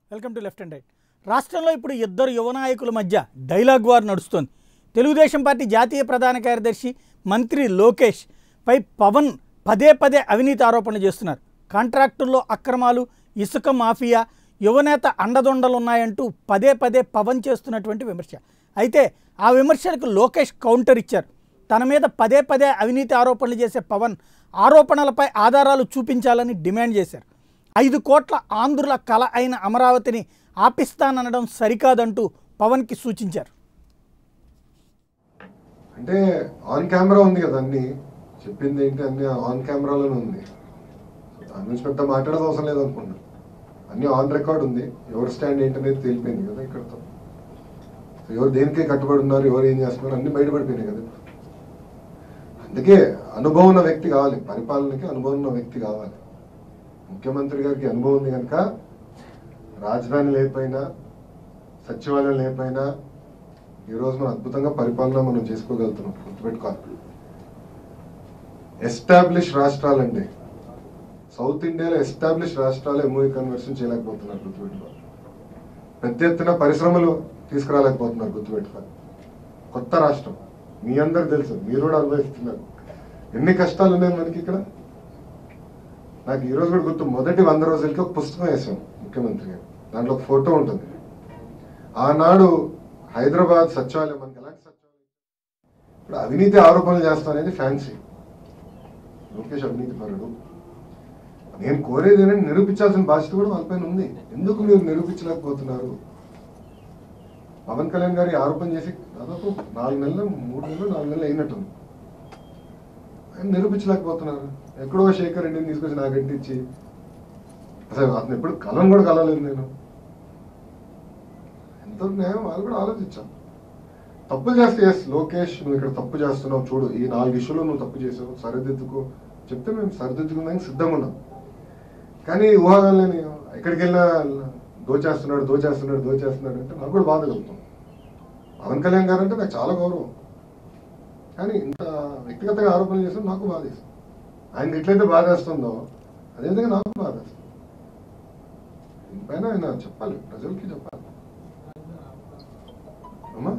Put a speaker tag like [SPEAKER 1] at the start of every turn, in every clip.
[SPEAKER 1] Welcome to left and right రాష్ట్రంలో ఇప్పుడు ఇద్దరు యువ నాయకుల మధ్య డైలాగ్ వార్ నడుస్తోంది తెలుగుదేశం పార్టీ జాతీయ ప్రధాన కార్యదర్శి మంత్రి లోకేష్ పై పవన్ పదే పదే అవినీతి ఆరోపణలు చేస్తున్నారు కాంట్రాక్టుల్లో అక్రమాలు ఇసుక మాఫియా యువనేత అండదొండలున్నాయంటూ పదే పదే పవన్ చేస్తున్నటువంటి విమర్శ అయితే ఆ విమర్శలకు లోకేష్ కౌంటర్ ఇచ్చారు తన మీద పదే పదే అవినీతి ఆరోపణలు చేసే పవన్ ఆరోపణలపై ఆధారాలు చూపించాలని డిమాండ్ చేశారు ఐదు కోట్ల ఆంధ్రుల కళ అయిన అమరావతిని ఆపిస్తాననడం సరికాదంటూ పవన్కి సూచించారు
[SPEAKER 2] అంటే ఆన్ కెమెరా ఉంది కదా అన్ని చెప్పింది ఏంటి అన్ని ఆన్ కెమెరాలోనే ఉంది సో దాని గురించి పెద్ద మాట్లాడడం అవసరం లేదు అనుకున్నా అన్ని ఆన్ రికార్డ్ ఉంది ఎవరు స్టాండ్ ఏంటి అనేది తెలిపోయింది కదా ఇక్కడతో సో ఎవరు దేనికి కట్టుబడి ఉన్నారు ఎవరు ఏం చేస్తున్నారు అన్ని బయటపడిపోయినాయి కదా ఇప్పుడు. అందుకే అనుభవం ఉన్న వ్యక్తి కావాలి పరిపాలనకి అనుభవం ఉన్న వ్యక్తి కావాలి ముఖ్యమంత్రి గారికి అనుభవం ఉంది కనుక రాజధాని లేకపోయినా సచివాలయం లేకపోయినా ఈ రోజు మనం అద్భుతంగా పరిపాలన మనం చేసుకోగలుగుతున్నాం గుర్తుపెట్టుకోవాలి ఎస్టాబ్లిష్ రాష్ట్రాలండి సౌత్ ఇండియాలో ఎస్టాబ్లిష్ రాష్ట్రాలు ఎంఓఈ కన్వర్షన్ చేయలేకపోతున్నారు గుర్తుపెట్టుకోవాలి పెద్ద ఎత్తున పరిశ్రమలు తీసుకురాలేకపోతున్నారు గుర్తుపెట్టుకోవాలి కొత్త రాష్ట్రం మీ అందరు తెలుసు మీరు కూడా అనుభవిస్తున్నారు ఎన్ని కష్టాలు ఉన్నాయి మనకి ఇక్కడ నాకు ఈ రోజు కూడా గుర్తు మొదటి వంద రోజులకి ఒక పుస్తకం వేసాం ముఖ్యమంత్రి గారు దాంట్లో ఒక ఫోటో ఉంటుంది ఆనాడు హైదరాబాద్ సచివాలయం మనకి ఎలాంటి సచివాలయం ఇప్పుడు అవినీతి ఆరోపణలు చేస్తాం అనేది ఫ్యాన్సీ లోకేష్ అవినీతి పరుడు నేను కోరేది ఏంటంటే నిరూపించాల్సిన బాధ్యత కూడా వాళ్ళపైన ఉంది ఎందుకు మీరు నిరూపించలేకపోతున్నారు పవన్ కళ్యాణ్ గారి ఆరోపణ చేసి దాదాపు నాలుగు నెలలు మూడు నెలలు నాలుగు నెలలు అయినట్టుంది ఆయన నిరూపించలేకపోతున్నారు ఎక్కడో శేఖర్ రెడ్డిని తీసుకొచ్చి నాకు అంటించి అసలు అతను ఎప్పుడు కలం కూడా కలలేదు నేను ఎంతో న్యాయం వాళ్ళు కూడా ఆలోచించాం తప్పులు చేస్తే ఎస్ లోకేష్ నువ్వు ఇక్కడ తప్పు చేస్తున్నావు చూడు ఈ నాలుగు ఇష్యూలో నువ్వు తప్పు చేసావు సరిదిద్దుకో చెప్తే మేము సరిదిద్దుకుందానికి సిద్ధంగా ఉన్నాం కానీ ఊహాగాలని ఎక్కడికి వెళ్ళినా దోచేస్తున్నాడు దోచేస్తున్నాడు దోచేస్తున్నాడు అంటే నాకు కూడా బాధ కలుగుతుంది పవన్ కళ్యాణ్ గారు అంటే నాకు చాలా గౌరవం కానీ ఇంత వ్యక్తిగతంగా ఆరోపణలు చేస్తే నాకు బాధ వేస్తుంది ఆయనకి ఎట్లయితే బాధ వేస్తుందో అదేవిధంగా నాకు బాధ వేస్తుంది దీనిపైన ఆయన చెప్పాలి ప్రజలకి చెప్పాలి అమ్మా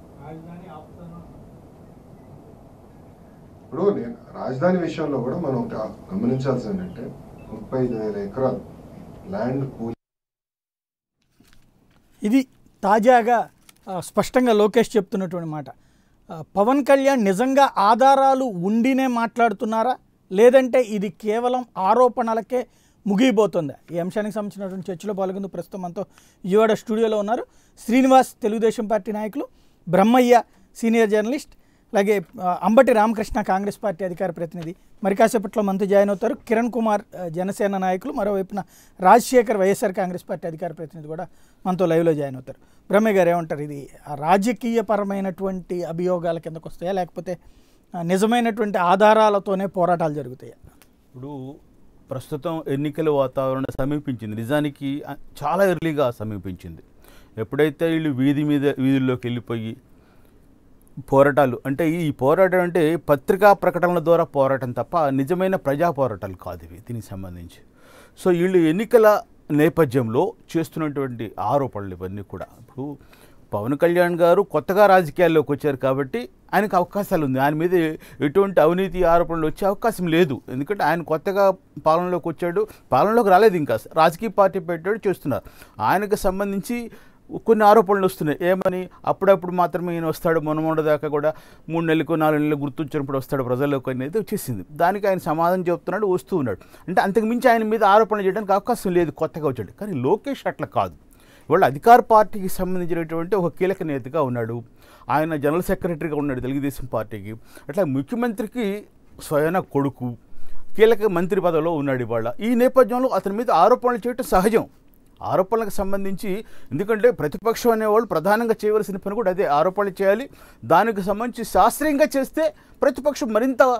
[SPEAKER 2] ఇప్పుడు నేను రాజధాని విషయంలో కూడా మనం ఒకటి గమనించాల్సింది ఏంటంటే ముప్పై ఐదు వేల ఎకరాలు ల్యాండ్ పూల్
[SPEAKER 1] ఇది తాజాగా ఆ, స్పష్టంగా లోకేష్ చెప్తున్నటువంటి మాట ఆ, పవన్ కళ్యాణ్ నిజంగా ఆధారాలు ఉండినే మాట్లాడుతున్నారా లేదంటే ఇది కేవలం ఆరోపణలకే ముగియబోతుందా ఈ అంశానికి సంబంధించినటువంటి చర్చలో పాల్గొంది ప్రస్తుతం మనతో విజయవాడ స్టూడియోలో ఉన్నారు శ్రీనివాస్ తెలుగుదేశం పార్టీ నాయకులు బ్రహ్మయ్య సీనియర్ జర్నలిస్ట్ అలాగే ఆ, అంబటి రామకృష్ణ కాంగ్రెస్ పార్టీ అధికార ప్రతినిధి మరి కాసేపట్లో మనతో జాయిన్ అవుతారు కిరణ్ కుమార్ ఆ, జనసేన నాయకులు మరోవైపున రాజశేఖర్ వైఎస్ఆర్ కాంగ్రెస్ పార్టీ అధికార ప్రతినిధి కూడా మనతో లైవ్లో జాయిన్ అవుతారు బ్రహ్మయ్య గారు ఏమంటారు ఇది ఆ రాజకీయపరమైనటువంటి అభియోగాల కిందకు వస్తాయా లేకపోతే ఆ, నిజమైనటువంటి ఆధారాలతోనే పోరాటాలు జరుగుతాయా
[SPEAKER 3] ఇప్పుడు ప్రస్తుతం ఎన్నికల వాతావరణం సమీపించింది నిజానికి ఆ, చాలా ఎర్లీగా సమీపించింది ఎప్పుడైతే వీళ్ళు వీధి మీద వీధుల్లోకి వెళ్ళిపోయి పోరాటాలు అంటే ఈ పోరాటం అంటే పత్రికా ప్రకటనల ద్వారా పోరాటం తప్ప నిజమైన ప్రజా పోరాటాలు కాదు ఇవి దీనికి సంబంధించి సో వీళ్ళు ఎన్నికల నేపథ్యంలో చేస్తున్నటువంటి ఆరోపణలు ఇవన్నీ కూడా ఇప్పుడు పవన్ కళ్యాణ్ గారు కొత్తగా రాజకీయాల్లోకి వచ్చారు కాబట్టి ఆయనకు అవకాశాలు ఉంది ఆయన మీద ఎటువంటి అవినీతి ఆరోపణలు వచ్చే అవకాశం లేదు ఎందుకంటే ఆయన కొత్తగా పాలనలోకి వచ్చాడు పాలనలోకి రాలేదు ఇంకా రాజకీయ పార్టీ పెట్టాడు చేస్తున్నారు ఆయనకు సంబంధించి కొన్ని ఆరోపణలు వస్తున్నాయి ఏమని అప్పుడప్పుడు మాత్రమే ఈయన వస్తాడు మొన్న దాకా కూడా మూడు నెలలకు నాలుగు నెలలు గుర్తొచ్చినప్పుడు వస్తాడు ప్రజల్లోకి అనేది వచ్చేసింది దానికి ఆయన సమాధానం చెప్తున్నాడు వస్తూ ఉన్నాడు అంటే అంతకు మించి ఆయన మీద ఆరోపణలు చేయడానికి అవకాశం లేదు కొత్తగా వచ్చాడు కానీ లోకేష్ అట్లా కాదు ఇవాళ అధికార పార్టీకి సంబంధించినటువంటి ఒక కీలక నేతగా ఉన్నాడు ఆయన జనరల్ సెక్రటరీగా ఉన్నాడు తెలుగుదేశం పార్టీకి అట్లా ముఖ్యమంత్రికి స్వయన కొడుకు కీలక మంత్రి పదవిలో ఉన్నాడు ఇవాళ ఈ నేపథ్యంలో అతని మీద ఆరోపణలు చేయటం సహజం ఆరోపణలకు సంబంధించి ఎందుకంటే ప్రతిపక్షం అనేవాళ్ళు ప్రధానంగా చేయవలసిన పని కూడా అదే ఆరోపణలు చేయాలి దానికి సంబంధించి శాస్త్రీయంగా చేస్తే ప్రతిపక్షం మరింత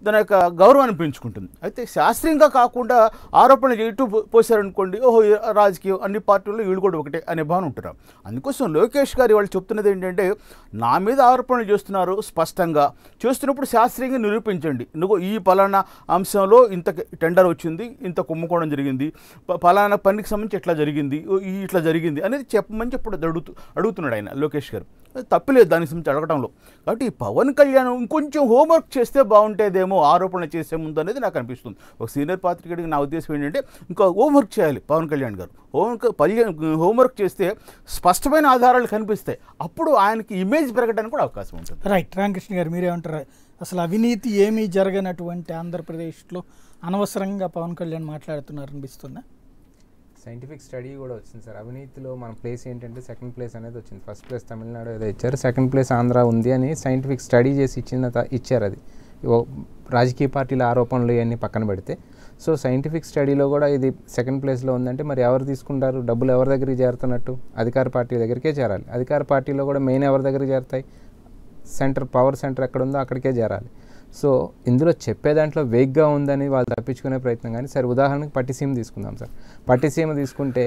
[SPEAKER 3] దాని యొక్క గౌరవాన్ని పెంచుకుంటుంది అయితే శాస్త్రీయంగా కాకుండా ఆరోపణలు చేయటం పో- పోసారనుకోండి ఓహో ఈ రాజకీయం అన్ని పార్టీల్లో వీళ్ళు కూడా ఒకటే అనే భావన ఉంటున్నారు అందుకోసం లోకేష్ గారు వాళ్ళు చెప్తున్నది ఏంటంటే నా మీద ఆరోపణలు చేస్తున్నారు స్పష్టంగా చేస్తున్నప్పుడు శాస్త్రీయంగా నిరూపించండి నువ్వు ఈ పలానా అంశంలో ఇంత టెండర్ వచ్చింది ఇంత కుమ్ముకోవడం జరిగింది ప- పలానా పనికి సంబంధించి ఎట్లా జరిగింది ఓ ఈ ఇట్లా జరిగింది అనేది చెప్పమని చెప్పడం అడుగుతూ అడుగుతున్నాడు ఆయన లోకేష్ గారు అది తప్పులేదు దానికి సంబంధించి అడగడంలో కాబట్టి ఈ పవన్ కళ్యాణ్ ఇంకొంచెం హోంవర్క్ చేస్తే బాగుంటేదేమో ఆరోపణ చేసే ముందు అనేది నాకు అనిపిస్తుంది ఒక సీనియర్ పాత్రికేయుడికి నా ఉద్దేశం ఏంటంటే ఇంకా హోంవర్క్ చేయాలి పవన్ కళ్యాణ్ గారు హోంవర్క్ పల్య హోంవర్క్ చేస్తే స్పష్టమైన ఆధారాలు కనిపిస్తాయి అప్పుడు ఆయనకి ఇమేజ్ పెరగడానికి కూడా అవకాశం ఉంటుంది
[SPEAKER 1] రైట్ రామకృష్ణ గారు మీరేమంటారు అసలు అవినీతి ఏమీ జరగనటువంటి ఆంధ్రప్రదేశ్లో అనవసరంగా పవన్ కళ్యాణ్ మాట్లాడుతున్నారు అనిపిస్తుందా
[SPEAKER 4] సైంటిఫిక్ స్టడీ కూడా వచ్చింది సార్ అవినీతిలో మన ప్లేస్ ఏంటంటే సెకండ్ ప్లేస్ అనేది వచ్చింది ఫస్ట్ ప్లేస్ తమిళనాడు ఏదో ఇచ్చారు సెకండ్ ప్లేస్ ఆంధ్ర ఉంది అని సైంటిఫిక్ స్టడీ చేసి ఇచ్చిన త- ఇచ్చారు అది ఓ రాజకీయ పార్టీల ఆరోపణలు ఇవన్నీ పక్కన పెడితే సో సైంటిఫిక్ స్టడీలో కూడా ఇది సెకండ్ ప్లేస్లో ఉందంటే మరి ఎవరు తీసుకుంటారు డబ్బులు ఎవరి దగ్గరికి చేరుతున్నట్టు అధికార పార్టీ దగ్గరికే చేరాలి అధికార పార్టీలో కూడా మెయిన్ ఎవరి దగ్గరికి చేరుతాయి సెంటర్ పవర్ సెంటర్ ఎక్కడ ఉందో అక్కడికే చేరాలి సో ఇందులో చెప్పే దాంట్లో వేగ్గా ఉందని వాళ్ళు తప్పించుకునే ప్రయత్నం కానీ సరే ఉదాహరణకి పట్టిసీమ తీసుకుందాం సార్ పట్టిసీమ తీసుకుంటే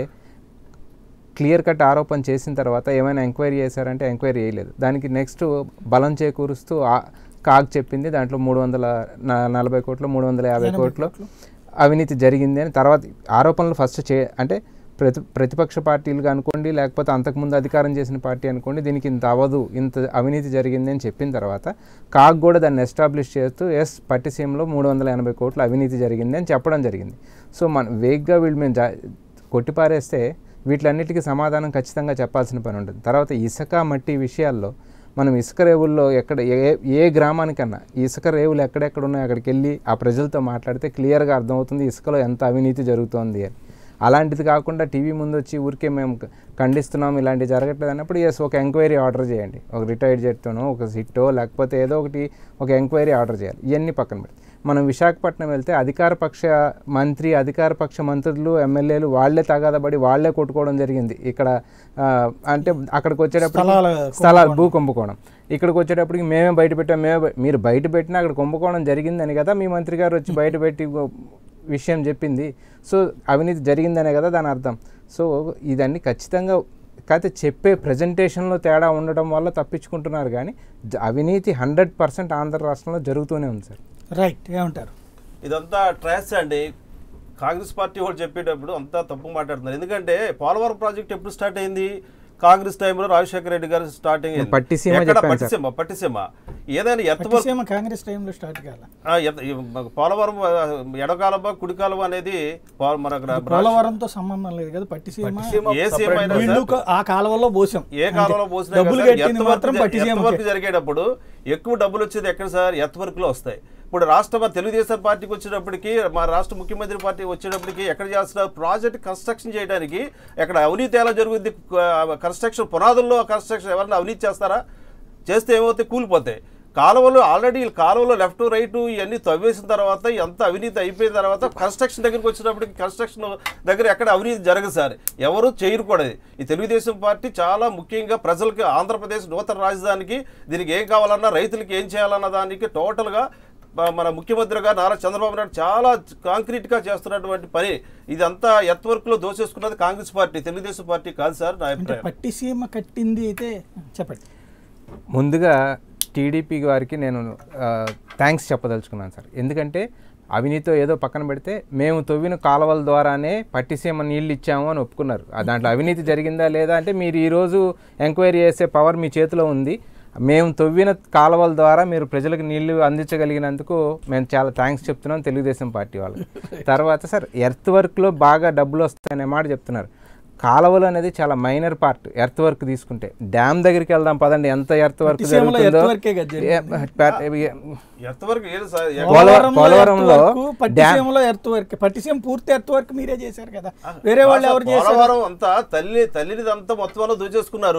[SPEAKER 4] క్లియర్ కట్ ఆరోపణ చేసిన తర్వాత ఏమైనా ఎంక్వైరీ చేశారంటే ఎంక్వైరీ చేయలేదు దానికి నెక్స్ట్ బలం చేకూరుస్తూ ఆ- కాగ్ చెప్పింది దాంట్లో మూడు వందల న- నలభై కోట్లు మూడు వందల యాభై
[SPEAKER 1] ఎనభై
[SPEAKER 4] కోట్లు
[SPEAKER 1] కోట్లు.
[SPEAKER 4] అవినీతి జరిగింది అని తర్వాత ఆరోపణలు ఫస్ట్ చే అంటే ప్రతి ప్రతిపక్ష పార్టీలుగా అనుకోండి లేకపోతే అంతకుముందు అధికారం చేసిన పార్టీ అనుకోండి దీనికి ఇంత అవ్వదు ఇంత అవినీతి జరిగింది అని చెప్పిన తర్వాత కాగ్ కూడా దాన్ని ఎస్టాబ్లిష్ చేస్తూ ఎస్ పట్టిసీమలో మూడు వందల ఎనభై కోట్ల అవినీతి జరిగింది అని చెప్పడం జరిగింది సో మన వేగ్గా వీళ్ళు మేము జా కొట్టిపారేస్తే వీటిలన్నిటికీ సమాధానం ఖచ్చితంగా చెప్పాల్సిన పని ఉంటుంది తర్వాత ఇసుక మట్టి విషయాల్లో మనం ఇసుక రేవుల్లో ఎక్కడ ఏ ఏ గ్రామానికన్నా ఈ ఇసుక రేవులు ఎక్కడెక్కడ ఉన్నాయో అక్కడికి వెళ్ళి ఆ ప్రజలతో మాట్లాడితే క్లియర్గా అర్థమవుతుంది ఇసుకలో ఎంత అవినీతి జరుగుతోంది అని అలాంటిది కాకుండా టీవీ ముందు వచ్చి ఊరికే మేము క- ఖండిస్తున్నాం ఇలాంటివి జరగట్లేదు అన్నప్పుడు ఎస్ ఒక ఎంక్వైరీ ఆర్డర్ చేయండి ఒక రిటైర్డ్ జెట్తోనో ఒక సిట్టో లేకపోతే ఏదో ఒకటి ఒక ఎంక్వైరీ ఆర్డర్ చేయాలి ఇవన్నీ పక్కన పెట్టి మనం విశాఖపట్నం వెళ్తే అధికార పక్ష మంత్రి అధికార పక్ష మంత్రులు ఎమ్మెల్యేలు వాళ్ళే తగాదబడి వాళ్ళే కొట్టుకోవడం జరిగింది ఇక్కడ ఆ, అంటే అక్కడికి వచ్చేటప్పుడు
[SPEAKER 1] స్థలాల
[SPEAKER 4] స్థలాలు భూ కుంభకోణం ఇక్కడికి వచ్చేటప్పటికి మేమే బయట పెట్టాం మేమే బయ- మీరు బయట పెట్టినా అక్కడ కుంభకోణం జరిగిందని కదా మీ మంత్రి గారు వచ్చి బయట పెట్టి ఓ విషయం చెప్పింది సో అవినీతి జరిగిందనే కదా దాని అర్థం సో ఇదన్నీ ఖచ్చితంగా కాకపోతే చెప్పే ప్రజెంటేషన్లో తేడా ఉండడం వల్ల తప్పించుకుంటున్నారు కానీ జ- అవినీతి హండ్రెడ్ పర్సెంట్ ఆంధ్ర రాష్ట్రంలో జరుగుతూనే ఉంది సార్
[SPEAKER 1] రైట్ ఏమంటారు
[SPEAKER 5] ఇదంతా ట్రాష్ అండి కాంగ్రెస్ పార్టీ వాళ్ళు చెప్పేటప్పుడు అంతా తప్పు మాట్లాడుతున్నారు ఎందుకంటే పోలవరం ప్రాజెక్ట్ ఎప్పుడు స్టార్ట్ అయింది కాంగ్రెస్ టైంలో రాజశేఖర రెడ్డి గారు స్టార్టింగ్ అయింది.
[SPEAKER 4] పట్టిసీమ
[SPEAKER 5] ఎక్కడ
[SPEAKER 4] చెప్పాను సార్.
[SPEAKER 5] పట్టిసీమ పట్టిసీమ ఏదైనా ఎర్త్ వర్క్
[SPEAKER 1] పట్టిసీమ కాంగ్రెస్ టైంలో స్టార్ట్ కాల
[SPEAKER 5] ఆ, ఎర్త్- ఈ పోలవరం ఆ, ఎడకాలమా కుడికాలమా అనేది పో- మన గ్రా-
[SPEAKER 1] పోలవరంతో సంబంధం లేదు కదా పట్టిసీమ
[SPEAKER 3] పట్టిసీమ
[SPEAKER 5] ఏ సీమ అయినా
[SPEAKER 1] వీళ్ళు
[SPEAKER 5] సార్,
[SPEAKER 1] క- ఆ కాలువలో పోసాం
[SPEAKER 5] ఏ కాలంలో పోసినా
[SPEAKER 1] డబ్బులు
[SPEAKER 5] కదా,
[SPEAKER 1] కట్టింది
[SPEAKER 5] ఎర్త్
[SPEAKER 1] మాత్రం
[SPEAKER 5] వర్క్ జ-
[SPEAKER 1] పట్టిసీమ
[SPEAKER 5] ఎర్త్ వర్క్ జరిగేటప్పుడు ఎక్కువ డబ్బులు వచ్చేది ఎక్కడ సార్ ఎర్త్ వర్క్ లో వస్తాయి ఇప్పుడు రాష్ట్ర తెలుగుదేశం పార్టీకి వచ్చేటప్పటికి మా రాష్ట్ర ముఖ్యమంత్రి పార్టీ వచ్చేటప్పటికి ఎక్కడ చేస్తున్నారు ప్రాజెక్ట్ కన్స్ట్రక్షన్ చేయడానికి ఎక్కడ అవినీతి ఎలా జరుగుద్ది కన్స్ట్రక్షన్ పునాదుల్లో కన్స్ట్రక్షన్ ఎవరైనా అవినీతి చేస్తారా చేస్తే ఏమవుతాయి కూలిపోతాయి కాలువలు ఆల్రెడీ కాలువలో లెఫ్ట్ రైట్ ఇవన్నీ తవ్వేసిన తర్వాత ఎంత అవినీతి అయిపోయిన తర్వాత కన్స్ట్రక్షన్ దగ్గరికి వచ్చినప్పటికి కన్స్ట్రక్షన్ దగ్గర ఎక్కడ అవినీతి జరగదు సార్ ఎవరు చేయరు కూడా ఇది. ఈ తెలుగుదేశం పార్టీ చాలా ముఖ్యంగా ప్రజలకి ఆంధ్రప్రదేశ్ నూతన రాజధానికి దీనికి ఏం కావాలన్నా రైతులకి ఏం చేయాలన్న దానికి టోటల్గా మ- మన ముఖ్యమంత్రి గారు నారా చంద్రబాబు నాయుడు చాలా కాంక్రీట్గా చేస్తున్నటువంటి పని ఇదంతా ఎర్త్ వర్క్లో దోసేసుకున్నది కాంగ్రెస్ పార్టీ తెలుగుదేశం పార్టీ కాదు సార్ నా
[SPEAKER 1] అంటే
[SPEAKER 5] అభిప్రాయం
[SPEAKER 1] పట్టిసీమ కట్టింది అయితే చెప్పండి
[SPEAKER 4] ముందుగా టీడీపీ వారికి నేను థ్యాంక్స్ చెప్పదలుచుకున్నాను సార్ ఎందుకంటే అవినీతితో ఏదో పక్కన పెడితే మేము తవ్విన కాలువల ద్వారానే పట్టిసీమ నీళ్ళు ఇచ్చాము అని ఒప్పుకున్నారు ఆ దాంట్లో అవినీతి జరిగిందా లేదా అంటే మీరు ఈరోజు ఎంక్వైరీ చేసే పవర్ మీ చేతిలో ఉంది మేము తవ్విన కాలువల ద్వారా మీరు ప్రజలకు నీళ్లు అందించగలిగినందుకు మేము చాలా థ్యాంక్స్ చెప్తున్నాం తెలుగుదేశం పార్టీ వాళ్ళకి తర్వాత సార్ ఎర్త్ వర్క్లో బాగా డబ్బులు వస్తాయనే మాట చెప్తున్నారు కాలువలు అనేది చాలా మైనర్ పార్ట్ ఎర్త్ వర్క్ తీసుకుంటే డ్యామ్ దగ్గరికి వెళ్దాం పదండి ఎంత ఎర్త్ వర్క్
[SPEAKER 1] పట్టిసీమలో
[SPEAKER 4] జరుగుతుందో
[SPEAKER 1] earth work ఏ కదా జరిగింది.
[SPEAKER 4] ఏ- ప- ఏ-
[SPEAKER 5] ఎర్త్ వర్క్ ఏది సార్ ఎక్కడ-
[SPEAKER 4] పోలవరం-
[SPEAKER 1] పోలవరంలో
[SPEAKER 4] పోలవరంలో
[SPEAKER 1] earth work, పట్టిసీమలో ఎర్త్ వర్క్ పట్టిసీమ పూర్తి ఎర్త్ వర్క్ మీరే చేశారు కదా వేరే వాళ్ళు ఎవరు చేశారు
[SPEAKER 5] పోలవరం అంతా తల్లి తల్లిని అంతా మొత్తం అంతా దోచేసుకున్నారు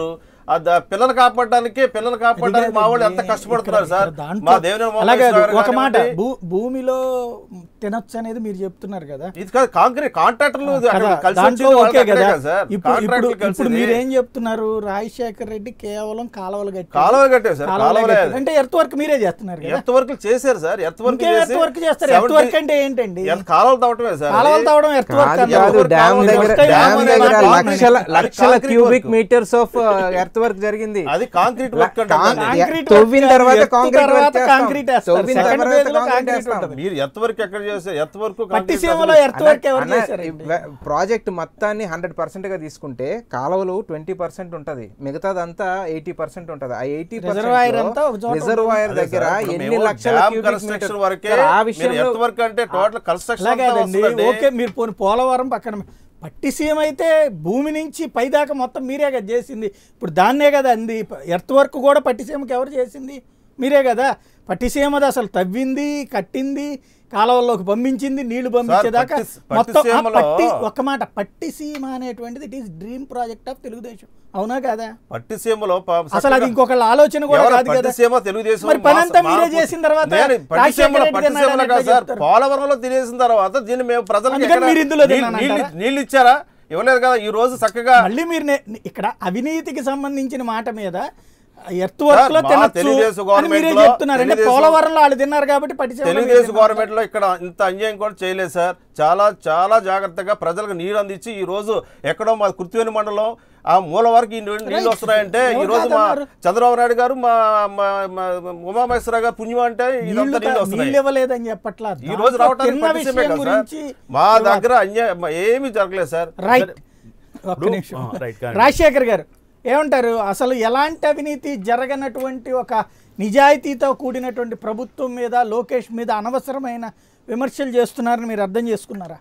[SPEAKER 5] ఆ ద- పిల్లలు కాపాడడానికి పిల్లలు కాపాడడానికి మా వాళ్ళు ఎంత
[SPEAKER 1] ఇక్కడ-
[SPEAKER 5] కష్టపడుతున్నారు సార్
[SPEAKER 1] ఇక్కడ దాంట్లో-
[SPEAKER 5] మా దేవినేని
[SPEAKER 1] అలాగే
[SPEAKER 5] మోహన్ గారు
[SPEAKER 1] ఒక మాట
[SPEAKER 5] కానివ్వండి.
[SPEAKER 1] భూ- భూమిలో తినొచ్చు అనేది మీరు చెప్తున్నారు కదా
[SPEAKER 5] ఇది కాదు కాంక్రీట్ కాంట్రాక్టర్లు అక్కడ
[SPEAKER 1] కదా,
[SPEAKER 5] కలిసి
[SPEAKER 1] దాంట్లో
[SPEAKER 5] వచ్చేది
[SPEAKER 1] ఓకే
[SPEAKER 5] వాళ్ళకి
[SPEAKER 1] కదా
[SPEAKER 5] అక్కడే సార్
[SPEAKER 1] ఇప్పుడు ఇప్పుడు
[SPEAKER 5] కాంట్రాక్టులు
[SPEAKER 1] ఇప్పుడు
[SPEAKER 5] కలిసేది.
[SPEAKER 1] మీరు ఏం చెప్తున్నారు రాజశేఖర్ రెడ్డి కేవలం కాలువలు కట్టి
[SPEAKER 5] కాలువలు కట్టారు సార్ కాలువలే అది.
[SPEAKER 1] అంటే ఎర్త్ వర్క్ మీరే చేస్తున్నారు కదా
[SPEAKER 5] ఎర్త్ వర్క్ చేశారు సార్ ఎర్త్ వర్క్
[SPEAKER 1] ఇంకేం ఎర్త్ వర్క్ చేస్తారు ఎర్త్ వర్క్ అంటే ఏంటండి
[SPEAKER 5] కాలువలు తవ్వటమే సార్
[SPEAKER 1] కాలువలు
[SPEAKER 5] అది.
[SPEAKER 1] తవ్వడం ఎర్త్ వర్క్
[SPEAKER 4] కాదు
[SPEAKER 1] అన్నారు.
[SPEAKER 4] కాదు డ్యామ్
[SPEAKER 5] కాలువలు
[SPEAKER 4] దగ్గర
[SPEAKER 5] వస్తాయి.
[SPEAKER 4] డ్యామ్
[SPEAKER 5] కాలువలు
[SPEAKER 4] దగ్గర
[SPEAKER 5] వస్తాయి.
[SPEAKER 4] లక్షల
[SPEAKER 5] అది
[SPEAKER 4] లక్షల
[SPEAKER 5] concrete
[SPEAKER 4] cubic
[SPEAKER 5] work.
[SPEAKER 4] Meters of earth work జరిగింది
[SPEAKER 5] అది కాంక్రీట్ వర్క్
[SPEAKER 4] కాం-
[SPEAKER 5] అంటే
[SPEAKER 1] కాంక్రీట్
[SPEAKER 4] తవ్విన
[SPEAKER 1] వర్క్
[SPEAKER 4] తర్వాత
[SPEAKER 1] ఎత్తు
[SPEAKER 4] కాంక్రీట్
[SPEAKER 1] తర్వాత
[SPEAKER 4] వర్క్ చేస్తాం.
[SPEAKER 1] కాంక్రీట్ వేస్తారు.
[SPEAKER 4] తవ్విన
[SPEAKER 1] సెకండ్
[SPEAKER 4] తర్వాత
[SPEAKER 1] ఫేజ్ లో
[SPEAKER 4] కాంక్రీట్
[SPEAKER 1] కాంక్రీట్
[SPEAKER 4] వేస్తాం.
[SPEAKER 1] ఉంటుంది.
[SPEAKER 5] మీరు ఎర్త్ వర్క్ ఎక్కడ చేస్తారు ఎర్త్ వర్క్
[SPEAKER 1] పట్టిసీమలో ఎర్త్ వర్క్ ఎవరు
[SPEAKER 4] అన్న,
[SPEAKER 1] చేశారండి
[SPEAKER 4] ఇవ్వ- ప్రాజెక్ట్ మొత్తాన్ని హండ్రెడ్ పర్సెంట్ గా తీసుకుంటే కాలువలు ట్వంటీ పర్సెంట్ ఉంటది మిగతాదంతా ఎయిటీ పర్సెంట్ ఉంటది ఆ ఎయిటీ
[SPEAKER 1] రిజర్వాయర్ అంతా ఒక చోట
[SPEAKER 4] రిజర్వాయర్
[SPEAKER 5] అదే
[SPEAKER 4] దగ్గర
[SPEAKER 5] సార్, ఇప్పుడు
[SPEAKER 4] ఎన్ని
[SPEAKER 5] మేము
[SPEAKER 4] లక్షల
[SPEAKER 5] డ్యామ్
[SPEAKER 4] cubic
[SPEAKER 5] కన్స్ట్రక్షన్
[SPEAKER 4] meter-
[SPEAKER 5] వరకే
[SPEAKER 4] సార్, ఆ
[SPEAKER 5] మీరు
[SPEAKER 4] విషయంలో
[SPEAKER 5] ఎర్త్ వర్క్ అంటే టోటల్ కన్స్ట్రక్షన్
[SPEAKER 1] అలా
[SPEAKER 5] అంతా
[SPEAKER 1] కాదండి
[SPEAKER 5] వస్తుందండి.
[SPEAKER 1] ఓకే మీరు పోని పోలవరం పక్కన పట్టిసీమ అయితే భూమి నుంచి పైదాకా మొత్తం మీరే కదా చేసింది ఇప్పుడు దాన్నే కదా అంది ఎర్త్ వర్క్ కూడా పట్టిసీమకి ఎవరు చేసింది మీరే కదా పట్టిసీమది అసలు తవ్వింది కట్టింది కాలువల్లోకి పంపించింది నీళ్లు పంపించేదాకా
[SPEAKER 5] పట్టి-
[SPEAKER 1] మొత్తం ఆ
[SPEAKER 5] పట్టిసీమలో-
[SPEAKER 1] పట్టి ఒక్క మాట పట్టిసీమ అనేటువంటిది it is dream project of Telugu Desam అవునా కదా
[SPEAKER 5] పట్టిసీమలో ప-
[SPEAKER 1] అసలు అది
[SPEAKER 5] చక్కగా-
[SPEAKER 1] ఇంకొకళ్ళ ఆలోచన కూడా
[SPEAKER 5] ఎవరు
[SPEAKER 1] కాదు కదా
[SPEAKER 5] పట్టిసీమ తెలుగుదేశం
[SPEAKER 1] మరి పనంతా
[SPEAKER 5] మాస-
[SPEAKER 1] మీరే
[SPEAKER 5] మాకు-
[SPEAKER 1] చేసిన తర్వాత
[SPEAKER 5] నేను పట్టిసీమలో
[SPEAKER 1] రాజశేఖర రెడ్డి
[SPEAKER 5] పట్టిసీమలో
[SPEAKER 1] తిన్నాడని
[SPEAKER 5] కాదు
[SPEAKER 1] ఎట్లా
[SPEAKER 5] సార్
[SPEAKER 1] చెప్తారు?
[SPEAKER 5] పోలవరంలో తినేసిన తర్వాత దీన్ని మేము ప్రజలకు
[SPEAKER 1] అందుకని
[SPEAKER 5] ఎక్కడ
[SPEAKER 1] మీరు ఇందులో
[SPEAKER 5] నీళ్ళు-
[SPEAKER 1] తిన్నానంటారా?
[SPEAKER 5] నీళ్ళు- నీళ్ళు ఇచ్చారా ఇవ్వలేదు కదా ఈ రోజు చక్కగా
[SPEAKER 1] మళ్ళీ మీరు నే- ఇక్కడ అవినీతికి సంబంధించిన మాట మీద ఎర్త్ వర్క్ లో
[SPEAKER 5] మా
[SPEAKER 1] తినొచ్చు
[SPEAKER 5] తెలుగుదేశం
[SPEAKER 1] అని మీరే
[SPEAKER 5] గవర్నమెంట్లో
[SPEAKER 1] చెప్తున్నారు అంటే
[SPEAKER 5] తెలుగుదేశం-
[SPEAKER 1] పోలవరంలో వాళ్ళు తిన్నారు కాబట్టి పట్టిసీమలో మీరు
[SPEAKER 5] తెలుగుదేశం
[SPEAKER 1] తిన్నారు.
[SPEAKER 5] గవర్నమెంట్ లో ఇక్కడ ఇంత అన్యాయం కూడా చేయలేదు సార్ చాలా చాలా జాగ్రత్తగా ప్రజలకు నీరు అందించి ఈ రోజు ఎక్కడో మా కుర్తివేని మండలం ఆ మూల వరకు ఈ నీళ్ళు నీళ్ళు వస్తున్నాయంటే ఈ
[SPEAKER 1] ఎవరు
[SPEAKER 5] రోజు మా
[SPEAKER 1] కాదన్నారు?
[SPEAKER 5] చంద్రబాబు నాయుడు గారు మా మా- మా ఉమామహేశ్వర గారు పుణ్యం అంటే
[SPEAKER 1] నీళ్లు
[SPEAKER 5] ఇదంతా నీళ్ళు
[SPEAKER 1] తా-
[SPEAKER 5] వస్తున్నాయి
[SPEAKER 1] నీళ్ళు ఇవ్వలేదని చెప్పట్లా
[SPEAKER 5] ఈ రోజు
[SPEAKER 1] దాంట్లో
[SPEAKER 5] రావడానికి
[SPEAKER 1] తిన్న
[SPEAKER 5] పట్టిసీమే
[SPEAKER 1] విషయం
[SPEAKER 5] కదా సార్
[SPEAKER 1] గురించి
[SPEAKER 5] మా దగ్గర అన్యాయం ఏమీ జరగలేదు సార్
[SPEAKER 1] రైట్ ఒక్క
[SPEAKER 3] ఇప్పుడు-
[SPEAKER 1] నిమిషం
[SPEAKER 3] ఆ, రైట్, కానీ.
[SPEAKER 1] రాజశేఖర్ గారు ఏమంటారు అసలు ఎలాంటి అవినీతి జరగనటువంటి ఒక నిజాయితీతో కూడినటువంటి ప్రభుత్వం మీద లోకేష్ మీద అనవసరమైన విమర్శలు చేస్తున్నారని మీరు అర్థం చేసుకున్నారా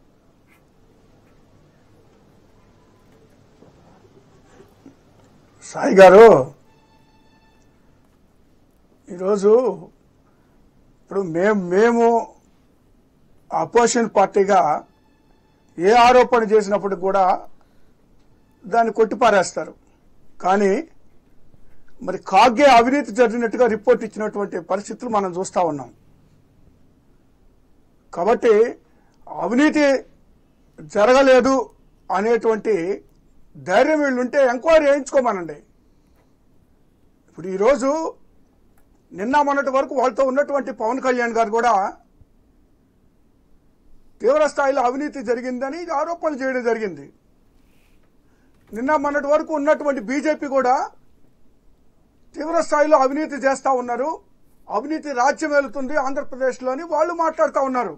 [SPEAKER 6] సాయి గారు ఈరోజు ఇప్పుడు మేము మేము అపోజిషన్ పార్టీగా ఏ ఆరోపణ చేసినప్పుడు కూడా దాన్ని కొట్టిపారేస్తారు కానీ మరి కాగే అవినీతి జరిగినట్టుగా రిపోర్ట్ ఇచ్చినటువంటి పరిస్థితులు మనం చూస్తూ ఉన్నాం కాబట్టి అవినీతి జరగలేదు అనేటువంటి ధైర్యం వీళ్ళు ఉంటే ఎంక్వైరీ చేయించుకోమనండి ఇప్పుడు ఈరోజు నిన్న మొన్నటి వరకు వాళ్ళతో ఉన్నటువంటి పవన్ కళ్యాణ్ గారు కూడా తీవ్ర స్థాయిలో అవినీతి జరిగిందని ఆరోపణలు చేయడం జరిగింది నిన్న మొన్నటి వరకు ఉన్నటువంటి బీజేపీ కూడా తీవ్ర స్థాయిలో అవినీతి చేస్తూ ఉన్నారు అవినీతి రాజ్యం వెళుతుంది ఆంధ్రప్రదేశ్లోని వాళ్ళు మాట్లాడుతూ ఉన్నారు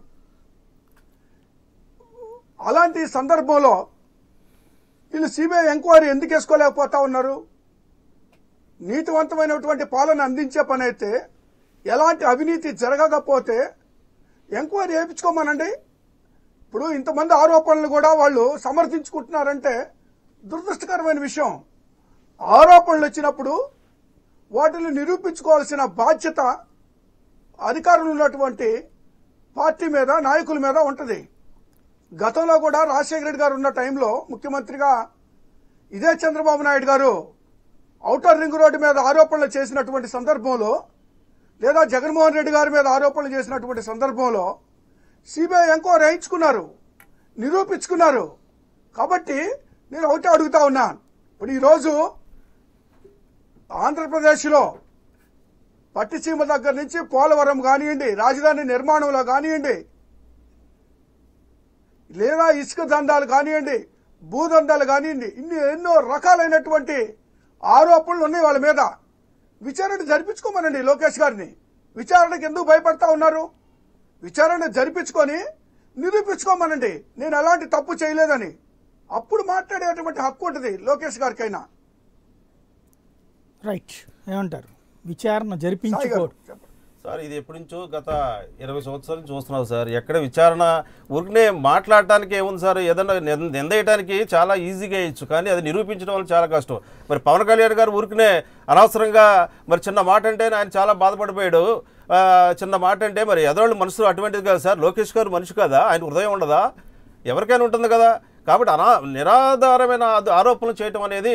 [SPEAKER 6] అలాంటి సందర్భంలో వీళ్ళు సిబిఐ ఎంక్వైరీ ఎందుకు వేసుకోలేకపోతా ఉన్నారు నీతివంతమైనటువంటి పాలన అందించే పని అయితే ఎలాంటి అవినీతి జరగకపోతే ఎంక్వైరీ వేయించుకోమనండి ఇప్పుడు ఇంతమంది ఆరోపణలు కూడా వాళ్ళు సమర్థించుకుంటున్నారంటే దురదృష్టకరమైన విషయం ఆరోపణలు వచ్చినప్పుడు వాటిని నిరూపించుకోవాల్సిన బాధ్యత అధికారులు ఉన్నటువంటి పార్టీ మీద నాయకుల మీద ఉంటుంది గతంలో కూడా రాజశేఖర రెడ్డి గారు ఉన్న టైంలో ముఖ్యమంత్రిగా ఇదే చంద్రబాబు నాయుడు గారు ఔటర్ రింగ్ రోడ్డు మీద ఆరోపణలు చేసినటువంటి సందర్భంలో లేదా జగన్మోహన్ రెడ్డి గారి మీద ఆరోపణలు చేసినటువంటి సందర్భంలో సిబిఐ ఎంక్వైరీ వేయించుకున్నారు నిరూపించుకున్నారు కాబట్టి నేను ఒకటే అడుగుతా ఉన్నాను ఇప్పుడు ఈరోజు ఆంధ్రప్రదేశ్లో పట్టిసీమ దగ్గర నుంచి పోలవరం కానివ్వండి రాజధాని నిర్మాణంలో కానివ్వండి లేదా ఇసుక దందాలు కానివ్వండి భూదందాలు కానివ్వండి ఇన్ని ఎన్నో రకాలైనటువంటి ఆరోపణలు ఉన్నాయి వాళ్ళ మీద విచారణ జరిపించుకోమనండి లోకేష్ గారిని విచారణకు ఎందుకు భయపడతా ఉన్నారు విచారణ జరిపించుకొని నిరూపించుకోమనండి నేను ఎలాంటి తప్పు చేయలేదని అప్పుడు మాట్లాడేటువంటి హక్కు ఉంటుంది లోకేష్ గారికైనా
[SPEAKER 1] రైట్ ఏమంటారు విచారణ
[SPEAKER 6] సాయి గారు
[SPEAKER 1] జరిపించుకోవడం
[SPEAKER 6] చెప్పండి.
[SPEAKER 5] సార్ ఇది ఎప్పటి నుంచో గత ఇరవై సంవత్సరాల నుంచి చూస్తున్నాం సార్ ఎక్కడ విచారణ ఊరికనే మాట్లాడటానికి ఏముంది సార్ ఏదన్నా నింద- నిందేయడానికి చాలా ఈజీగా ఇచ్చు కానీ అది నిరూపించడం వల్ల చాలా కష్టం మరి పవన్ కళ్యాణ్ గారు ఊరికనే అనవసరంగా మరి చిన్న మాట అంటే ఆయన చాలా బాధపడిపోయాడు ఆ, చిన్న మాట అంటే మరి ఎదరోళ్ళు మనసు అటువంటిది కదా సార్ లోకేష్ గారు మనిషి కదా ఆయన హృదయం ఉండదా ఎవరికైనా ఉంటుంది కదా కాబట్టి అనా నిరాధారమైన ఆద- ఆరోపణలు చేయటం అనేది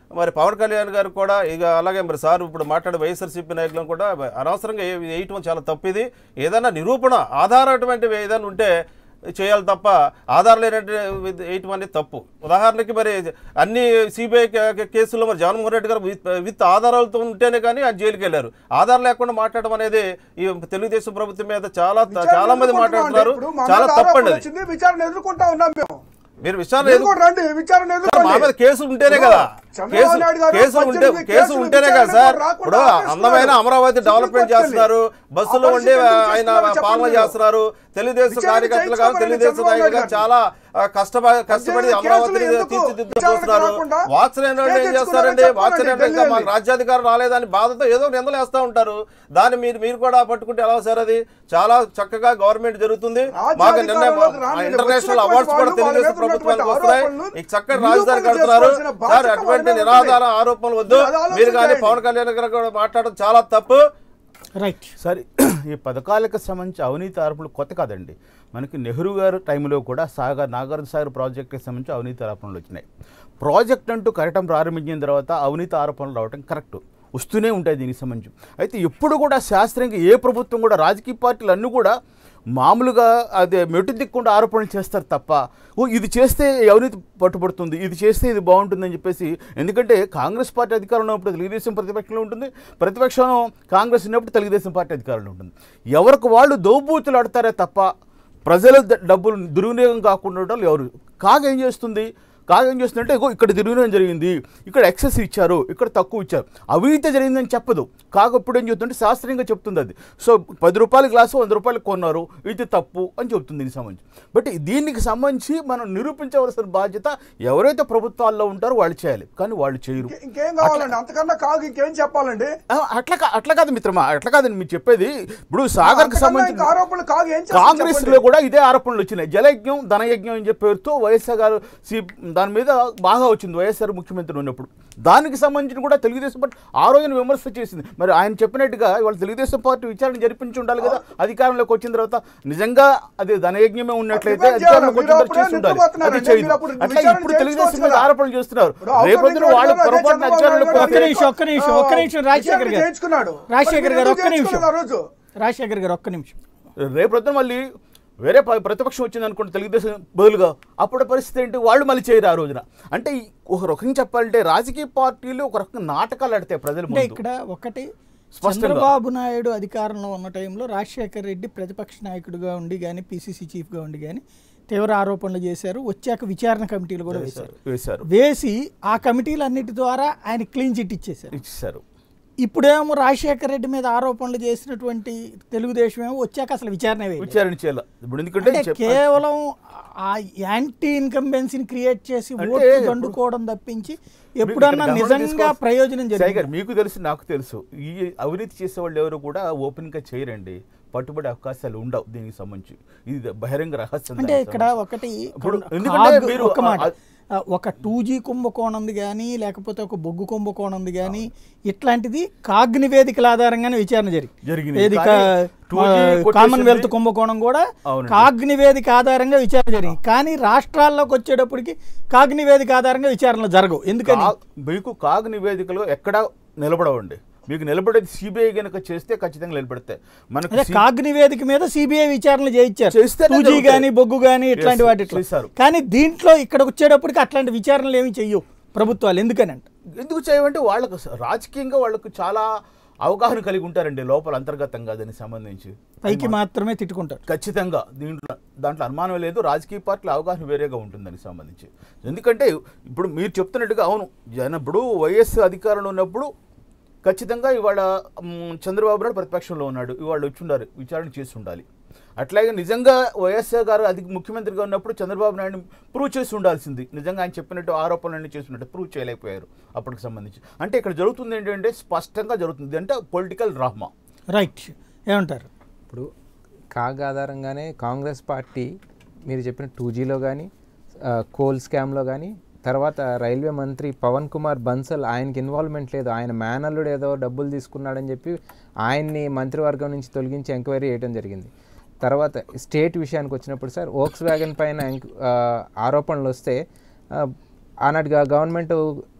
[SPEAKER 5] మరి పవన్ కళ్యాణ్ గారు కూడా ఇక అలాగే మరి సార్ ఇప్పుడు మాట్లాడే వైఎస్ఆర్సీపీ నాయకులను కూడా అనవసరంగా ఏ- వేయటం చాలా తప్పు ఇది ఏదైనా నిరూపణ ఆధారటువంటివి ఏదైనా ఉంటే చేయాలి తప్ప ఆధారం లేనట్టు వేయటం అనేది తప్పు ఉదాహరణకి మరి అన్ని సిబిఐ కేసుల్లో మరి జగన్మోహన్ రెడ్డి గారు విత్ విత్ ఆధారాలతో ఉంటేనే కానీ ఆయన జైలుకి వెళ్ళారు ఆధారం లేకుండా మాట్లాడడం అనేది ఈ తెలుగుదేశం ప్రభుత్వం మీద చాలా చాలా మంది మాట్లాడుతున్నారు
[SPEAKER 6] ఇప్పుడు మా
[SPEAKER 5] చాలా
[SPEAKER 6] మీద
[SPEAKER 5] తప్పండి
[SPEAKER 6] ఆరోపణలు
[SPEAKER 5] అది
[SPEAKER 6] వచ్చింది విచారణ ఎదుర్కొంటా ఉన్నాం మేము
[SPEAKER 5] మీరు విషయాలు
[SPEAKER 6] మీరు
[SPEAKER 5] ఎదుర్కొ-
[SPEAKER 6] కూడా రండి విచారణ
[SPEAKER 5] సార్, మా మీద
[SPEAKER 6] ఎదుర్కోండి
[SPEAKER 5] కేసులు ఉంటేనే కదా
[SPEAKER 6] చంద్రబాబు
[SPEAKER 5] కేసు
[SPEAKER 6] నాయుడు గారు
[SPEAKER 5] కేసులు ఉంటే
[SPEAKER 6] పద్దెనిమిది
[SPEAKER 5] కేసులు
[SPEAKER 6] కేసులు
[SPEAKER 5] ఉంటేనే కదా
[SPEAKER 6] విచారణ
[SPEAKER 5] సార్
[SPEAKER 6] రాకుండా
[SPEAKER 5] ఇప్పుడు
[SPEAKER 6] ఆపేస్తున్నారు.
[SPEAKER 5] అందమైన అమరావతి డెవలప్మెంట్
[SPEAKER 6] సుప్రీం కోర్టుకి
[SPEAKER 5] చేస్తున్నారు బస్సులో ఉండి
[SPEAKER 6] అపరిశుభ్రం
[SPEAKER 5] ఆయన
[SPEAKER 6] చేస్తున్నారు
[SPEAKER 5] పాలన
[SPEAKER 6] చెప్పండి
[SPEAKER 5] చేస్తున్నారు తెలుగుదేశం
[SPEAKER 6] విచారణ
[SPEAKER 5] కార్యకర్తలు కానీ
[SPEAKER 6] చేయించుకోమని
[SPEAKER 5] తెలుగుదేశం
[SPEAKER 6] చంద్రబాబు
[SPEAKER 5] నాయకులు కానీ
[SPEAKER 6] నాయుడు
[SPEAKER 5] చాలా ఆ, కష్టపడి కష్టపడి
[SPEAKER 6] కేసులు
[SPEAKER 5] అమరావతిని
[SPEAKER 6] ఎందుకు?
[SPEAKER 5] తీర్చిదిద్దు
[SPEAKER 6] విచారణకు
[SPEAKER 5] చూస్తున్నారు
[SPEAKER 6] రాకుండా
[SPEAKER 5] వాత్సల్యం
[SPEAKER 6] కేసు
[SPEAKER 5] ఏం చేస్తారండి
[SPEAKER 6] తెచ్చుకున్నారని
[SPEAKER 5] వాత్సల్యం
[SPEAKER 6] చెప్పండి,
[SPEAKER 5] ఇంకా మాకు
[SPEAKER 6] ఢిల్లీ
[SPEAKER 5] రాజ్యాధికారం రాలేదని బాధతో ఏదో నిందలు వేస్తూ ఉంటారు దాన్ని మీరు మీరు కూడా పట్టుకుంటే ఎలా సార్ అది చాలా చక్కగా గవర్నమెంట్ జరుగుతుంది మాకు నిన్న
[SPEAKER 6] రాజ్యాధికారంలోకి రాని
[SPEAKER 5] ఇంటర్నేషనల్
[SPEAKER 6] వచ్చినటువంటి
[SPEAKER 5] అవార్డ్స్ కూడా
[SPEAKER 6] వాళ్ళు
[SPEAKER 5] తెలుగుదేశం
[SPEAKER 6] వాళ్ళ మీద
[SPEAKER 5] ప్రభుత్వానికి
[SPEAKER 6] ఉన్నటువంటి
[SPEAKER 5] వస్తున్నాయి
[SPEAKER 6] ఆరోపణలు
[SPEAKER 5] ఈ చక్కటి
[SPEAKER 6] నిరూపణ
[SPEAKER 5] రాజధాని కడుతున్నారు
[SPEAKER 6] చేసుకోవాల్సిన
[SPEAKER 5] సార్
[SPEAKER 6] బాధ్యత
[SPEAKER 5] అటువంటి
[SPEAKER 6] వాళ్ళ మీద
[SPEAKER 5] నిరాధార ఆరోపణలు వద్దు
[SPEAKER 6] అది ఆలోచన
[SPEAKER 5] మీరు కానీ
[SPEAKER 6] చేయండి.
[SPEAKER 5] పవన్ కళ్యాణ్ గారు కూడా మాట్లాడడం చాలా తప్పు
[SPEAKER 1] రైట్
[SPEAKER 3] సరే ఈ పథకాలకు సంబంధించి అవినీతి ఆరోపణలు కొత్త కాదండి మనకి నెహ్రూ గారు టైంలో కూడా సాగర్ నాగార్జున సాగర్ ప్రాజెక్టుకి సంబంధించి అవినీతి ఆరోపణలు వచ్చినాయి ప్రాజెక్ట్ అంటూ కట్టడం ప్రారంభించిన తర్వాత అవినీతి ఆరోపణలు రావడం కరెక్ట్ వస్తూనే ఉంటాయి దీనికి సంబంధించి అయితే ఎప్పుడు కూడా శాస్త్రీయంగా ఏ ప్రభుత్వం కూడా రాజకీయ పార్టీలు అన్నీ కూడా మామూలుగా అదే మెట్టు దిక్కుండా ఆరోపణలు చేస్తారు తప్ప ఓ ఇది చేస్తే ఈ అవినీతి పట్టుబడుతుంది ఇది చేస్తే ఇది బాగుంటుందని చెప్పేసి ఎందుకంటే కాంగ్రెస్ పార్టీ అధికారంలో ఉన్నప్పుడు తెలుగుదేశం ప్రతిపక్షంలో ఉంటుంది ప్రతిపక్షం కాంగ్రెస్ ఉన్నప్పుడు తెలుగుదేశం పార్టీ అధికారంలో ఉంటుంది ఎవరికి వాళ్ళు దోబూతులు ఆడతారే తప్ప ప్రజల ద- డబ్బులు దుర్వినియోగం కాకుండా ఉండడం ఎవరు కాగా ఏం చేస్తుంది కాగా ఏం చేస్తుందంటే ఇగో ఇక్కడ దుర్వినియోగం జరిగింది ఇక్కడ ఎక్సెస్ ఇచ్చారు ఇక్కడ తక్కువ ఇచ్చారు అవినీతి జరిగిందని చెప్పదు కాక ఇప్పుడు ఏం చెప్తుంటే శాస్త్రీయంగా చెప్తుంది అది సో పది రూపాయల గ్లాసు వంద రూపాయలు కొన్నారు ఇది తప్పు అని చెప్తుంది దీనికి సంబంధించి బట్ దీనికి సంబంధించి మనం నిరూపించవలసిన బాధ్యత ఎవరైతే ప్రభుత్వాల్లో ఉంటారో వాళ్ళు చేయాలి కానీ వాళ్ళు చేయరు
[SPEAKER 6] ఇంకే- ఇంకేం కావాలండి అంతకన్నా కాదు ఇంకేం చెప్పాలండి
[SPEAKER 3] ఆ, అట్లా కా- అట్లా కాదు మిత్రమా అట్లా కాదని మీరు చెప్పేది ఇప్పుడు సాగర్కి
[SPEAKER 6] అంతకన్నా
[SPEAKER 3] సంబంధించి
[SPEAKER 6] ఇంకా ఆరోపణలు కాదు ఏం చేస్తారు
[SPEAKER 3] కాంగ్రెస్
[SPEAKER 6] చెప్పండి.
[SPEAKER 3] లో కూడా ఇదే ఆరోపణలు వచ్చినాయి జలయజ్ఞం ధనయజ్ఞం అని చెప్పే పేరుతో వైఎస్ఆర్ గారు సి దాని మీద బాగా వచ్చింది వైఎస్ఆర్ ముఖ్యమంత్రి ఉన్నప్పుడు దానికి సంబంధించి కూడా తెలుగుదేశం పార్టీ ఆ రోజున విమర్శ చేసింది మరి ఆయన చెప్పినట్టుగా ఇవాళ తెలుగుదేశం పార్టీ విచారణ జరిపించి ఉండాలి కదా అధికారంలోకి వచ్చిన తర్వాత నిజంగా అది ధనయజ్ఞమే ఉన్నట్లయితే
[SPEAKER 6] డిమాండ్
[SPEAKER 3] అధికారంలోకి
[SPEAKER 6] చేయాలి.
[SPEAKER 3] వచ్చిన
[SPEAKER 6] మీరు
[SPEAKER 3] తర్వాత చేసి ఉండాలి
[SPEAKER 6] అప్పుడే
[SPEAKER 3] అది చేయదు
[SPEAKER 6] మీరు అప్పుడు
[SPEAKER 3] అట్లా
[SPEAKER 6] విచారణ
[SPEAKER 3] ఇప్పుడు తెలుగుదేశం మీద
[SPEAKER 6] చేయించుకోవచ్చు
[SPEAKER 3] ఆరోపణలు చేస్తున్నారు
[SPEAKER 6] ఇప్పుడు అవసరం
[SPEAKER 3] రేపొద్దున
[SPEAKER 6] లేదు
[SPEAKER 3] వాళ్ళు
[SPEAKER 6] అదే
[SPEAKER 3] పొరపాటున
[SPEAKER 6] చంద్రబాబు
[SPEAKER 3] అధికారంలోకి
[SPEAKER 6] నాయుడు
[SPEAKER 1] ఒక్క
[SPEAKER 3] వస్తే-
[SPEAKER 1] నిమిషం ఒక్క నిమిషం ఒక్క నిమిషం రాజశేఖర్ గారు
[SPEAKER 6] చేయించుకున్నాడు
[SPEAKER 1] రాజశేఖర్
[SPEAKER 6] మరి
[SPEAKER 1] గారు
[SPEAKER 6] మీరు
[SPEAKER 1] ఒక్క నిమిషం
[SPEAKER 6] చేయించుకోలేదు ఆ రోజు
[SPEAKER 1] రాజశేఖర్ గారు ఒక్క నిమిషం
[SPEAKER 3] రేపు పొద్దున మళ్ళీ వేరే ప- ప్రతిపక్షం వచ్చింది అనుకోండి తెలుగుదేశం బదులుగా అప్పుడు పరిస్థితి ఏంటి వాళ్ళు మళ్ళీ చేయరు ఆ రోజున అంటే ఈ ఒక రకంగా చెప్పాలంటే రాజకీయ పార్టీలు ఒక రకంగా నాటకాలు ఆడతాయి ప్రజల
[SPEAKER 1] అంటే
[SPEAKER 3] ముందు
[SPEAKER 1] ఇక్కడ ఒకటి
[SPEAKER 3] స్పష్టంగా.
[SPEAKER 1] చంద్రబాబు నాయుడు అధికారంలో ఉన్న టైంలో రాజశేఖర్ రెడ్డి ప్రతిపక్ష నాయకుడిగా ఉండి కానీ పిసిసి చీఫ్గా ఉండి కానీ తీవ్ర ఆరోపణలు చేశారు వచ్చాక విచారణ కమిటీలు కూడా వేశారు
[SPEAKER 3] వేశారు
[SPEAKER 1] వేసి ఆ కమిటీలన్నిటి ద్వారా ఆయన క్లీన్ చిట్ ఇచ్చేశారు
[SPEAKER 3] ఇచ్చేశారు
[SPEAKER 1] ఇప్పుడేమో రాజశేఖర్ రెడ్డి మీద ఆరోపణలు చేసినటువంటి తెలుగుదేశం ఏమో వచ్చాక అసలు విచారణ వేయలేదు.
[SPEAKER 3] విచారణ చేయాలి ఇప్పుడు ఎందుకంటే
[SPEAKER 1] అంటే
[SPEAKER 3] చెప్ప-
[SPEAKER 1] కేవలం ఆ యాంటీ ఇన్కంబెన్సీని క్రియేట్ చేసి
[SPEAKER 3] అంటే
[SPEAKER 1] ఓట్లు
[SPEAKER 3] ఇప్పుడు-
[SPEAKER 1] దండుకోవడం తప్పించి
[SPEAKER 3] మీకు
[SPEAKER 1] ఎప్పుడన్నా
[SPEAKER 3] ఇక్కడ
[SPEAKER 1] నిజంగా
[SPEAKER 3] గమనించుకోవాల్సి-
[SPEAKER 1] ప్రయోజనం
[SPEAKER 3] సాయి
[SPEAKER 1] జరిగింది
[SPEAKER 3] గారు, మీకు తెలుసు నాకు తెలుసు ఈ అవినీతి చేసే వాళ్ళు ఎవరు కూడా ఓపెన్ గా చేయరండి పట్టుబడే అవకాశాలు ఉండవు దీనికి సంబంధించి ఇది బహిరంగ రహస్యం
[SPEAKER 1] అంటే
[SPEAKER 3] దానికి
[SPEAKER 1] ఇక్కడ
[SPEAKER 3] సంబంధించి.
[SPEAKER 1] ఒకటి
[SPEAKER 3] ఇప్పుడు
[SPEAKER 1] కాగ్
[SPEAKER 3] ఎందుకంటే మీరు
[SPEAKER 1] ఒక మాట
[SPEAKER 3] ఆ-
[SPEAKER 1] ఆ, ఒక టూ జీ కుంభకోణంది కానీ లేకపోతే ఒక బొగ్గు కుంభకోణంది కానీ ఇట్లాంటిది కాగ్ నివేదికల ఆధారంగానే విచారణ జరిగింది
[SPEAKER 3] జరిగింది.
[SPEAKER 1] వేదిక
[SPEAKER 3] కానీ 2G కొట్టేసింది.
[SPEAKER 1] కామన్వెల్త్ కుంభకోణం కూడా
[SPEAKER 3] అవునండి.
[SPEAKER 1] కాగ్ నివేదిక ఆధారంగా విచారణ జరిగింది కానీ రాష్ట్రాల్లోకి వచ్చేటప్పటికి కాగ్ నివేదిక ఆధారంగా విచారణలు జరగవు ఎందుకని
[SPEAKER 3] కా- మీకు కాగ్ నివేదికలు ఎక్కడా నిలబడవండి మీకు నిలబడేది సిబిఐ గనక చేస్తే ఖచ్చితంగా నిలబడతాయి మనకు
[SPEAKER 1] అదే
[SPEAKER 3] సి-
[SPEAKER 1] కాగ్ నివేదిక మీద సిబిఐ విచారణలు చేయించారు
[SPEAKER 3] చేస్తేనే
[SPEAKER 1] టూ జీ
[SPEAKER 3] జరుగుతాయి.
[SPEAKER 1] కానీ బొగ్గు కానీ ఇట్లాంటి
[SPEAKER 3] Yes,
[SPEAKER 1] వాటిలో
[SPEAKER 3] చేశారు.
[SPEAKER 1] కానీ దీంట్లో ఇక్కడ వచ్చేటప్పటికి అట్లాంటి విచారణలు ఏమి చెయ్యవు ప్రభుత్వాలు ఎందుకని అంట
[SPEAKER 3] ఎందుకు చేయమంటే వాళ్ళకు స- రాజకీయంగా వాళ్ళకు చాలా అవగాహన కలిగి ఉంటారండి లోపల అంతర్గతంగా దానికి సంబంధించి
[SPEAKER 1] పైకి మాత్రమే తిట్టుకుంటారు
[SPEAKER 3] ఖచ్చితంగా దీంట్లో దాంట్లో అనుమానం లేదు రాజకీయ పార్టీల అవగాహన వేరేగా ఉంటుంది దానికి సంబంధించి ఎందుకంటే ఇప్పుడు మీరు చెప్తున్నట్టుగా అవును జన ఇప్పుడు వైఎస్ అధికారంలో ఉన్నప్పుడు ఖచ్చితంగా ఇవాళ మ్, చంద్రబాబు నాయుడు ప్రతిపక్షంలో ఉన్నాడు ఇవాళ వచ్చి ఉండాలి విచారణ చేసి ఉండాలి అట్లాగే నిజంగా వైఎస్ఆర్ గారు అది ముఖ్యమంత్రిగా ఉన్నప్పుడు చంద్రబాబు నాయుడు ప్రూవ్ చేసి ఉండాల్సింది నిజంగా ఆయన చెప్పినట్టు ఆరోపణలన్నీ చేసినట్టు ప్రూవ్ చేయలేకపోయారు అప్పటికి సంబంధించి అంటే ఇక్కడ జరుగుతుంది ఏంటంటే స్పష్టంగా జరుగుతుంది అంటే పొలిటికల్ డ్రామా
[SPEAKER 1] రైట్ ఏమంటారు
[SPEAKER 4] ఇప్పుడు కాగ్ ఆధారంగానే కాంగ్రెస్ పార్టీ మీరు చెప్పిన టూ జీలో కానీ కోల్ స్కామ్లో కానీ తర్వాత రైల్వే మంత్రి పవన్ కుమార్ బన్సల్ ఆయనకి ఇన్వాల్వ్మెంట్ లేదు ఆయన మేనల్లుడు ఏదో డబ్బులు తీసుకున్నాడని చెప్పి ఆయన్ని మంత్రివర్గం నుంచి తొలగించి ఎంక్వైరీ చేయడం జరిగింది తర్వాత స్టేట్ విషయానికి వచ్చినప్పుడు సార్ ఓక్స్ వ్యాగన్ పైన ఎంక్- ఆ, ఆరోపణలు వస్తే ఆ, ఆనాటి గవర్నమెంట్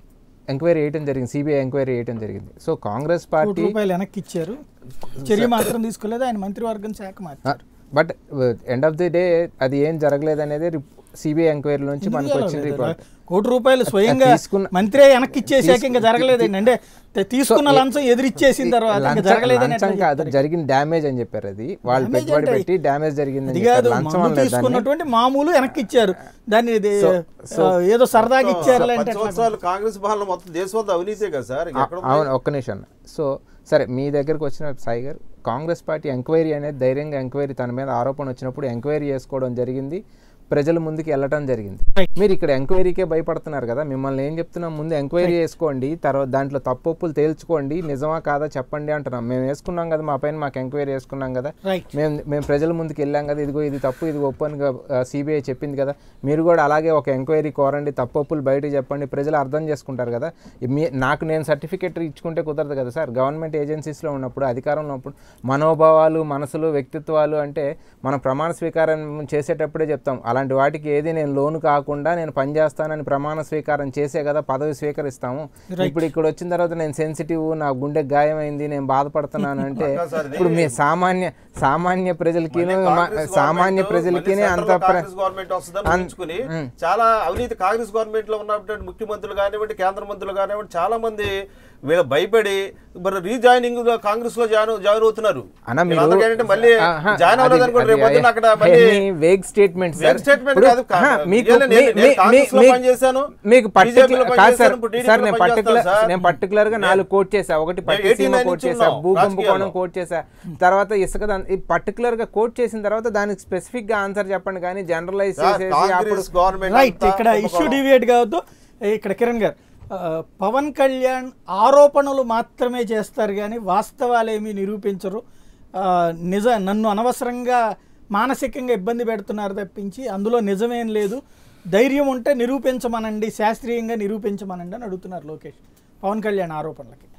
[SPEAKER 4] ఎంక్వైరీ చేయడం జరిగింది సిబిఐ ఎంక్వైరీ చేయడం జరిగింది సో కాంగ్రెస్
[SPEAKER 1] కోటి
[SPEAKER 4] పార్టీ
[SPEAKER 1] రూపాయలు వెనక్కి ఇచ్చారు చర్య మాత్రం తీసుకోలేదు ఆయన మంత్రివర్గం శాఖ మార్చారు
[SPEAKER 4] but end of the day అది ఏం జరగలేదు అనేది సిబిఐ ఎంక్వైరీ నుంచి మనకు వచ్చిన రిపోర్ట్
[SPEAKER 1] కోటి రూపాయలు స్వయంగా
[SPEAKER 4] తీసుకున్న-
[SPEAKER 1] మంత్రే వెనక్కి ఇచ్చేసాక ఇంకా జరగలేదండి అంటే తె- తీసుకున్న లంచం ఎదిరిచ్చేసిన తర్వాత ఇంకా జరగలేదని
[SPEAKER 4] లంచం
[SPEAKER 1] ఎట్లా
[SPEAKER 4] కాదు
[SPEAKER 1] చెప్తారు?
[SPEAKER 4] జరిగిన డ్యామేజ్ అని చెప్పారు అది వాళ్ళు
[SPEAKER 1] Damage
[SPEAKER 4] పెట్టుబడి
[SPEAKER 1] అంటే
[SPEAKER 4] పెట్టి డ్యామేజ్ జరిగింది
[SPEAKER 1] అది కాదు మందు తీసుకున్నటువంటి మామూలు వెనక్కి ఇచ్చారు దాన్ని ఇది, ఆ, ఏదో సరదాగా ఇచ్చారులే అంటే
[SPEAKER 5] పది
[SPEAKER 1] ఎట్లా?
[SPEAKER 5] సంవత్సరాలు కాంగ్రెస్ పాలన మొత్తం దేశం అంతా అవినీతే కదా సార్ ఇంకా ఎక్కడ ఉంది?
[SPEAKER 4] అవును ఒక్క నిమిషం సో సరే మీ దగ్గరకు వచ్చిన సాయి గారు కాంగ్రెస్ పార్టీ ఎంక్వైరీ అనేది ధైర్యంగా ఎంక్వైరీ తన మీద ఆరోపణ వచ్చినప్పుడు ఎంక్వైరీ చేసుకోవడం జరిగింది ప్రజల ముందుకు వెళ్ళటం జరిగింది
[SPEAKER 1] Right.
[SPEAKER 4] మీరు ఇక్కడ ఎంక్వైరీకే భయపడుతున్నారు కదా మిమ్మల్ని ఏం చెప్తున్నాం ముందు ఎంక్వైరీ చేసుకోండి తర్వాత దాంట్లో తప్పులు తేల్చుకోండి నిజమా కాదా చెప్పండి అంటున్నాం మేము వేసుకున్నాం కదా మా పైన మాకు ఎంక్వైరీ వేసుకున్నాం కదా
[SPEAKER 1] రైట్
[SPEAKER 4] మేము మేము ప్రజల ముందుకు వెళ్ళాం కదా ఇదిగో ఇది తప్పు ఇది ఒప్పు అని సిబిఐ చెప్పింది కదా మీరు కూడా అలాగే ఒక ఎంక్వైరీ కోరండి తప్పులు బయటకు చెప్పండి ప్రజలు అర్థం చేసుకుంటారు కదా ఈ మీ నాకు నేను సర్టిఫికేట్ ఇచ్చుకుంటే కుదరదు కదా సార్ గవర్నమెంట్ ఏజెన్సీస్లో ఉన్నప్పుడు అధికారంలో ఉన్నప్పుడు మనోభావాలు మనసులు వ్యక్తిత్వాలు అంటే మనం ప్రమాణ స్వీకారం చేసేటప్పుడే చెప్తాం అలాంటి వాటికి ఏది నేను లోను కాకుండా నేను పనిచేస్తానని ప్రమాణ స్వీకారం చేసే కదా పదవి స్వీకరిస్తాము ఇప్పుడు ఇక్కడ వచ్చిన తర్వాత నేను సెన్సిటివ్ నా గుండె గాయమైంది నేను బాధపడుతున్నాను అంటే ఇప్పుడు మీ సామాన్య సామాన్య ప్రజలకి
[SPEAKER 5] మళ్ళీ కాంగ్రెస్
[SPEAKER 4] సామాన్య
[SPEAKER 5] గవర్నమెంట్
[SPEAKER 4] ప్రజలకి
[SPEAKER 5] మళ్ళీ
[SPEAKER 4] అంత
[SPEAKER 5] సెంట్రల్లో
[SPEAKER 4] ప్ర-
[SPEAKER 5] కాంగ్రెస్ గవర్నమెంట్ వస్తుందని
[SPEAKER 4] అన్-
[SPEAKER 5] ఊహించుకుని
[SPEAKER 4] మ్.
[SPEAKER 5] చాలా అవినీతి కాంగ్రెస్ గవర్నమెంట్ లో ఉన్నటువంటి ముఖ్యమంత్రులు కానివ్వండి కేంద్ర మంత్రులు కానివ్వండి చాలా మంది వీళ్ళ భయపడి మరి రీజాయినింగ్ కాంగ్రెస్ లో జాయిన్ జాయిన్ అవుతున్నారు
[SPEAKER 4] అన్న మీరు
[SPEAKER 5] వీళ్ళందరికీ ఏంటంటే మళ్ళీ
[SPEAKER 4] ఆహా,
[SPEAKER 5] జాయిన్ అవ్వలేదు
[SPEAKER 4] అది-
[SPEAKER 5] అనుకోండి
[SPEAKER 4] అది-
[SPEAKER 5] రేపు పొద్దున్న అక్కడ మళ్ళీ
[SPEAKER 4] any vague statement, sir.
[SPEAKER 5] Vague statement
[SPEAKER 4] ఇప్పుడు,
[SPEAKER 5] కాదు. కా-
[SPEAKER 4] ఆహా, మీకు
[SPEAKER 5] నేను- నేను-
[SPEAKER 4] మీ-
[SPEAKER 5] నేను
[SPEAKER 4] మీ-
[SPEAKER 5] కాంగ్రెస్ లో
[SPEAKER 4] మీ-
[SPEAKER 5] పనిచేశాను,
[SPEAKER 4] మీకు
[SPEAKER 5] BJP లో
[SPEAKER 4] పర్టికులర్ కాదు సార్
[SPEAKER 5] పనిచేశాను, ఇప్పుడు TDP
[SPEAKER 4] సార్
[SPEAKER 5] లో
[SPEAKER 4] నేను
[SPEAKER 5] పనిచేస్తాను
[SPEAKER 4] పర్టికులర్
[SPEAKER 5] సార్.
[SPEAKER 4] నేను పర్టికులర్ గా నాలుగు కోట్ చేసా ఒకటి
[SPEAKER 5] నేను
[SPEAKER 4] పట్టిసీమ
[SPEAKER 5] 89
[SPEAKER 4] కోట్
[SPEAKER 5] నుంచి
[SPEAKER 4] చేసా
[SPEAKER 5] ఉన్నాం
[SPEAKER 4] భూకంపకోణం
[SPEAKER 5] రాజకీయాల్లో.
[SPEAKER 4] కోట్ చేసా తర్వాత ఇసుక దాని- ఈ పర్టికులర్ గా కోట్ చేసిన తర్వాత దానికి స్పెసిఫిక్ గా ఆన్సర్ చెప్పండి కానీ జనరలైజ్
[SPEAKER 5] సార్,
[SPEAKER 4] చేసేసి అప్పుడు
[SPEAKER 5] కాంగ్రెస్ గవర్నమెంట్
[SPEAKER 1] రైట్
[SPEAKER 5] అంతా
[SPEAKER 1] ఇక్కడ ఇష్యూ
[SPEAKER 5] కుంభకోణం.
[SPEAKER 1] డివియేట్ కావద్దు ఇక్కడ కిరణ్ గారు ఆ, పవన్ కళ్యాణ్ ఆరోపణలు మాత్రమే చేస్తారు కానీ వాస్తవాలేమీ నిరూపించరు ఆ, నిజ నన్ను అనవసరంగా మానసికంగా ఇబ్బంది పెడుతున్నారు తప్పించి అందులో నిజమేం లేదు ధైర్యం ఉంటే నిరూపించమనండి శాస్త్రీయంగా నిరూపించమనండి అని అడుగుతున్నారు లోకేష్ పవన్ కళ్యాణ్ ఆరోపణలకి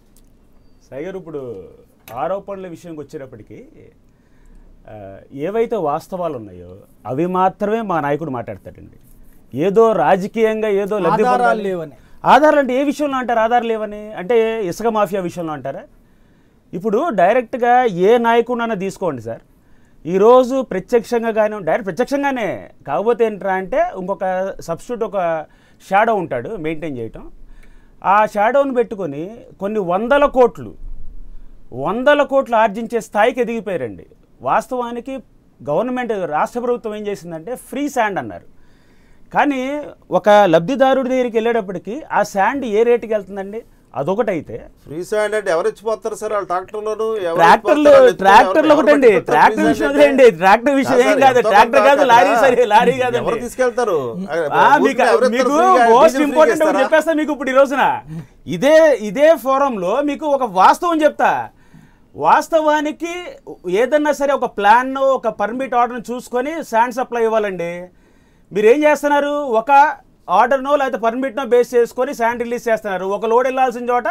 [SPEAKER 7] సాయి గారు ఇప్పుడు ఆరోపణల విషయంకి వచ్చేటప్పటికి ఆ, ఏవైతే వాస్తవాలు ఉన్నాయో అవి మాత్రమే మా నాయకుడు మాట్లాడతాడండి ఏదో రాజకీయంగా ఏదో లబ్ధి
[SPEAKER 1] ఆధారాలు
[SPEAKER 7] పొందాలి.
[SPEAKER 1] లేవని.
[SPEAKER 7] ఆధారాలు అంటే ఏ విషయంలో అంటారు ఆధారాలు లేవని అంటే ఇసుక మాఫియా విషయంలో అంటారా ఇప్పుడు డైరెక్ట్గా ఏ నాయకుడినైనా తీసుకోండి సార్ ఈరోజు ప్రత్యక్షంగా కానీ డైరెక్ట్ ప్రత్యక్షంగానే కాకపోతే ఏంట్రా అంటే ఇంకొక సబ్స్టిట్యూట్ ఒక షాడో ఉంటాడు మెయింటైన్ చేయటం ఆ షాడోని పెట్టుకొని కొన్ని వందల కోట్లు వందల కోట్లు ఆర్జించే స్థాయికి ఎదిగిపోయారండి వాస్తవానికి గవర్నమెంట్ రాష్ట్ర ప్రభుత్వం ఏం చేసిందంటే ఫ్రీ శాండ్ అన్నారు కానీ ఒక లబ్ధిదారుడి దగ్గరికి వెళ్ళేటప్పటికి ఆ శాండ్ ఏ రేటుకి వెళ్తుందండి అదొకటైతే
[SPEAKER 5] ఫ్రీ శాండ్ అంటే ఎవరు ఇచ్చిపోతారు సార్ వాళ్ళ ట్రాక్టర్లోను ఎవరు
[SPEAKER 7] ట్రాక్టర్లు
[SPEAKER 5] ఇచ్చిపోతారు? వాళ్ళు
[SPEAKER 7] ట్రాక్టర్లు
[SPEAKER 5] ఎవరు
[SPEAKER 7] ఒకటండి
[SPEAKER 5] పట్టుకుంటారు?
[SPEAKER 7] ట్రాక్టర్
[SPEAKER 5] ఫ్రీ
[SPEAKER 7] విషయం
[SPEAKER 5] శాండ్
[SPEAKER 7] వదిలేయండి
[SPEAKER 5] అంటే?
[SPEAKER 7] ట్రాక్టర్ విషయం ఏం
[SPEAKER 5] సార్,
[SPEAKER 7] కాదు
[SPEAKER 5] ఎంతో
[SPEAKER 7] ట్రాక్టర్
[SPEAKER 5] కొంత
[SPEAKER 7] కాదు లారీ
[SPEAKER 5] కదా.
[SPEAKER 7] సరే లారీ
[SPEAKER 5] ఎవరు
[SPEAKER 7] కాదండి
[SPEAKER 5] తీసుకెళ్తారు
[SPEAKER 7] ఆ, మీకు
[SPEAKER 5] ఊరికే ఎవరు
[SPEAKER 7] మీకు
[SPEAKER 5] ఇస్తారు? ఫ్రీగా
[SPEAKER 7] మోస్ట్
[SPEAKER 5] డీజిల్
[SPEAKER 7] ఇంపార్టెంట్
[SPEAKER 5] ఫ్రీగా
[SPEAKER 7] ఒకటి
[SPEAKER 5] ఇస్తారా?
[SPEAKER 7] చెప్పేస్తా మీకు ఇప్పుడు ఈ రోజున ఇదే ఇదే ఫోరంలో మీకు ఒక వాస్తవం చెప్తా వాస్తవానికి ఏదన్నా సరే ఒక ప్లాన్ ఒక పర్మిట్ ఆర్డర్ని చూసుకొని శాండ్ సప్లై ఇవ్వాలండి మీరు ఏం చేస్తున్నారు ఒక ఆర్డర్నో లేకపోతే పర్మిట్నో బేస్ చేసుకొని శాండ్ రిలీజ్ చేస్తున్నారు ఒక లోడ్ వెళ్ళాల్సిన చోట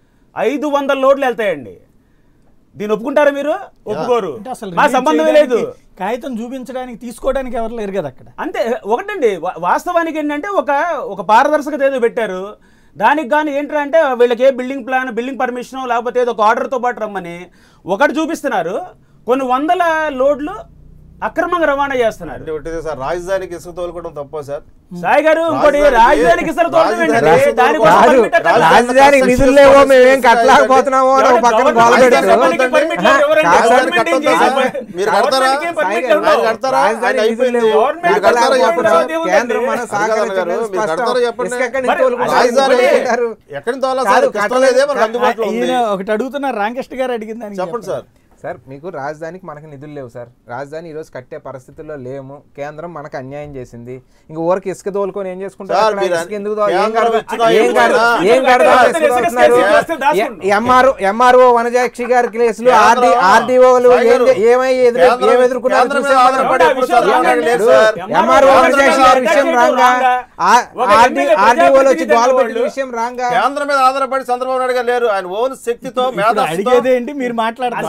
[SPEAKER 7] ఐదు వందల లోడ్లు వెళ్తాయండి దీన్ని ఒప్పుకుంటారా మీరు ఒప్పుకోరు
[SPEAKER 1] అంటే అసలు
[SPEAKER 7] మా
[SPEAKER 1] రిలీజ్
[SPEAKER 7] సంబంధమే లేదు
[SPEAKER 1] చేయడానికి, కాగితం చూపించడానికి తీసుకోవడానికి ఎవరు లేరు కదా అక్కడ
[SPEAKER 7] అంతే ఒకటండి వా- వాస్తవానికి ఏంటంటే ఒక ఒక పారదర్శకత ఏదో పెట్టారు దానికి కానీ ఏంటంటే వీళ్ళకి ఏ బిల్డింగ్ ప్లాన్ బిల్డింగ్ పర్మిషన్ లేకపోతే ఏదో ఒక ఆర్డర్తో పాటు రమ్మని ఒకటి చూపిస్తున్నారు కొన్ని వందల లోడ్లు అక్రమంగా రవాణా చేస్తున్నారు
[SPEAKER 5] అంటే ఒకటిదే సార్ రాజధానికి ఇసుక తోలుకోవడం తప్ప సార్
[SPEAKER 7] సాయి గారు ఇంకోటి
[SPEAKER 5] రాజధానికి-
[SPEAKER 7] రాజధానికి ఇస్తారు
[SPEAKER 5] రాజధానికి
[SPEAKER 7] తోటండి
[SPEAKER 5] ఇసుక
[SPEAKER 7] దానికోసం
[SPEAKER 4] కాదు
[SPEAKER 7] permit అక్కడ-
[SPEAKER 5] రాజధాని
[SPEAKER 4] రాజధానికి నిధులు లేవో మేమేం కట్టలేకపోతున్నామో అని ఒక పక్కన
[SPEAKER 7] గవర్నమెంట్
[SPEAKER 4] గోల
[SPEAKER 7] రాజధానికి
[SPEAKER 4] పెట్టారు
[SPEAKER 7] సంబంధించి permit లేదు ఎవరండి?
[SPEAKER 4] కాదు సార్,
[SPEAKER 7] గవర్నమెంట్ ఏం
[SPEAKER 5] కట్టొద్దా
[SPEAKER 7] చేసింది?
[SPEAKER 5] సార్? మీరు కడతారా?
[SPEAKER 7] గవర్నమెంట్కి ఏం permit
[SPEAKER 4] సాయి గారు,
[SPEAKER 7] ఉండవు.
[SPEAKER 5] మీరు కడతారా?
[SPEAKER 4] రాజధాని
[SPEAKER 5] ఆయన
[SPEAKER 4] నిధులు లేవు.
[SPEAKER 5] అయిపోయింది.
[SPEAKER 7] గవర్నమెంట్
[SPEAKER 4] మీరు
[SPEAKER 5] కడతారా
[SPEAKER 4] కట్టలేకపోతున్నాం.
[SPEAKER 5] చెప్పండి.
[SPEAKER 4] కేంద్రం మన
[SPEAKER 5] అడగాలి
[SPEAKER 4] సహకరించడం
[SPEAKER 5] గారు, మీరు
[SPEAKER 4] స్పష్టం.
[SPEAKER 5] కడతారా చెప్పండి.
[SPEAKER 4] ఇసుక ఎక్కడి నుంచి
[SPEAKER 7] మరి
[SPEAKER 4] తోలుకుంటారు?
[SPEAKER 5] రాజధాని
[SPEAKER 4] తోలుకుంటారు.
[SPEAKER 5] ఎక్కడి తోలా
[SPEAKER 4] కాదు,
[SPEAKER 5] సార్ కష్టం లేదే మనకు అందుబాటులో ఉంది
[SPEAKER 1] ఈయన ఒకటి అడుగుతున్నారు రామకృష్ణ గారు అడిగింది దానికి
[SPEAKER 5] చెప్పండి సార్
[SPEAKER 4] సార్ మీకు రాజధానికి మనకి నిధులు లేవు సార్ రాజధాని ఈరోజు కట్టే పరిస్థితుల్లో లేము కేంద్రం మనకు అన్యాయం చేసింది ఇంక ఊరికి ఇసుక తోలుకొని ఏం చేసుకుంటారు
[SPEAKER 5] సార్,
[SPEAKER 4] అక్కడ
[SPEAKER 5] మీరు
[SPEAKER 4] ఇసుక ఎందుకు దో- ఏం
[SPEAKER 5] కేంద్రం
[SPEAKER 4] కడదాం
[SPEAKER 5] ఇచ్చిన
[SPEAKER 4] ఏం
[SPEAKER 5] ఇసుక
[SPEAKER 4] కడదాం
[SPEAKER 5] ఇసుక
[SPEAKER 4] ఏం కడదాం
[SPEAKER 7] ఇసుక
[SPEAKER 4] ఇసుక
[SPEAKER 7] ఇసుక
[SPEAKER 4] వస్తున్నారు.
[SPEAKER 7] ఇసుక ఇసుక దాచుకుంటాం.
[SPEAKER 4] ఎంఆర్ఓ ఎంఆర్ఓ వనజాక్షి గారి కేసులు ఆర్డి
[SPEAKER 5] కేంద్రం-
[SPEAKER 4] ఆర్డీఓలు
[SPEAKER 5] సాయి గారు,
[SPEAKER 4] ఏమై ఎదురు
[SPEAKER 5] కేంద్రం-
[SPEAKER 4] ఏం ఎదుర్కొన్నారు
[SPEAKER 5] కేంద్రం మీద
[SPEAKER 4] చూసాం మనం.
[SPEAKER 5] ఆధారపడి ఎప్పుడు
[SPEAKER 7] విషయాలు
[SPEAKER 5] చదవడానికి
[SPEAKER 7] రాండి.
[SPEAKER 5] లేదు
[SPEAKER 4] ఇప్పుడు
[SPEAKER 5] సార్.
[SPEAKER 4] ఎంఆర్ఓ
[SPEAKER 7] కేంద్రం
[SPEAKER 4] వనజాక్షి
[SPEAKER 7] మీద
[SPEAKER 4] గారి విషయం
[SPEAKER 7] ఆధారపడి
[SPEAKER 4] రాంగా
[SPEAKER 7] రాంగా. ఒక
[SPEAKER 4] ఆర్డి
[SPEAKER 7] ఎమ్మెల్యే
[SPEAKER 4] ఆర్డీఓలు వచ్చి
[SPEAKER 7] ప్రజాప్రతినిధి
[SPEAKER 4] గోలపెట్టిన
[SPEAKER 7] వాళ్ళు.
[SPEAKER 4] విషయం రాంగా
[SPEAKER 5] కేంద్రం మీద ఆధారపడి చంద్రబాబు నాయుడు గారు లేరు ఆయన ఓన్ శక్తితో
[SPEAKER 1] ఇప్పుడు
[SPEAKER 5] మేధస్సుతో
[SPEAKER 1] అడిగేది ఏంటి మీరు మాట్లాడుతున్నారు
[SPEAKER 7] అసలు
[SPEAKER 5] చెప్తున్నారు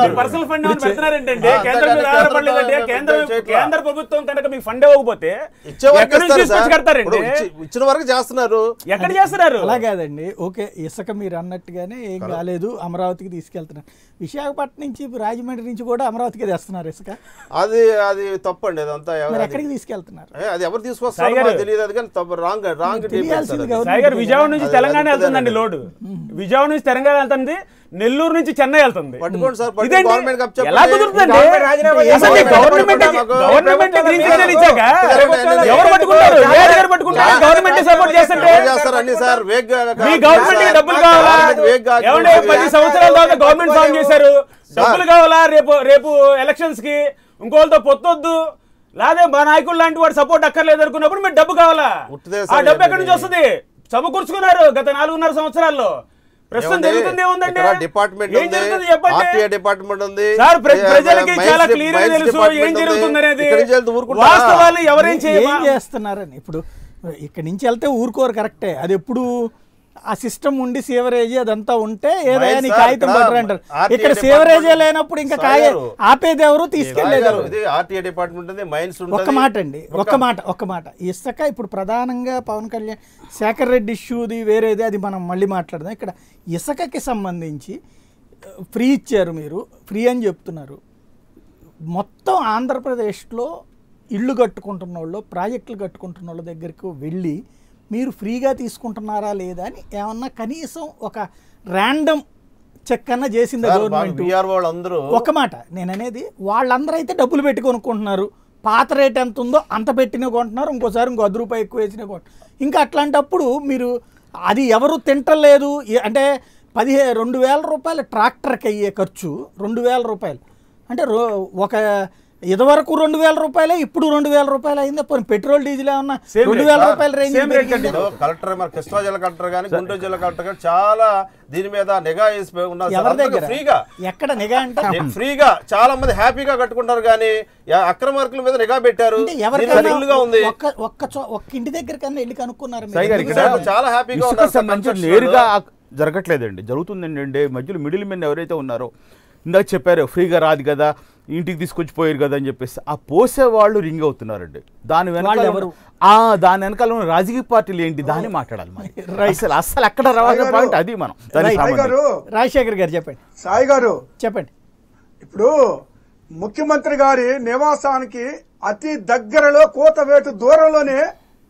[SPEAKER 7] పర్సనల్ ఫండ్ ఏమైనా
[SPEAKER 1] ఇప్పుడు
[SPEAKER 7] పెడుతున్నారేంటండి
[SPEAKER 5] ఆ,
[SPEAKER 7] కేంద్రం మీద
[SPEAKER 5] అంతేగాని
[SPEAKER 7] ఆధారపడలేదంటే
[SPEAKER 5] కేంద్రం
[SPEAKER 7] కేంద్ర
[SPEAKER 5] చేయట్లా.
[SPEAKER 7] కేంద్ర ప్రభుత్వం కనుక మీకు ఫండ్ ఇవ్వకపోతే
[SPEAKER 5] ఇచ్చే వరకు
[SPEAKER 7] ఎక్కడి నుంచి
[SPEAKER 5] ఇస్తారు
[SPEAKER 7] తీసుకొచ్చి
[SPEAKER 5] సార్.
[SPEAKER 7] కడతారండి
[SPEAKER 5] ఇప్పుడు ఇచ్చి- ఇచ్చిన వరకు చేస్తున్నారు
[SPEAKER 7] ఎక్కడ చేస్తున్నారు
[SPEAKER 1] అలా కాదండి ఓకే ఇసుక మీరు అన్నట్టుగానే ఏం కాలేదు అమరావతికి తీసుకెళ్తున్నారు విశాఖపట్నం నుంచి రాజమండ్రి నుంచి కూడా అమరావతికి తెస్తున్నారు ఇసుక
[SPEAKER 5] అది అది తప్పండి అదంతా
[SPEAKER 1] మరి
[SPEAKER 5] అది-
[SPEAKER 1] ఎక్కడికి తీసుకెళ్తున్నారు
[SPEAKER 5] ఏ, అది ఎవరు తీసుకొస్తారో
[SPEAKER 7] సాయి గారు.
[SPEAKER 5] మాకు తెలియదు అది కానీ తప్పు రాంగ్ రాంగ్
[SPEAKER 1] తెలియాల్సింది
[SPEAKER 5] డీటెయిల్స్
[SPEAKER 1] గవర్నమెంట్
[SPEAKER 7] సాయి గారు విజయవాడ నుంచి
[SPEAKER 5] అది-
[SPEAKER 7] తెలంగాణ
[SPEAKER 5] అది
[SPEAKER 7] వెళ్తుందండి లోడ్ విజయవాడ నుంచి తెలంగాణ వెళ్తుంది నెల్లూరు నుంచి చెన్నై వెళ్తుంది
[SPEAKER 5] పట్టుకోండి సార్, పట్టుకోండి.
[SPEAKER 7] ఇదేంటి?
[SPEAKER 5] గవర్నమెంట్ కప్ చెప్పండి.
[SPEAKER 7] ఎలా కుదురుతుందండి
[SPEAKER 8] గవర్నమెంట్ రాజీనామా చేయాలి.
[SPEAKER 7] అసలు
[SPEAKER 5] గవర్నమెంట్
[SPEAKER 7] గవర్నమెంట్
[SPEAKER 5] పట్టుకోండి.
[SPEAKER 7] గవర్నమెంట్ గ్రీన్ సిగ్నల్ ఇచ్చాక
[SPEAKER 5] ప్రభుత్వాలు
[SPEAKER 7] ఎవరు పట్టుకుంటారు లేడీ గారు పట్టుకుంటారు గవర్నమెంట్ సపోర్ట్ చేస్తుంటే
[SPEAKER 5] ఎవరు చేస్తారు అన్ని సార్ వేగ్
[SPEAKER 7] మీ గవర్నమెంట్ కి డబ్బులు కావాలా ఏమంటే పది సంవత్సరాల తర్వాత గవర్నమెంట్ ఫామ్ చేశారు డబ్బులు కావాలా రేపు రేపు ఎలక్షన్స్ కి ఇంకోళ్ళతో పొత్తొద్దు లేదా మా నాయకుడు లాంటి వాడు సపోర్ట్ అక్కర్లేదు అనుకున్నప్పుడు మీరు డబ్బు కావాలా
[SPEAKER 5] ఉట్టిదే
[SPEAKER 7] ఆ
[SPEAKER 5] సార్
[SPEAKER 7] డబ్బు ఎక్కడి నుంచి
[SPEAKER 5] ఇది.
[SPEAKER 7] వస్తుంది సమకూర్చుకున్నారు గత నాలుగున్నర సంవత్సరాల్లో ప్రస్తుతం జరుగుతుంది ఏముందండి
[SPEAKER 5] డిపార్ట్మెంట్
[SPEAKER 7] ఏం
[SPEAKER 5] ఉంది
[SPEAKER 7] జరుగుతుంది చెప్పండి
[SPEAKER 5] ఆర్టీఐ డిపార్ట్మెంట్ ఉంది
[SPEAKER 7] సార్ ప్ర-
[SPEAKER 5] ఏ,
[SPEAKER 7] ప్రజలకి
[SPEAKER 5] మైన్స్
[SPEAKER 7] చాలా
[SPEAKER 5] డి-
[SPEAKER 7] క్లియర్ గా
[SPEAKER 5] మైన్స్
[SPEAKER 7] తెలుసు
[SPEAKER 5] డిపార్ట్మెంట్
[SPEAKER 7] ఏం
[SPEAKER 5] ఉంది.
[SPEAKER 7] జరుగుతుంది అనేది
[SPEAKER 5] ఇక్కడి నుంచి వెళ్తే ఊరుకుంటారా?
[SPEAKER 7] వాస్తవాలు ఎవరేం
[SPEAKER 1] ఏం
[SPEAKER 7] చేయ
[SPEAKER 1] చేస్తున్నారని ఇప్పుడు ఇక్కడి నుంచి వెళ్తే ఊరుకోరు కరెక్టే అది ఎప్పుడు ఆ సిస్టమ్ ఉండి సీవరేజ్ అదంతా ఉంటే ఏదైనా
[SPEAKER 5] మైన్స్
[SPEAKER 1] నీ
[SPEAKER 5] సార్,
[SPEAKER 1] కాగితం
[SPEAKER 5] ఇక్కడ
[SPEAKER 1] పట్టరు అంటారు
[SPEAKER 5] RTI
[SPEAKER 1] ఇక్కడ
[SPEAKER 5] డిపార్ట్మెంట్
[SPEAKER 1] సీవరేజే లేనప్పుడు ఇంకా
[SPEAKER 5] సార్
[SPEAKER 1] కాయ
[SPEAKER 5] గారు.
[SPEAKER 1] ఆపేది ఎవరు
[SPEAKER 5] సాయి
[SPEAKER 1] తీసుకెళ్లేది
[SPEAKER 5] గారు,
[SPEAKER 1] ఎవరు
[SPEAKER 5] ఇది ఆర్టీఐ డిపార్ట్మెంట్ ఉంది మైన్స్
[SPEAKER 1] ఒక్క
[SPEAKER 5] ఉంటుంది
[SPEAKER 1] మాట అండి ఒక్క మాట ఒక్క మాట ఇసుక ఇప్పుడు ప్రధానంగా పవన్ కళ్యాణ్ శేఖర్ రెడ్డి ఇష్యూది వేరేది అది మనం మళ్ళీ మాట్లాడదాం ఇక్కడ ఇసుకకి సంబంధించి ఫ్రీ ఇచ్చారు మీరు ఫ్రీ అని చెప్తున్నారు మొత్తం ఆంధ్రప్రదేశ్లో ఇళ్ళు కట్టుకుంటున్న వాళ్ళు ప్రాజెక్టులు కట్టుకుంటున్న వాళ్ళ దగ్గరకు వెళ్ళి మీరు ఫ్రీగా తీసుకుంటున్నారా లేదా అని ఏమన్నా కనీసం ఒక ర్యాండమ్ చెక్ అన్న చేసింది గవర్నమెంట్
[SPEAKER 5] విఆర్ వాళ్ళు అందరూ
[SPEAKER 1] ఒక మాట నేను అనేది వాళ్ళందరూ అయితే డబ్బులు పెట్టి కొనుక్కుంటున్నారు పాత రేట్ ఎంత ఉందో అంత పెట్టిన కొంటున్నారు ఇంకోసారి ఇంకో వద్ద రూపాయి ఎక్కువ వేసిన కొంటున్నారు ఇంకా అట్లాంటప్పుడు మీరు అది ఎవరు తింటలేదు ఏ- అంటే పదిహే రెండు వేల రూపాయలు ట్రాక్టర్కి అయ్యే ఖర్చు రెండు వేల రూపాయలు అంటే రో ఒక ఇదివరకు రెండు వేల రూపాయలే ఇప్పుడు రెండు వేల రూపాయలు అయిందా పోనీ పెట్రోల్ డీజిల్ ఏమన్నా
[SPEAKER 7] Same
[SPEAKER 1] రెండు
[SPEAKER 7] rate,
[SPEAKER 1] వేల
[SPEAKER 7] sir.
[SPEAKER 1] రూపాయల రేంజ్
[SPEAKER 7] Same rate కండి.
[SPEAKER 5] ఇప్పుడు కలెక్టర్ మన కృష్ణా జిల్లా కలెక్టర్ కానీ గుంటూరు జిల్లా కలెక్టర్ కానీ చాలా దీని మీద నిఘా వేసి ఉన్నారు సార్.
[SPEAKER 1] ఎవరి
[SPEAKER 5] అందరికీ
[SPEAKER 1] దగ్గర
[SPEAKER 5] ఫ్రీగా
[SPEAKER 1] ఎక్కడ నిఘా అంటే
[SPEAKER 5] ఫ్రీగా చాలా మంది హ్యాపీగా కట్టుకుంటారు కానీ యా- అక్రమార్కుల మీద నిఘా పెట్టారు
[SPEAKER 1] అంటే
[SPEAKER 5] దీని
[SPEAKER 1] ఎవరికైనా
[SPEAKER 5] ఫుల్గా ఉంది
[SPEAKER 1] ఒక్క ఒక్క చో- ఒక్క ఇంటి దగ్గరకన్నా వెళ్ళి కనుక్కున్నారు మీరు?
[SPEAKER 3] సాయి గారు
[SPEAKER 1] ఎందుకు
[SPEAKER 3] ఇక్కడ
[SPEAKER 1] సార్?
[SPEAKER 5] చాలా హ్యాపీగా
[SPEAKER 3] ఇసుక
[SPEAKER 5] ఉన్నారు సార్
[SPEAKER 3] సంబంధించి
[SPEAKER 5] construction
[SPEAKER 3] నేరుగా
[SPEAKER 5] లో.
[SPEAKER 3] ఆ- జరగట్లేదండి జరుగుతుంది ఏంటంటే మధ్యలో మిడిల్ మెన్ ఎవరైతే ఉన్నారో ఇందాక చెప్పారు ఫ్రీగా రాదు కదా ఇంటికి తీసుకొచ్చి పోయారు కదా అని చెప్పేసి ఆ పోసే వాళ్ళు రింగ్ అవుతున్నారండి దాని వెనకాల
[SPEAKER 1] వాళ్ళు ఎవరు?
[SPEAKER 3] ఆ దాని వెనకాల ఉన్న రాజకీయ పార్టీలు ఏంటి దాన్ని మాట్లాడాలి మనం అసలు అసలు ఎక్కడ రావాల్సిన
[SPEAKER 6] గారు.
[SPEAKER 3] పాయింట్ అది మనం దానికి
[SPEAKER 1] Right.
[SPEAKER 6] సాయి గారు
[SPEAKER 3] సంబంధించి
[SPEAKER 1] రాజశేఖర్ గారు చెప్పండి
[SPEAKER 6] సాయి గారు
[SPEAKER 1] చెప్పండి
[SPEAKER 6] ఇప్పుడు ముఖ్యమంత్రి గారి నివాసానికి అతి దగ్గరలో కోతవేటు దూరంలోనే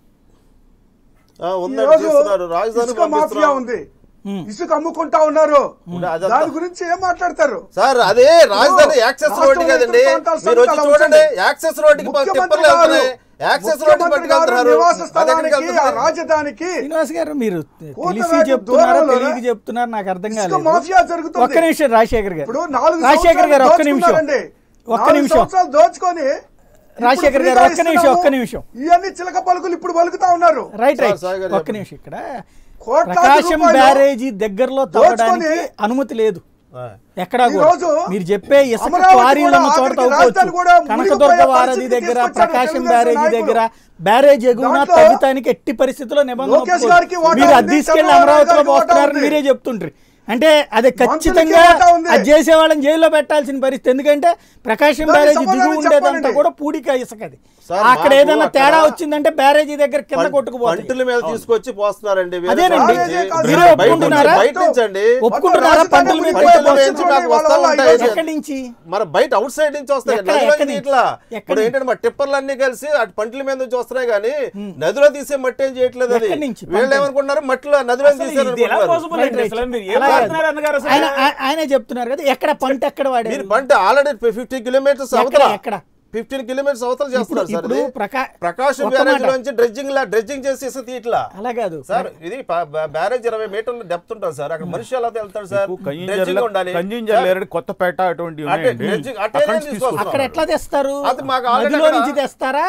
[SPEAKER 5] ఆ,
[SPEAKER 6] ఈ
[SPEAKER 5] ఉందండి
[SPEAKER 6] రోజు
[SPEAKER 5] చేస్తున్నారు రాజధాని
[SPEAKER 6] ఇసుక మాఫియా ఉంది ఇసుక అమ్ముకుంటా ఉన్నారు
[SPEAKER 5] అదంతా-
[SPEAKER 6] దాని గురించి ఏం మాట్లాడతారు
[SPEAKER 5] సార్ అదే రాజధాని యాక్సెస్ రోడ్
[SPEAKER 6] రాష్ట్రంలో
[SPEAKER 5] కదండి
[SPEAKER 6] ఇతర ప్రాంతాల
[SPEAKER 5] మీరు వచ్చి
[SPEAKER 6] సంఖ్య
[SPEAKER 5] చూడండి
[SPEAKER 6] ఉంచండి.
[SPEAKER 5] యాక్సెస్ రోడ్డుకి
[SPEAKER 6] ముఖ్యమంత్రి
[SPEAKER 5] టిప్పర్లు
[SPEAKER 6] గారు-
[SPEAKER 5] వెళ్తున్నాయి యాక్సెస్ రోడ్డుకి
[SPEAKER 6] ముఖ్యమంత్రి గారు
[SPEAKER 5] పట్టుకెళ్తున్నారు
[SPEAKER 6] నివాస
[SPEAKER 5] అది ఎక్కడికి
[SPEAKER 6] స్థలానికి ఆ
[SPEAKER 5] వెళ్తున్నారు?
[SPEAKER 6] రాజధానికి
[SPEAKER 1] శ్రీనివాస్ గారు మీరు తెలిసి
[SPEAKER 6] కోతవేటు
[SPEAKER 1] చెప్తున్నారా
[SPEAKER 6] దూరంలోనే
[SPEAKER 1] తెలియక చెప్తున్నారు నాకు అర్థం
[SPEAKER 6] ఇసుక
[SPEAKER 1] కాలేదు
[SPEAKER 6] మాఫియా జరుగుతుంది.
[SPEAKER 1] ఒక్క నిమిషం రాజశేఖర్ గారు
[SPEAKER 6] ఇప్పుడు నాలుగు
[SPEAKER 1] రాజశేఖర్ గారు ఒక్క నిమిషం
[SPEAKER 6] దోచుకున్నారండి.
[SPEAKER 1] ఒక్క
[SPEAKER 6] నాలుగు
[SPEAKER 1] నిమిషం
[SPEAKER 6] సంవత్సరాలు దోచుకొని
[SPEAKER 1] రాజశేఖర్ గారు, ఒక్క నిమిషం, ఒక్క నిమిషం.
[SPEAKER 6] ఇవన్నీ చిలక పలుకులు ఇప్పుడు పలుకుతా ఉన్నారు
[SPEAKER 1] రైట్ రైట్
[SPEAKER 5] సార్, సాయి గారు
[SPEAKER 1] ఒక్క
[SPEAKER 5] చెప్పండి.
[SPEAKER 1] నిమిషం ఇక్కడ
[SPEAKER 6] కోట్లాది
[SPEAKER 1] ప్రకాశం
[SPEAKER 6] రూపాయలు
[SPEAKER 1] బ్యారేజీ దగ్గరలో తవ్వడానికి
[SPEAKER 6] దోచుకొని
[SPEAKER 1] అనుమతి లేదు
[SPEAKER 5] ఆ.
[SPEAKER 1] ఎక్కడా
[SPEAKER 6] ఈ
[SPEAKER 1] కూడా
[SPEAKER 6] రోజు
[SPEAKER 1] మీరు చెప్పే ఇసుక
[SPEAKER 6] అమరావతి
[SPEAKER 1] క్వారీలు
[SPEAKER 6] కూడా
[SPEAKER 1] ఉన్న చోట
[SPEAKER 6] ఆఖరికి
[SPEAKER 1] తవ్వుకోవచ్చు
[SPEAKER 6] రాజధాని కూడా
[SPEAKER 1] కనకదుర్గ
[SPEAKER 6] మునిగిపోయే
[SPEAKER 1] వారధి
[SPEAKER 6] పరిస్థితికి
[SPEAKER 1] దగ్గర
[SPEAKER 6] తీసుకొచ్చారు
[SPEAKER 1] ప్రకాశం
[SPEAKER 6] తెలుగుదేశం
[SPEAKER 1] బ్యారేజీ
[SPEAKER 6] నాయకులు.
[SPEAKER 1] దగ్గర బ్యారేజ్ ఎగువన
[SPEAKER 6] దాంట్లో
[SPEAKER 1] తవ్వటానికి ఎట్టి పరిస్థితుల్లో నిబంధన
[SPEAKER 6] లోకేష్
[SPEAKER 1] ఒప్పుకోరు.
[SPEAKER 6] గారికి వాటా
[SPEAKER 1] మీరు అది
[SPEAKER 6] ఉంది,
[SPEAKER 1] తీసుకెళ్లి
[SPEAKER 6] చంద్రబాబు
[SPEAKER 1] అమరావతిలో
[SPEAKER 6] నాయుడు గారికి వాటా
[SPEAKER 1] పోతున్నారని
[SPEAKER 6] ఉంది.
[SPEAKER 1] మీరే చెప్తుండ్రి అంటే అది ఖచ్చితంగా
[SPEAKER 6] వాటా ఉంది.
[SPEAKER 1] అది చేసే వాళ్ళని జైల్లో పెట్టాల్సిన పరిస్థితి ఎందుకంటే ప్రకాశం
[SPEAKER 6] దానికి
[SPEAKER 1] బ్యారేజీ దిగు
[SPEAKER 6] సమాధానం
[SPEAKER 1] ఉండేదంతా
[SPEAKER 6] చెప్పండి.
[SPEAKER 1] కూడా పూడిక ఇసుక అది
[SPEAKER 5] సార్,
[SPEAKER 1] అక్కడ
[SPEAKER 5] మాకు
[SPEAKER 1] ఏదైనా
[SPEAKER 5] అక్కడ
[SPEAKER 1] తేడా వచ్చిందంటే బ్యారేజీ దగ్గర కింద
[SPEAKER 5] పం-
[SPEAKER 1] కొట్టుకుపోతుంది
[SPEAKER 5] పంటుల మీద తీసుకొచ్చి పోస్తున్నారండి వేరే
[SPEAKER 1] అదేనండి.
[SPEAKER 5] చోట నుంచి.
[SPEAKER 6] కాదు.
[SPEAKER 1] మీరే
[SPEAKER 5] బయట
[SPEAKER 1] ఒప్పుకుంటున్నారా?
[SPEAKER 5] నుంచి- బయట నుంచి అండి
[SPEAKER 1] ఒప్పుకుంటున్నారా
[SPEAKER 6] రాజధాని
[SPEAKER 1] పంటల మీద
[SPEAKER 6] మునిగిపోయే
[SPEAKER 1] తెచ్చి
[SPEAKER 5] పంటల
[SPEAKER 6] పరిస్థితి
[SPEAKER 5] నుంచి మాకు
[SPEAKER 6] ఉంది వాళ్ళ
[SPEAKER 5] వస్తా
[SPEAKER 6] వల్ల
[SPEAKER 5] ఉంటాయి.
[SPEAKER 6] ఈరోజు.
[SPEAKER 1] ఎక్కడి నుంచి
[SPEAKER 5] మన బయట అవుట్ సైడ్ నుంచి వస్తాయి
[SPEAKER 1] ఎక్కడ-
[SPEAKER 5] నదిలో
[SPEAKER 1] ఎక్కడి
[SPEAKER 5] నుంచి
[SPEAKER 1] నుంచి?
[SPEAKER 5] ఇట్లా
[SPEAKER 1] ఎక్కడి
[SPEAKER 5] ఇప్పుడు ఏంటంటే మా టిప్పర్లు అన్ని కలిసి అటు పంటల మీద నుంచి వస్తున్నాయి కానీ నదిలో తీసే మట్టి ఏం చేయట్లేదు అది
[SPEAKER 1] ఎక్కడి నుంచి?
[SPEAKER 5] వీళ్ళు
[SPEAKER 1] పంట-
[SPEAKER 5] ఏమనుకుంటున్నారు మట్టిలో నదిలో
[SPEAKER 7] అసలు
[SPEAKER 5] తీసారు
[SPEAKER 7] ఇది ఎలా
[SPEAKER 5] అనుకుంటున్నారు.
[SPEAKER 7] possible అండి అసలు మీరు ఏం
[SPEAKER 1] అలాగే.
[SPEAKER 7] మాట్లాడుతున్నారు అన్నగారు అసలు?
[SPEAKER 1] ఆయన ఆ- ఆయనే చెప్తున్నారు కదా ఎక్కడ పంట ఎక్కడ వాడారు
[SPEAKER 5] మీరు పంట ఆల్రెడీ ఫిఫ్టీ కిలోమీటర్స్
[SPEAKER 1] ఎక్కడ
[SPEAKER 5] అవతల
[SPEAKER 1] ఎక్కడ
[SPEAKER 5] ఫిఫ్టీన్ కిలోమీటర్స్ అవతల చేస్తున్నారు సార్
[SPEAKER 1] ఇప్పుడు
[SPEAKER 5] ఇది.
[SPEAKER 1] ప్రకా
[SPEAKER 5] ప్రకాశం
[SPEAKER 1] ఒక్క
[SPEAKER 5] బ్యారేజ్
[SPEAKER 1] మాట.
[SPEAKER 5] నుంచి డ్రెడ్జింగ్ లా డ్రెడ్జింగ్ చేసి ఇసుక తీయట్లా
[SPEAKER 1] అలా కాదు
[SPEAKER 5] సార్ ఇది ప- బ- బ్యారేజ్ ఇరవై మీటర్లు డెప్త్ ఉంటుంది సార్ అక్కడ మనిషి ఎలా వెళ్తాడు సార్ డ్రెడ్జింగ్ ఉండాలి
[SPEAKER 3] కంజింజర్ లేరడి కొత్తపేట అటువంటి
[SPEAKER 5] అటే
[SPEAKER 3] ఉన్నాయండి
[SPEAKER 5] dredging- అటే
[SPEAKER 3] అక్కడి నుంచి
[SPEAKER 5] తీసుకొస్తారు.
[SPEAKER 1] అక్కడ ఎట్లా తెస్తారు
[SPEAKER 5] అది మాకు already
[SPEAKER 1] నదిలో
[SPEAKER 5] అక్కడ-
[SPEAKER 1] నుంచి తెస్తారా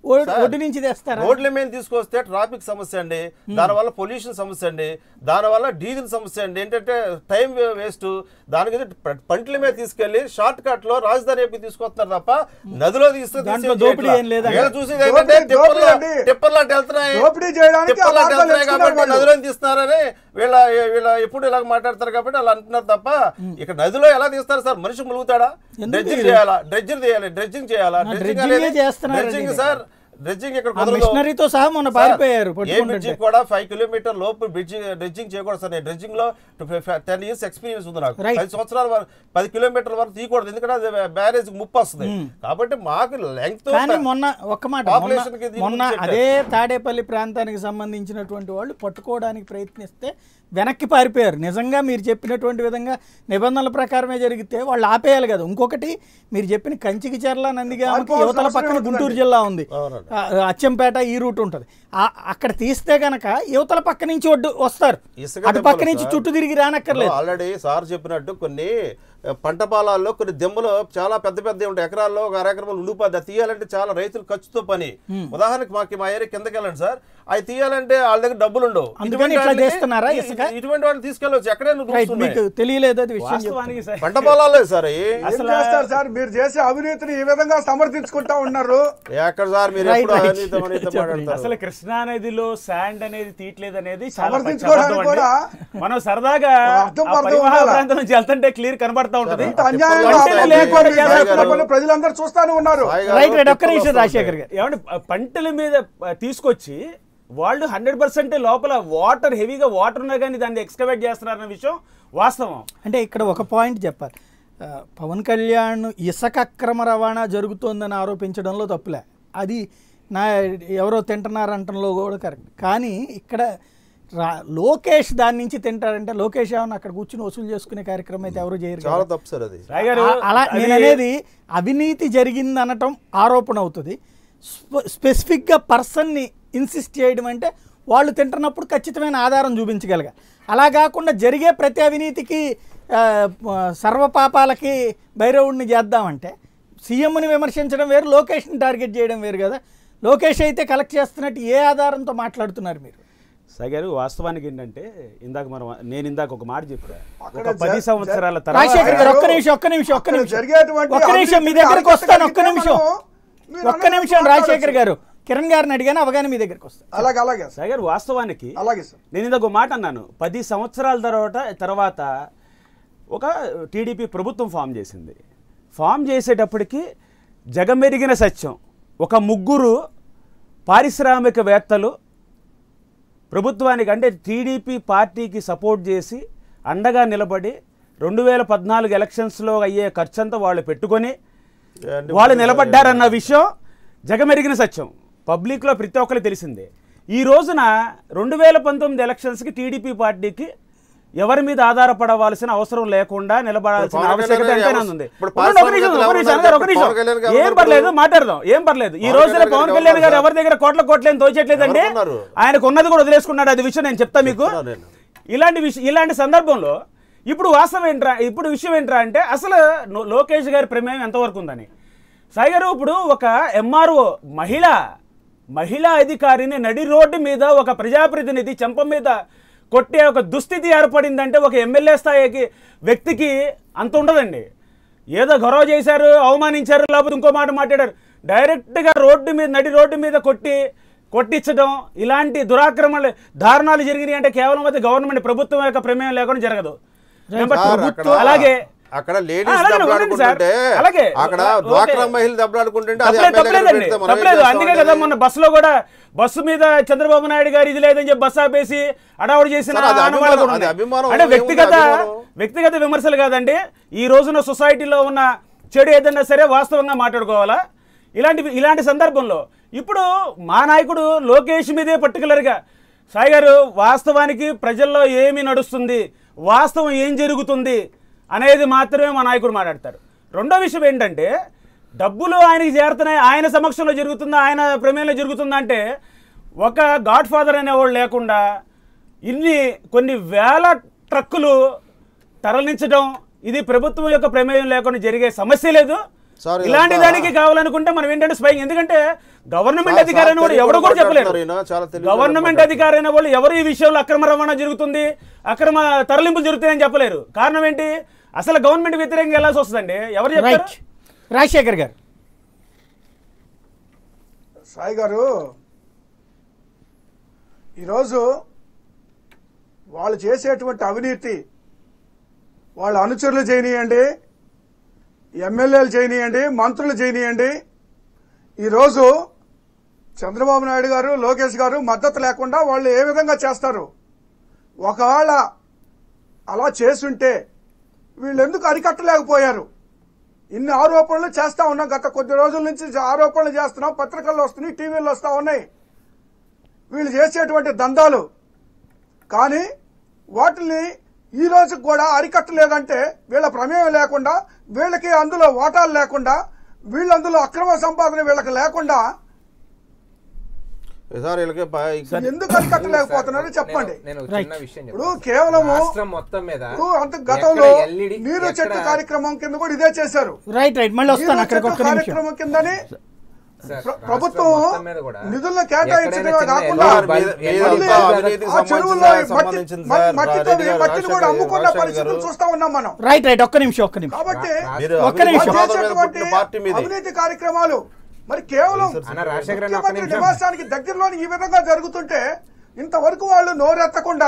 [SPEAKER 1] ఒ-
[SPEAKER 5] సార్,
[SPEAKER 1] ఒడ్డు నుంచి తెస్తారా
[SPEAKER 5] రోడ్ల మీద తీసుకొస్తే ట్రాఫిక్ సమస్య అండి దానివల్ల పొల్యూషన్ సమస్య అండి దానివల్ల డీజిల్ సమస్య అండి ఏంటంటే టైం వేస్ట్ దానికి పంటల మీద తీసుకెళ్లి షార్ట్ కట్ లో రాజధాని వైపు తీసుకొస్తున్నారు తప్ప నదిలో తీసుకు
[SPEAKER 1] దాంట్లో దోపిడీ ఏం లేదా?
[SPEAKER 5] చూసి ఏంటంటే
[SPEAKER 6] దోపిడీ- దోపిడీ అండి.
[SPEAKER 5] టిప్పర్లాంటి వెళ్తున్నాయి
[SPEAKER 6] దోపిడీ చేయడానికి ఆ
[SPEAKER 5] టిప్పర్లాంటి
[SPEAKER 6] మార్గాలు
[SPEAKER 5] వెళ్తున్నాయి
[SPEAKER 6] ఎంచుకున్నారు
[SPEAKER 5] కాబట్టి
[SPEAKER 6] వాళ్ళు.
[SPEAKER 5] నదిలో తీస్తున్నారని వీళ్ళ వీళ్ళ ఎప్పుడు ఇలా మాట్లాడతారు కాబట్టి అలా అంటున్నారు తప్ప ఇక్కడ నదిలో ఎలా తీస్తారు సార్ మనిషి ములుగుతాడా
[SPEAKER 1] ఎందుకు
[SPEAKER 5] డ్రెడ్జింగ్
[SPEAKER 1] తీయరు?
[SPEAKER 5] చేయాలా డ్రెడ్జింగ్ చేయాలి డ్రెడ్జింగ్ చేయాలా
[SPEAKER 1] ఆ,
[SPEAKER 5] డ్రెడ్జింగ్
[SPEAKER 1] dredging
[SPEAKER 5] అనేది
[SPEAKER 1] చేస్తున్నారండి
[SPEAKER 5] డ్రెడ్జింగ్
[SPEAKER 1] ఇక్కడ.
[SPEAKER 5] సార్ డ్రెడ్జింగ్ ఇక్కడ
[SPEAKER 1] ఆ
[SPEAKER 5] కుదరదు.
[SPEAKER 1] మిషనరీతో సహా మొన్న
[SPEAKER 5] సార్,
[SPEAKER 1] పారిపోయారు
[SPEAKER 5] ఏ
[SPEAKER 1] పట్టుకుంటుంటే
[SPEAKER 5] బ్రిడ్జింగ్ కూడా ఫైవ్ కిలోమీటర్ లోపు బ్రిడ్జ్ డ్రెడ్జింగ్ చేయకూడదు సార్ నేను డ్రెడ్జింగ్ లో టెన్ ఇయర్స్ ఎక్స్పీరియన్స్ ఉంది నాకు
[SPEAKER 1] Right.
[SPEAKER 5] పది సంవత్సరాల వరకు పది కిలోమీటర్ల వరకు తీయకూడదు ఎందుకంటే అది బ్యారేజ్ ముప్పు వస్తుంది కాబట్టి మాకు లెంగ్త్
[SPEAKER 1] కానీ మొన్న ఒక్క మాట
[SPEAKER 5] Population కి
[SPEAKER 1] మొన్న-
[SPEAKER 5] దీని
[SPEAKER 1] మొన్న
[SPEAKER 5] గురించి
[SPEAKER 1] అదే తాడేపల్లి ప్రాంతానికి సంబంధించినటువంటి వాళ్ళు పట్టుకోవడానికి ప్రయత్నిస్తే వెనక్కి పారిపోయారు నిజంగా మీరు చెప్పినటువంటి విధంగా నిబంధనల ప్రకారమే జరిగితే వాళ్ళు ఆపేయాలి కదా ఇంకొకటి మీరు చెప్పిన కంచికి చెర్ల నందిగామకి
[SPEAKER 6] పారిపోవాల్సిన
[SPEAKER 1] యువతల
[SPEAKER 6] అవసరం
[SPEAKER 1] పక్కన
[SPEAKER 6] ఏముంటుందండి?
[SPEAKER 1] గుంటూరు జిల్లా ఉంది
[SPEAKER 5] అవునండి.
[SPEAKER 1] ఆ, అచ్చంపేట ఈ రూట్ ఉంటుంది ఆ- అక్కడ తీస్తే గనక యువతల పక్క నుంచి ఒడ్డు వస్తారు
[SPEAKER 5] ఇసుక
[SPEAKER 1] అటు పక్క
[SPEAKER 5] దెబ్బలు
[SPEAKER 1] నుంచి
[SPEAKER 5] సార్.
[SPEAKER 1] చుట్టూ తిరిగి రానక్కర్లేదు
[SPEAKER 5] ఆల్రెడీ సార్ చెప్పినట్టు కొన్ని ఆ, పంట పొలాల్లో కొన్ని దెమ్మలు చాలా పెద్ద పెద్ద ఉంటాయి ఎకరాల్లో ఒక అరెకరాలు ఉండిపోద్ది అది తీయాలంటే చాలా రైతులు ఖర్చుతో పని ఉదాహరణకి మాకు మా ఏరియా కిందకి వెళ్ళండి సార్ అవి తీయాలంటే వాళ్ళ దగ్గర డబ్బులు ఉండవు
[SPEAKER 1] అందుకని
[SPEAKER 5] ఇటువంటి
[SPEAKER 1] ఇట్లా
[SPEAKER 5] వాటికి-
[SPEAKER 1] చేస్తున్నారా
[SPEAKER 5] ఇ-
[SPEAKER 1] ఇసుక?
[SPEAKER 5] ఇటువంటి వాళ్ళు తీసుకెళ్ళవచ్చు ఎక్కడైనా
[SPEAKER 1] రైట్
[SPEAKER 5] రూల్స్
[SPEAKER 1] మీకు
[SPEAKER 5] ఉన్నాయి
[SPEAKER 1] తెలియలేదు అది విషయం చెప్తాను.
[SPEAKER 7] వాస్తవానికి సార్
[SPEAKER 5] పంట పొలాలే సార్ అవి
[SPEAKER 6] ఏం
[SPEAKER 7] అసలు-
[SPEAKER 6] చేస్తారు సార్ మీరు చేసే అవినీతిని ఈ విధంగా సమర్థించుకుంటా ఉన్నారు
[SPEAKER 5] ఎక్కడ సార్ మీరు
[SPEAKER 1] Right,
[SPEAKER 5] ఎప్పుడు
[SPEAKER 1] right.
[SPEAKER 5] అవినీతి అవినీతి
[SPEAKER 1] చెప్పండి.
[SPEAKER 5] మాట్లాడతారు
[SPEAKER 7] అసలు కృష్ణా నదిలో శాండ్ అనేది తీయట్లేదు అనేది చాలా
[SPEAKER 6] సమర్థించుకోవడానికి
[SPEAKER 7] పచ్చి అబద్ధం అండి.
[SPEAKER 6] కూడా
[SPEAKER 7] మనం సరదాగా
[SPEAKER 6] అర్థం
[SPEAKER 7] ఆ
[SPEAKER 6] పర్థం
[SPEAKER 7] పరివాహక
[SPEAKER 6] ఉండాలా?
[SPEAKER 7] ప్రాంతం నుంచి వెళ్తుంటే క్లియర్ కనబడతా ఉంటది
[SPEAKER 6] ఇంత అన్యాయంగా
[SPEAKER 7] పంటలు
[SPEAKER 6] అవినీతి
[SPEAKER 7] లేకుండా
[SPEAKER 6] మీరు
[SPEAKER 7] చేస్తున్న
[SPEAKER 6] చేస్తున్న పనులు ప్రజలందరూ చూస్తానే ఉన్నారు
[SPEAKER 5] సాయి గారు
[SPEAKER 1] రైట్ రైట్ ఒక్క
[SPEAKER 5] టిప్పులు
[SPEAKER 1] నిమిషం
[SPEAKER 5] వస్తూ
[SPEAKER 1] రాజశేఖర్
[SPEAKER 5] ఉంటాయి.
[SPEAKER 1] గారు
[SPEAKER 7] ఏమంటే ఆ పంటల మీద ఆ, తీసుకొచ్చి వాళ్ళు హండ్రెడ్ పర్సెంట్ లోపల వాటర్ హెవీగా వాటర్ ఉన్నా కానీ దాన్ని ఎక్స్కవేట్ చేస్తున్నారన్న విషయం వాస్తవం
[SPEAKER 1] అంటే ఇక్కడ ఒక పాయింట్ చెప్పాలి ఆ, పవన్ కళ్యాణ్ ఇసుక అక్రమ రవాణా జరుగుతోందని ఆరోపించడంలో తప్పులే అది నా ఎవరో తింటున్నారంటంలో కూడా కరెక్ట్ కానీ ఇక్కడ రా లోకేష్ దాని నుంచి తింటారంటే లోకేష్ ఏమన్నా అక్కడ కూర్చుని వసూలు చేసుకునే కార్యక్రమం అయితే ఎవరు చేయరు కదా.
[SPEAKER 5] చాలా తప్పు సార్ అది
[SPEAKER 7] రాయ్ గారు
[SPEAKER 1] ఆ- అలా
[SPEAKER 7] అది-
[SPEAKER 1] నేను అనేది అవినీతి జరిగింది అనటం ఆరోపణ అవుతుంది స్పె- స్పెసిఫిక్గా పర్సన్ని ఇన్సిస్ట్ చేయడం అంటే వాళ్ళు తింటున్నప్పుడు ఖచ్చితమైన ఆధారం చూపించగలగాలి అలా కాకుండా జరిగే ప్రతి అవినీతికి ఆ, ఆ, సర్వపాపాలకి భైరవుడిని చేద్దామంటే సీఎంని విమర్శించడం వేరు లోకేష్ని టార్గెట్ చేయడం వేరు కదా లోకేష్ అయితే కలెక్ట్ చేస్తున్నట్టు ఏ ఆధారంతో మాట్లాడుతున్నారు మీరు
[SPEAKER 7] సాయి గారు వాస్తవానికి ఏంటంటే ఇందాక మనం నేను ఇందాక ఒక మాట చెప్పా
[SPEAKER 6] అక్కడ
[SPEAKER 7] ఒక పది
[SPEAKER 6] జ-
[SPEAKER 7] సంవత్సరాల
[SPEAKER 1] రాజశేఖర్ గారు
[SPEAKER 7] తర్వాత
[SPEAKER 1] ఒక్క నిమిషం ఒక్క నిమిషం ఒక్క
[SPEAKER 6] అక్కడ
[SPEAKER 1] నిమిషం
[SPEAKER 6] జరిగేటువంటి
[SPEAKER 1] ఒక్క నిమిషం మీ
[SPEAKER 6] అవినీతిని
[SPEAKER 1] దగ్గరకు వస్తాను ఒక్క
[SPEAKER 6] అరికట్టగలిగితే
[SPEAKER 1] నిమిషం
[SPEAKER 6] మనము- మీరు
[SPEAKER 1] ఒక్క
[SPEAKER 6] అన్నట్టు
[SPEAKER 1] నిమిషం రాజశేఖర్
[SPEAKER 6] మాట్లాడొచ్చు.
[SPEAKER 1] గారు కిరణ్ గారిని అడిగాను అవగానే మీ దగ్గరకు వస్తాను
[SPEAKER 6] అలాగే అలాగే సార్
[SPEAKER 7] సాయి గారు వాస్తవానికి
[SPEAKER 6] అలాగే సార్
[SPEAKER 7] నేను ఇందాక ఒక మాట అన్నాను పది సంవత్సరాల తర్వాత తర్వాత ఒక టీడీపీ ప్రభుత్వం ఫామ్ చేసింది ఫామ్ చేసేటప్పటికి జగమెరిగిన సత్యం ఒక ముగ్గురు పారిశ్రామికవేత్తలు ప్రభుత్వానికి అంటే టీడీపీ పార్టీకి సపోర్ట్ చేసి అండగా నిలబడి రెండు వేల పద్నాలుగు ఎలక్షన్స్లో అయ్యే ఖర్చంతా వాళ్ళు పెట్టుకొని వాళ్ళు నిలబడ్డారన్న విషయం జగమెరిగిన సత్యం పబ్లిక్లో ప్రతి ఒక్కరికి తెలిసిందే ఈ రోజున రెండు వేల పంతొమ్మిది ఎలక్షన్స్కి టీడీపీ పార్టీకి ఎవరి మీద ఆధారపడవలసిన అవసరం లేకుండా నిలబడాల్సిన
[SPEAKER 5] పవన్
[SPEAKER 7] ఆవశ్యకత
[SPEAKER 5] కళ్యాణ్
[SPEAKER 7] ఎంతైనా
[SPEAKER 5] గారు
[SPEAKER 7] ఉంది
[SPEAKER 5] ఇప్పుడు
[SPEAKER 7] ఉండండి, ఒక నిమిషం, ఒక నిమిషం, అన్నగారు, ఒక నిమిషం.
[SPEAKER 5] పవన్ కళ్యాణ్ గారు
[SPEAKER 7] ఏం
[SPEAKER 5] ఎవరు
[SPEAKER 7] పర్లేదు
[SPEAKER 5] ఉన్నారు?
[SPEAKER 7] మాట్లాడదాం ఏం పర్లేదు ఈ
[SPEAKER 5] పవన్
[SPEAKER 7] రోజున
[SPEAKER 5] కళ్యాణ్
[SPEAKER 7] పవన్
[SPEAKER 5] గారు
[SPEAKER 7] కళ్యాణ్ గారు
[SPEAKER 5] ఎవరు
[SPEAKER 7] ఎవరి దగ్గర కోట్ల కోట్లేం తోచేయట్లేదండి
[SPEAKER 5] ఎవరు ఉన్నారు?
[SPEAKER 7] ఆయనకు ఉన్నది కూడా వదిలేసుకున్నాడు అది విషయం నేను చెప్తా మీకు
[SPEAKER 5] చెప్తున్నా నేను.
[SPEAKER 7] ఇలాంటి విషయం ఇలాంటి సందర్భంలో ఇప్పుడు వాస్తవం ఏంట్రా ఇప్పుడు విషయం ఏంట్రా అంటే అసలు నో- లోకేష్ గారి ప్రమేయం ఎంతవరకు ఉందని సాయి గారు ఇప్పుడు ఒక ఎంఆర్ఓ మహిళ మహిళా అధికారిని నడి రోడ్డు మీద ఒక ప్రజాప్రతినిధి చెంప మీద కొట్టే ఒక దుస్థితి ఏర్పడిందంటే ఒక ఎమ్మెల్యే స్థాయికి వ్యక్తికి అంత ఉండదండి ఏదో గొడవ చేశారు అవమానించారు లేకపోతే ఇంకో మాట మాట్లాడారు డైరెక్ట్గా రోడ్డు మీద నడి రోడ్డు మీద కొట్టి కొట్టించడం ఇలాంటి దురాక్రమణలు దారుణాలు జరిగినాయి అంటే కేవలం అది గవర్నమెంట్ ప్రభుత్వం యొక్క ప్రమేయం లేకుండా జరగదు నెంబర్ టూ,
[SPEAKER 5] సార్, అక్కడ-
[SPEAKER 7] అలాగే
[SPEAKER 5] అక్కడ
[SPEAKER 7] ఆ,
[SPEAKER 5] లేడీస్
[SPEAKER 7] అలాగే ఉండండి సార్.
[SPEAKER 5] దెబ్బలాడుకుంటుంటే
[SPEAKER 7] అలాగే.
[SPEAKER 5] అక్కడ
[SPEAKER 7] ఓకే.
[SPEAKER 5] డ్వాక్రా మహిళలు దెబ్బలాడుకుంటుంటే అది
[SPEAKER 7] తప్పలేదు
[SPEAKER 5] ఎమ్మెల్యే గారు
[SPEAKER 7] తప్పలేదండి
[SPEAKER 5] పెడితే మనం ఏం
[SPEAKER 7] తప్పలేదు
[SPEAKER 5] చేస్తాం
[SPEAKER 7] అందుకే
[SPEAKER 5] అంటే
[SPEAKER 7] కదా మొన్న బస్సులో కూడా బస్సు మీద చంద్రబాబు నాయుడు గారు ఇది లేదని చెప్పి బస్సు ఆపేసి అడావుడు చేసిన
[SPEAKER 5] సార్, అది
[SPEAKER 7] ఆనవాళ్ళు
[SPEAKER 5] అభిమానం,
[SPEAKER 7] కూడా
[SPEAKER 5] అది
[SPEAKER 7] ఉన్నాయి.
[SPEAKER 5] అభిమానం,
[SPEAKER 7] అంటే
[SPEAKER 5] ఏముంది
[SPEAKER 7] వ్యక్తిగత
[SPEAKER 5] అభిమానం?
[SPEAKER 7] వ్యక్తిగత విమర్శలు కాదండి ఈ రోజున సొసైటీలో ఉన్న చెడు ఏదన్నా సరే వాస్తవంగా మాట్లాడుకోవాలా ఇలాంటి ఇలాంటి సందర్భంలో ఇప్పుడు మా నాయకుడు లోకేష్ మీదే పర్టికులర్గా సాయి గారు వాస్తవానికి ప్రజల్లో ఏమి నడుస్తుంది వాస్తవం ఏం జరుగుతుంది అనేది మాత్రమే మా నాయకుడు మాట్లాడతారు రెండో విషయం ఏంటంటే డబ్బులు ఆయనకి చేరుతున్నాయి ఆయన సమక్షంలో జరుగుతుందా ఆయన ప్రమేయంలో జరుగుతుందా అంటే ఒక గాడ్ ఫాదర్ అనేవాళ్ళు లేకుండా ఇన్ని కొన్ని వేల ట్రక్కులు తరలించడం ఇది ప్రభుత్వం యొక్క ప్రమేయం లేకుండా జరిగే సమస్య లేదు
[SPEAKER 5] సార్, ఇదంతా-
[SPEAKER 7] ఇలాంటి దానికి కావాలనుకుంటే మనం ఏంటంటే స్పై ఎందుకంటే గవర్నమెంట్
[SPEAKER 5] సార్,
[SPEAKER 7] అధికారి అయిన
[SPEAKER 5] సార్
[SPEAKER 7] వాళ్ళు ఎవరు కూడా
[SPEAKER 5] తెలివిగా
[SPEAKER 7] చెప్పలేరు
[SPEAKER 5] మాట్లాడుతున్నారు ఈయన, చాలా తెలివిగా
[SPEAKER 7] గవర్నమెంట్
[SPEAKER 5] మాట్లాడుతున్నారు.
[SPEAKER 7] అధికారి అయిన వాళ్ళు ఎవరు ఈ విషయంలో అక్రమ రవాణా జరుగుతుంది అక్రమ తరలింపులు జరుగుతాయని చెప్పలేరు కారణం ఏంటి అసలు గవర్నమెంట్ వ్యతిరేకంగా వెళ్ళాల్సి వస్తుందండి ఎవరు చెప్తారు
[SPEAKER 1] రైట్ రాజశేఖర్ గారు
[SPEAKER 6] సాయి గారు ఈరోజు వాళ్ళు చేసేటువంటి అవినీతి వాళ్ళ అనుచరులు చేయనీయండి ఎమ్మెల్యేలు చేయనీయండి మంత్రులు చేయనీయండి ఈరోజు చంద్రబాబు నాయుడు గారు లోకేష్ గారు మద్దతు లేకుండా వాళ్ళు ఏ విధంగా చేస్తారు ఒకవేళ అలా చేసుంటే వీళ్ళు ఎందుకు అరికట్టలేకపోయారు ఇన్ని ఆరోపణలు చేస్తా ఉన్నాం గత కొద్ది రోజుల నుంచి ఆరోపణలు చేస్తున్నాం పత్రికల్లో వస్తున్నాయి టీవీల్లో వస్తా ఉన్నాయి వీళ్ళు చేసేటువంటి దందాలు కానీ వాటిని ఈ రోజుకి కూడా అరికట్టలేదంటే వీళ్ళ ప్రమేయం లేకుండా వీళ్ళకి అందులో వాటాలు లేకుండా వీళ్ళు అందులో అక్రమ సంపాదన వీళ్ళకి లేకుండా
[SPEAKER 5] సార్ వీళ్ళకి ప-
[SPEAKER 6] ఎందుకు అరికట్టలేకపోతున్నారో చెప్పండి
[SPEAKER 4] నేను ఒక
[SPEAKER 1] Right.
[SPEAKER 4] చిన్న విషయం
[SPEAKER 6] ఇప్పుడు
[SPEAKER 4] చెప్తాను.
[SPEAKER 6] కేవలము
[SPEAKER 4] రాష్ట్రం మొత్తం మీద
[SPEAKER 6] ఇప్పుడు అంత గతంలో
[SPEAKER 4] ఎక్కడ LED
[SPEAKER 6] నీరు చెట్టు
[SPEAKER 4] ఎక్కడ-
[SPEAKER 6] కార్యక్రమం కింద కూడా ఇదే చేశారు
[SPEAKER 1] రైట్ రైట్ మళ్ళీ వస్తాను
[SPEAKER 6] నీరు
[SPEAKER 1] అక్కడికి
[SPEAKER 6] చెట్టు
[SPEAKER 1] ఒక్క నిమిషం
[SPEAKER 6] కార్యక్రమం కిందని
[SPEAKER 4] సార్,
[SPEAKER 6] ప్ర-
[SPEAKER 4] రాష్ట్రం
[SPEAKER 6] ప్రభుత్వం
[SPEAKER 4] మొత్తం మీద కూడా
[SPEAKER 6] నిధులను కేటాయించడమే
[SPEAKER 4] ఎక్కడైనా చిన్న
[SPEAKER 6] కాకుండా
[SPEAKER 5] సార్,
[SPEAKER 4] LED
[SPEAKER 5] మీద-
[SPEAKER 4] బల్బ్-
[SPEAKER 5] మీదంతా
[SPEAKER 4] LED
[SPEAKER 5] అవినీతికి
[SPEAKER 6] ఆ చెరువుల్లో
[SPEAKER 5] సంబంధించిన-
[SPEAKER 6] మట్టి
[SPEAKER 5] సంబంధించింది
[SPEAKER 6] మట్టి-
[SPEAKER 5] సార్.
[SPEAKER 6] మట్టితో
[SPEAKER 5] రెడ్డి గారు,
[SPEAKER 6] మట్టిని కూడా
[SPEAKER 5] రాజశేఖర్
[SPEAKER 6] అమ్ముకున్న
[SPEAKER 5] రాజశేఖర్
[SPEAKER 6] పరిస్థితులు
[SPEAKER 5] గారు.
[SPEAKER 6] చూస్తా ఉన్నాం మనం
[SPEAKER 1] రైట్ రైట్ ఒక్క నిమిషం ఒక్క నిమిషం
[SPEAKER 6] కాబట్టి
[SPEAKER 5] మీరు
[SPEAKER 1] ఒక్క నిమిషం.
[SPEAKER 6] వాళ్ళు
[SPEAKER 5] అవినీతి
[SPEAKER 6] చేసేటువంటి
[SPEAKER 5] పుట్టిన పార్టీ మీది
[SPEAKER 6] అవినీతి కార్యక్రమాలు మరి కేవలం
[SPEAKER 4] అన్న రాజశేఖర్ అన్న ఒక్క
[SPEAKER 6] ముఖ్యమంత్రి
[SPEAKER 4] నిమిషం.
[SPEAKER 6] నివాసానికి దగ్గరలోని ఈ విధంగా జరుగుతుంటే ఇంతవరకు వాళ్ళు నోరెత్తకుండా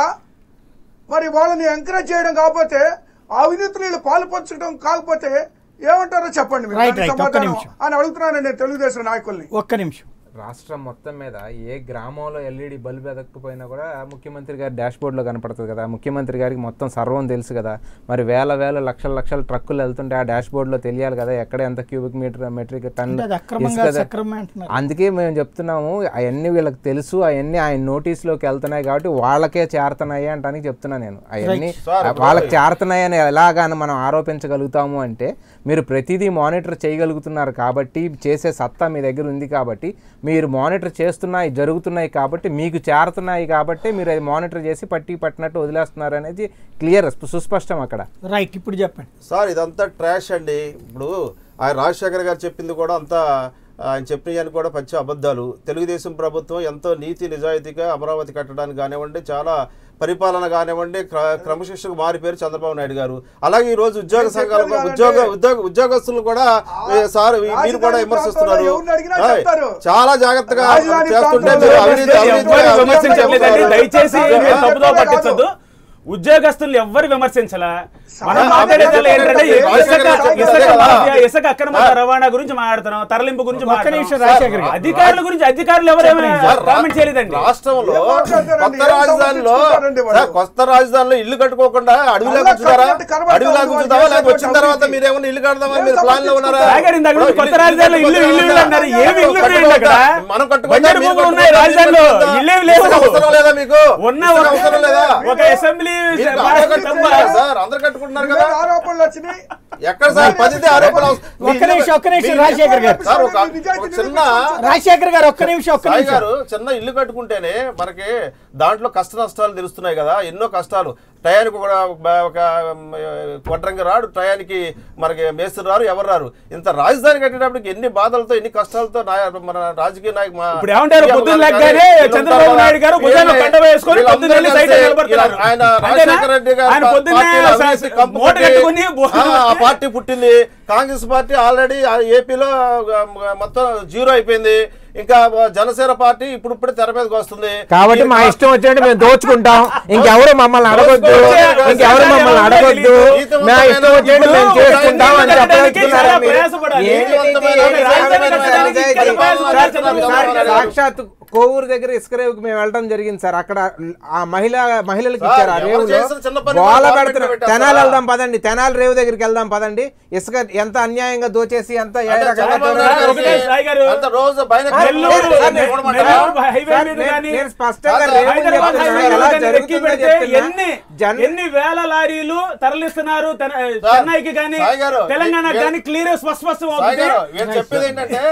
[SPEAKER 6] మరి వాళ్ళని ఎంకరేజ్ చేయడం కాకపోతే ఆ అవినీతిలో వీళ్ళు పాలు పంచడం కాకపోతే ఏమంటారో చెప్పండి మీరు.
[SPEAKER 1] Right,
[SPEAKER 6] దానికి
[SPEAKER 1] right. ఒక్క
[SPEAKER 6] సమాధానం
[SPEAKER 1] నిమిషం.
[SPEAKER 6] అని అడుగుతున్నాను నేను తెలుగుదేశం నాయకుల్ని
[SPEAKER 1] ఒక్క నిమిషం
[SPEAKER 4] రాష్ట్రం మొత్తం మీద ఏ గ్రామంలో ఎల్ఈడి బల్బ్ ఎదక్కపోయినా కూడా ముఖ్యమంత్రి గారి డాష్ బోర్డ్లో కనపడుతుంది కదా ముఖ్యమంత్రి గారికి మొత్తం సర్వం తెలుసు కదా మరి వేల వేల లక్షల లక్షల ట్రక్కులు వెళ్తుంటే ఆ డాష్ బోర్డ్లో తెలియాలి కదా ఎక్కడ ఎంత క్యూబిక్ మీటర్ మెట్రిక్ టన్
[SPEAKER 1] అంటే అది అక్రమంగా సక్రమంగా అంటున్నారు
[SPEAKER 4] అందుకే మేము చెప్తున్నాము అవన్నీ వీళ్ళకి తెలుసు అవన్నీ ఆయన నోటీస్లోకి వెళ్తున్నాయి కాబట్టి వాళ్ళకే చేరుతున్నాయి అంటానికి చెప్తున్నా నేను అవన్నీ
[SPEAKER 5] సార్,
[SPEAKER 4] వాళ్ళకి చేరుతున్నాయి అని ఎలాగాని మనం ఆరోపించగలుగుతాము అంటే మీరు ప్రతిదీ మానిటర్ చేయగలుగుతున్నారు కాబట్టి చేసే సత్తా మీ దగ్గర ఉంది కాబట్టి మీరు మానిటర్ చేస్తున్నాయి జరుగుతున్నాయి కాబట్టి మీకు చేరుతున్నాయి కాబట్టి మీరు అది మానిటర్ చేసి పట్టి పట్టినట్టు వదిలేస్తున్నారు అనేది క్లియర్ సుస్పష్టం అక్కడ
[SPEAKER 1] రైట్ ఇప్పుడు చెప్పండి
[SPEAKER 5] సార్ ఇదంతా ట్రాష్ అండి ఇప్పుడు ఆయన రాజశేఖర్ గారు చెప్పింది కూడా అంతా ఆయన చెప్పినవి కూడా పచ్చి అబద్ధాలు తెలుగుదేశం ప్రభుత్వం ఎంతో నీతి నిజాయితీగా అమరావతి కట్టడానికి కానివ్వండి చాలా పరిపాలన కానివ్వండి క్ర- క్రమశిక్షణకు మారిపోయారు చంద్రబాబు నాయుడు గారు అలాగే ఈ రోజు ఉద్యోగ సంఘాలు కూడా- ఉద్యోగ ఉద్యోగ ఉద్యోగస్తులు కూడా ఏ, సార్ ఈ- మీరు కూడా విమర్శిస్తున్నారు
[SPEAKER 6] ఎవరిని అడిగినా
[SPEAKER 5] ఏయ్,
[SPEAKER 6] చెప్తారు.
[SPEAKER 5] చాలా జాగ్రత్తగా
[SPEAKER 6] రాజధాని
[SPEAKER 5] చేస్తుంటే
[SPEAKER 6] ప్రాంతాల్లో
[SPEAKER 5] మీరు అవినీతి అవినీతి
[SPEAKER 7] ఎవ్వరు
[SPEAKER 5] అవినీతి
[SPEAKER 7] విమర్శించట్లేదండి
[SPEAKER 5] చెప్తున్నారు.
[SPEAKER 7] దయచేసి మీరు తప్పుదో
[SPEAKER 6] కాదు.
[SPEAKER 7] పట్టించద్దు ఉద్యోగస్తులు ఎవ్వరు విమర్శించలా మనం
[SPEAKER 6] సామాన్య
[SPEAKER 7] మాట్లాడేది ఏంటంటే
[SPEAKER 5] ప్రజలు
[SPEAKER 7] ఇసుక
[SPEAKER 5] రాజశేఖర్
[SPEAKER 7] ఇసుక
[SPEAKER 5] గారు
[SPEAKER 7] మాఫియా, ఇసుక అక్రమ రవాణా గురించి మాట్లాడుతున్నాం తరలింపు గురించి
[SPEAKER 1] ఒక్క నిమిషం
[SPEAKER 7] మాట్లాడుతున్నాం
[SPEAKER 1] రాజశేఖర్ గారు
[SPEAKER 7] అధికారుల గురించి అధికారులు ఎవరేమీ
[SPEAKER 5] సార్,
[SPEAKER 7] కామెంట్ చేయలేదండి
[SPEAKER 5] రాష్ట్రంలో
[SPEAKER 6] ఏం మాట్లాడతారండి?
[SPEAKER 5] కొత్త
[SPEAKER 6] ఏం
[SPEAKER 5] రాజధానిలో
[SPEAKER 6] సమర్థించుకుంటారండి వాళ్ళు?
[SPEAKER 5] సార్, కొత్త రాజధానిలో ఇల్లు కట్టుకోకుండా అడవిలా
[SPEAKER 6] అలా
[SPEAKER 5] కూర్చుంటారా
[SPEAKER 6] కట్టినట్టు కనబడతా
[SPEAKER 5] అడవిలా
[SPEAKER 6] ఉంది
[SPEAKER 5] కూర్చుంటావా
[SPEAKER 6] వాళ్ళు
[SPEAKER 5] లేకపోతే వచ్చిన
[SPEAKER 6] చేసేటువంటి
[SPEAKER 5] తర్వాత
[SPEAKER 6] అవినీతి.
[SPEAKER 5] మీరేమన్నా ఇల్లు కడదామని
[SPEAKER 6] ఏం
[SPEAKER 5] మీరు ప్లాన్ లో ఉన్నారా
[SPEAKER 6] సమర్థించుకుంటారు?
[SPEAKER 7] రాగారు ఇందాక నుంచి
[SPEAKER 5] ఇప్పుడు
[SPEAKER 7] కొత్త రాజధానిలో ఇల్లు ఇల్లు ఇల్లు అన్నారు ఏమి ఇల్లు ఉన్నాయండి అక్కడ
[SPEAKER 5] మనం కట్టుకుందాం,
[SPEAKER 7] బంజరు
[SPEAKER 5] మీరు
[SPEAKER 7] భూములు ఉన్నాయి
[SPEAKER 5] కట్టుకుందాం,
[SPEAKER 7] రాజధానిలో
[SPEAKER 5] మీరు కట్టుకుందాం.
[SPEAKER 7] ఇల్లేవి లేవు
[SPEAKER 5] ఇసుక అవసరం లేదా మీకు
[SPEAKER 7] ఉన్న
[SPEAKER 5] ఇసుక
[SPEAKER 7] ఒక-
[SPEAKER 5] అవసరం లేదా
[SPEAKER 7] ఒక అసెంబ్లీ
[SPEAKER 5] మీరు అందరూ
[SPEAKER 7] భారత
[SPEAKER 5] కట్టుకుంటున్నారు
[SPEAKER 7] సభ-
[SPEAKER 5] సార్ అందరు కట్టుకుంటున్నారు కదా
[SPEAKER 6] ఇవే ఆరోపణలు వచ్చినాయి
[SPEAKER 5] ఎక్కడ సార్ పదిది ఆరోపణలు అవసరం-
[SPEAKER 1] ఒక్క నిమిషం ఒక్క నిమిషం రాజశేఖర్ గారు
[SPEAKER 5] సార్ ఒక ఒక చిన్న
[SPEAKER 1] రాజశేఖర్ గారు ఒక్క నిమిషం ఒక్క
[SPEAKER 5] సాయి
[SPEAKER 1] నిమిషం
[SPEAKER 5] గారు చిన్న ఇల్లు కట్టుకుంటేనే మనకి దాంట్లో కష్ట నష్టాలు తెలుస్తున్నాయి కదా ఎన్నో కష్టాలు టయానికి కూడా ఒక- ఒక కొట్రంగి రాడు టయానికి మనకి మేస్త్రి రారు ఎవరు రారు ఇంత రాజధాని కట్టేటప్పటికి ఎన్ని బాధలతో ఎన్ని కష్టాలతో నాయ- మన రాజకీయ నాయకు మా-
[SPEAKER 7] ఇప్పుడు ఏమంటారు?
[SPEAKER 5] సీఎం
[SPEAKER 7] పొద్దున్న
[SPEAKER 5] గారు
[SPEAKER 7] లెగ్గానే
[SPEAKER 5] కానీ వీళ్ళు
[SPEAKER 7] చంద్రబాబు
[SPEAKER 5] ఉంటారు
[SPEAKER 7] నాయుడు గారు
[SPEAKER 5] కదా,
[SPEAKER 7] భుజాన
[SPEAKER 5] వీళ్ళని-
[SPEAKER 7] కండ వేసుకొని
[SPEAKER 5] వీళ్ళందరూ
[SPEAKER 7] పొద్దున్న వెళ్ళి సైట్
[SPEAKER 5] కలిసి
[SPEAKER 7] నిలబడతారు.
[SPEAKER 5] ఆయన
[SPEAKER 7] అంతేనా?
[SPEAKER 5] రాజశేఖర రెడ్డి గారు
[SPEAKER 7] ఆయన పొద్దున్నే
[SPEAKER 5] పార్టీలో
[SPEAKER 7] స-
[SPEAKER 5] అవినీతి కంపు
[SPEAKER 7] మూట
[SPEAKER 5] కొట్టి,
[SPEAKER 7] కట్టుకుని బో-
[SPEAKER 5] ఆ, ఆ పార్టీ పుట్టింది కాంగ్రెస్ పార్టీ ఆల్రెడీ ఏపీలో మొత్తం జీరో అయిపోయింది ఇంకా జనసేన పార్టీ ఇప్పుడు ఇప్పుడే తెర మీదకి వస్తుంది
[SPEAKER 4] కాబట్టి మా ఇష్టం వచ్చినట్టు మేము దోచుకుంటాం ఇంకెవరు మమ్మల్ని అడగొద్దు ఇంకెవరు మమ్మల్ని అడగొద్దు మా ఇష్టం వచ్చినట్టు మేము చేసుకుంటాం అని చెప్పగలుగుతున్నారు మీరు.
[SPEAKER 7] ప్రయాసపడాలి.
[SPEAKER 5] నీతివంతమైన
[SPEAKER 4] ఏంటి ఇది?
[SPEAKER 5] రాజధాని
[SPEAKER 4] రాజధాని
[SPEAKER 5] కట్టడానికి
[SPEAKER 4] కట్టడానికి
[SPEAKER 5] ప్రయాసపడాలి.
[SPEAKER 4] సార్,
[SPEAKER 5] చంద్రబాబు
[SPEAKER 4] సాక్షాత్ కోవూరు దగ్గర ఇసుక రేవుకి మేము వెళ్ళడం జరిగింది సార్ అక్కడ ఆ మహిళ మహిళలకు
[SPEAKER 5] సార్,
[SPEAKER 4] ఇచ్చారు ఆ
[SPEAKER 5] ఎవరు
[SPEAKER 4] రేవులో
[SPEAKER 5] చేసిన చిన్న పని
[SPEAKER 4] గోల
[SPEAKER 5] గవర్నమెంట్
[SPEAKER 4] పెడుతున్నారు
[SPEAKER 5] పెట్టారు
[SPEAKER 4] తెనాలి
[SPEAKER 5] సార్.
[SPEAKER 4] వెళ్దాం పదండి తెనాలి రేవు దగ్గరికి వెళ్దాం పదండి ఇసుక ఎంత అన్యాయంగా దోచేసి ఎంత ఏ
[SPEAKER 5] అంటే
[SPEAKER 4] రకంగా
[SPEAKER 5] చంద్రబాబు
[SPEAKER 4] దోచేసి-
[SPEAKER 5] నాయుడు
[SPEAKER 7] ఒకటే సాయి గారు.
[SPEAKER 5] అంత రోజు బయట
[SPEAKER 7] నెల్లూరు
[SPEAKER 4] సార్, నేను-
[SPEAKER 5] చూడమంటారా?
[SPEAKER 7] నెల్లూరు హైవే
[SPEAKER 4] సార్,
[SPEAKER 7] మీద
[SPEAKER 4] నేను-
[SPEAKER 7] కానీ
[SPEAKER 4] నేను స్పష్టంగా
[SPEAKER 5] కాదు,
[SPEAKER 4] రేవుని
[SPEAKER 7] హైదరాబాద్
[SPEAKER 4] చెప్తున్నా,
[SPEAKER 7] హైవే
[SPEAKER 4] ఎలా
[SPEAKER 7] మీద కానీ ఎక్కి
[SPEAKER 4] జరుగుతుందో
[SPEAKER 7] పెడితే
[SPEAKER 4] చెప్తున్నా.
[SPEAKER 7] ఎన్ని
[SPEAKER 4] జన్-
[SPEAKER 7] ఎన్ని వేల లారీలు తరలిస్తున్నారు తెన-
[SPEAKER 5] సార్,
[SPEAKER 7] చెన్నైకి కానీ
[SPEAKER 5] సాయి గారు,
[SPEAKER 7] తెలంగాణ
[SPEAKER 5] వీ-
[SPEAKER 7] కానీ క్లియర్ స్పష్టం
[SPEAKER 5] సాయి
[SPEAKER 7] అవుతుంది
[SPEAKER 5] గారు, వీళ్ళు చెప్పేది ఏంటంటే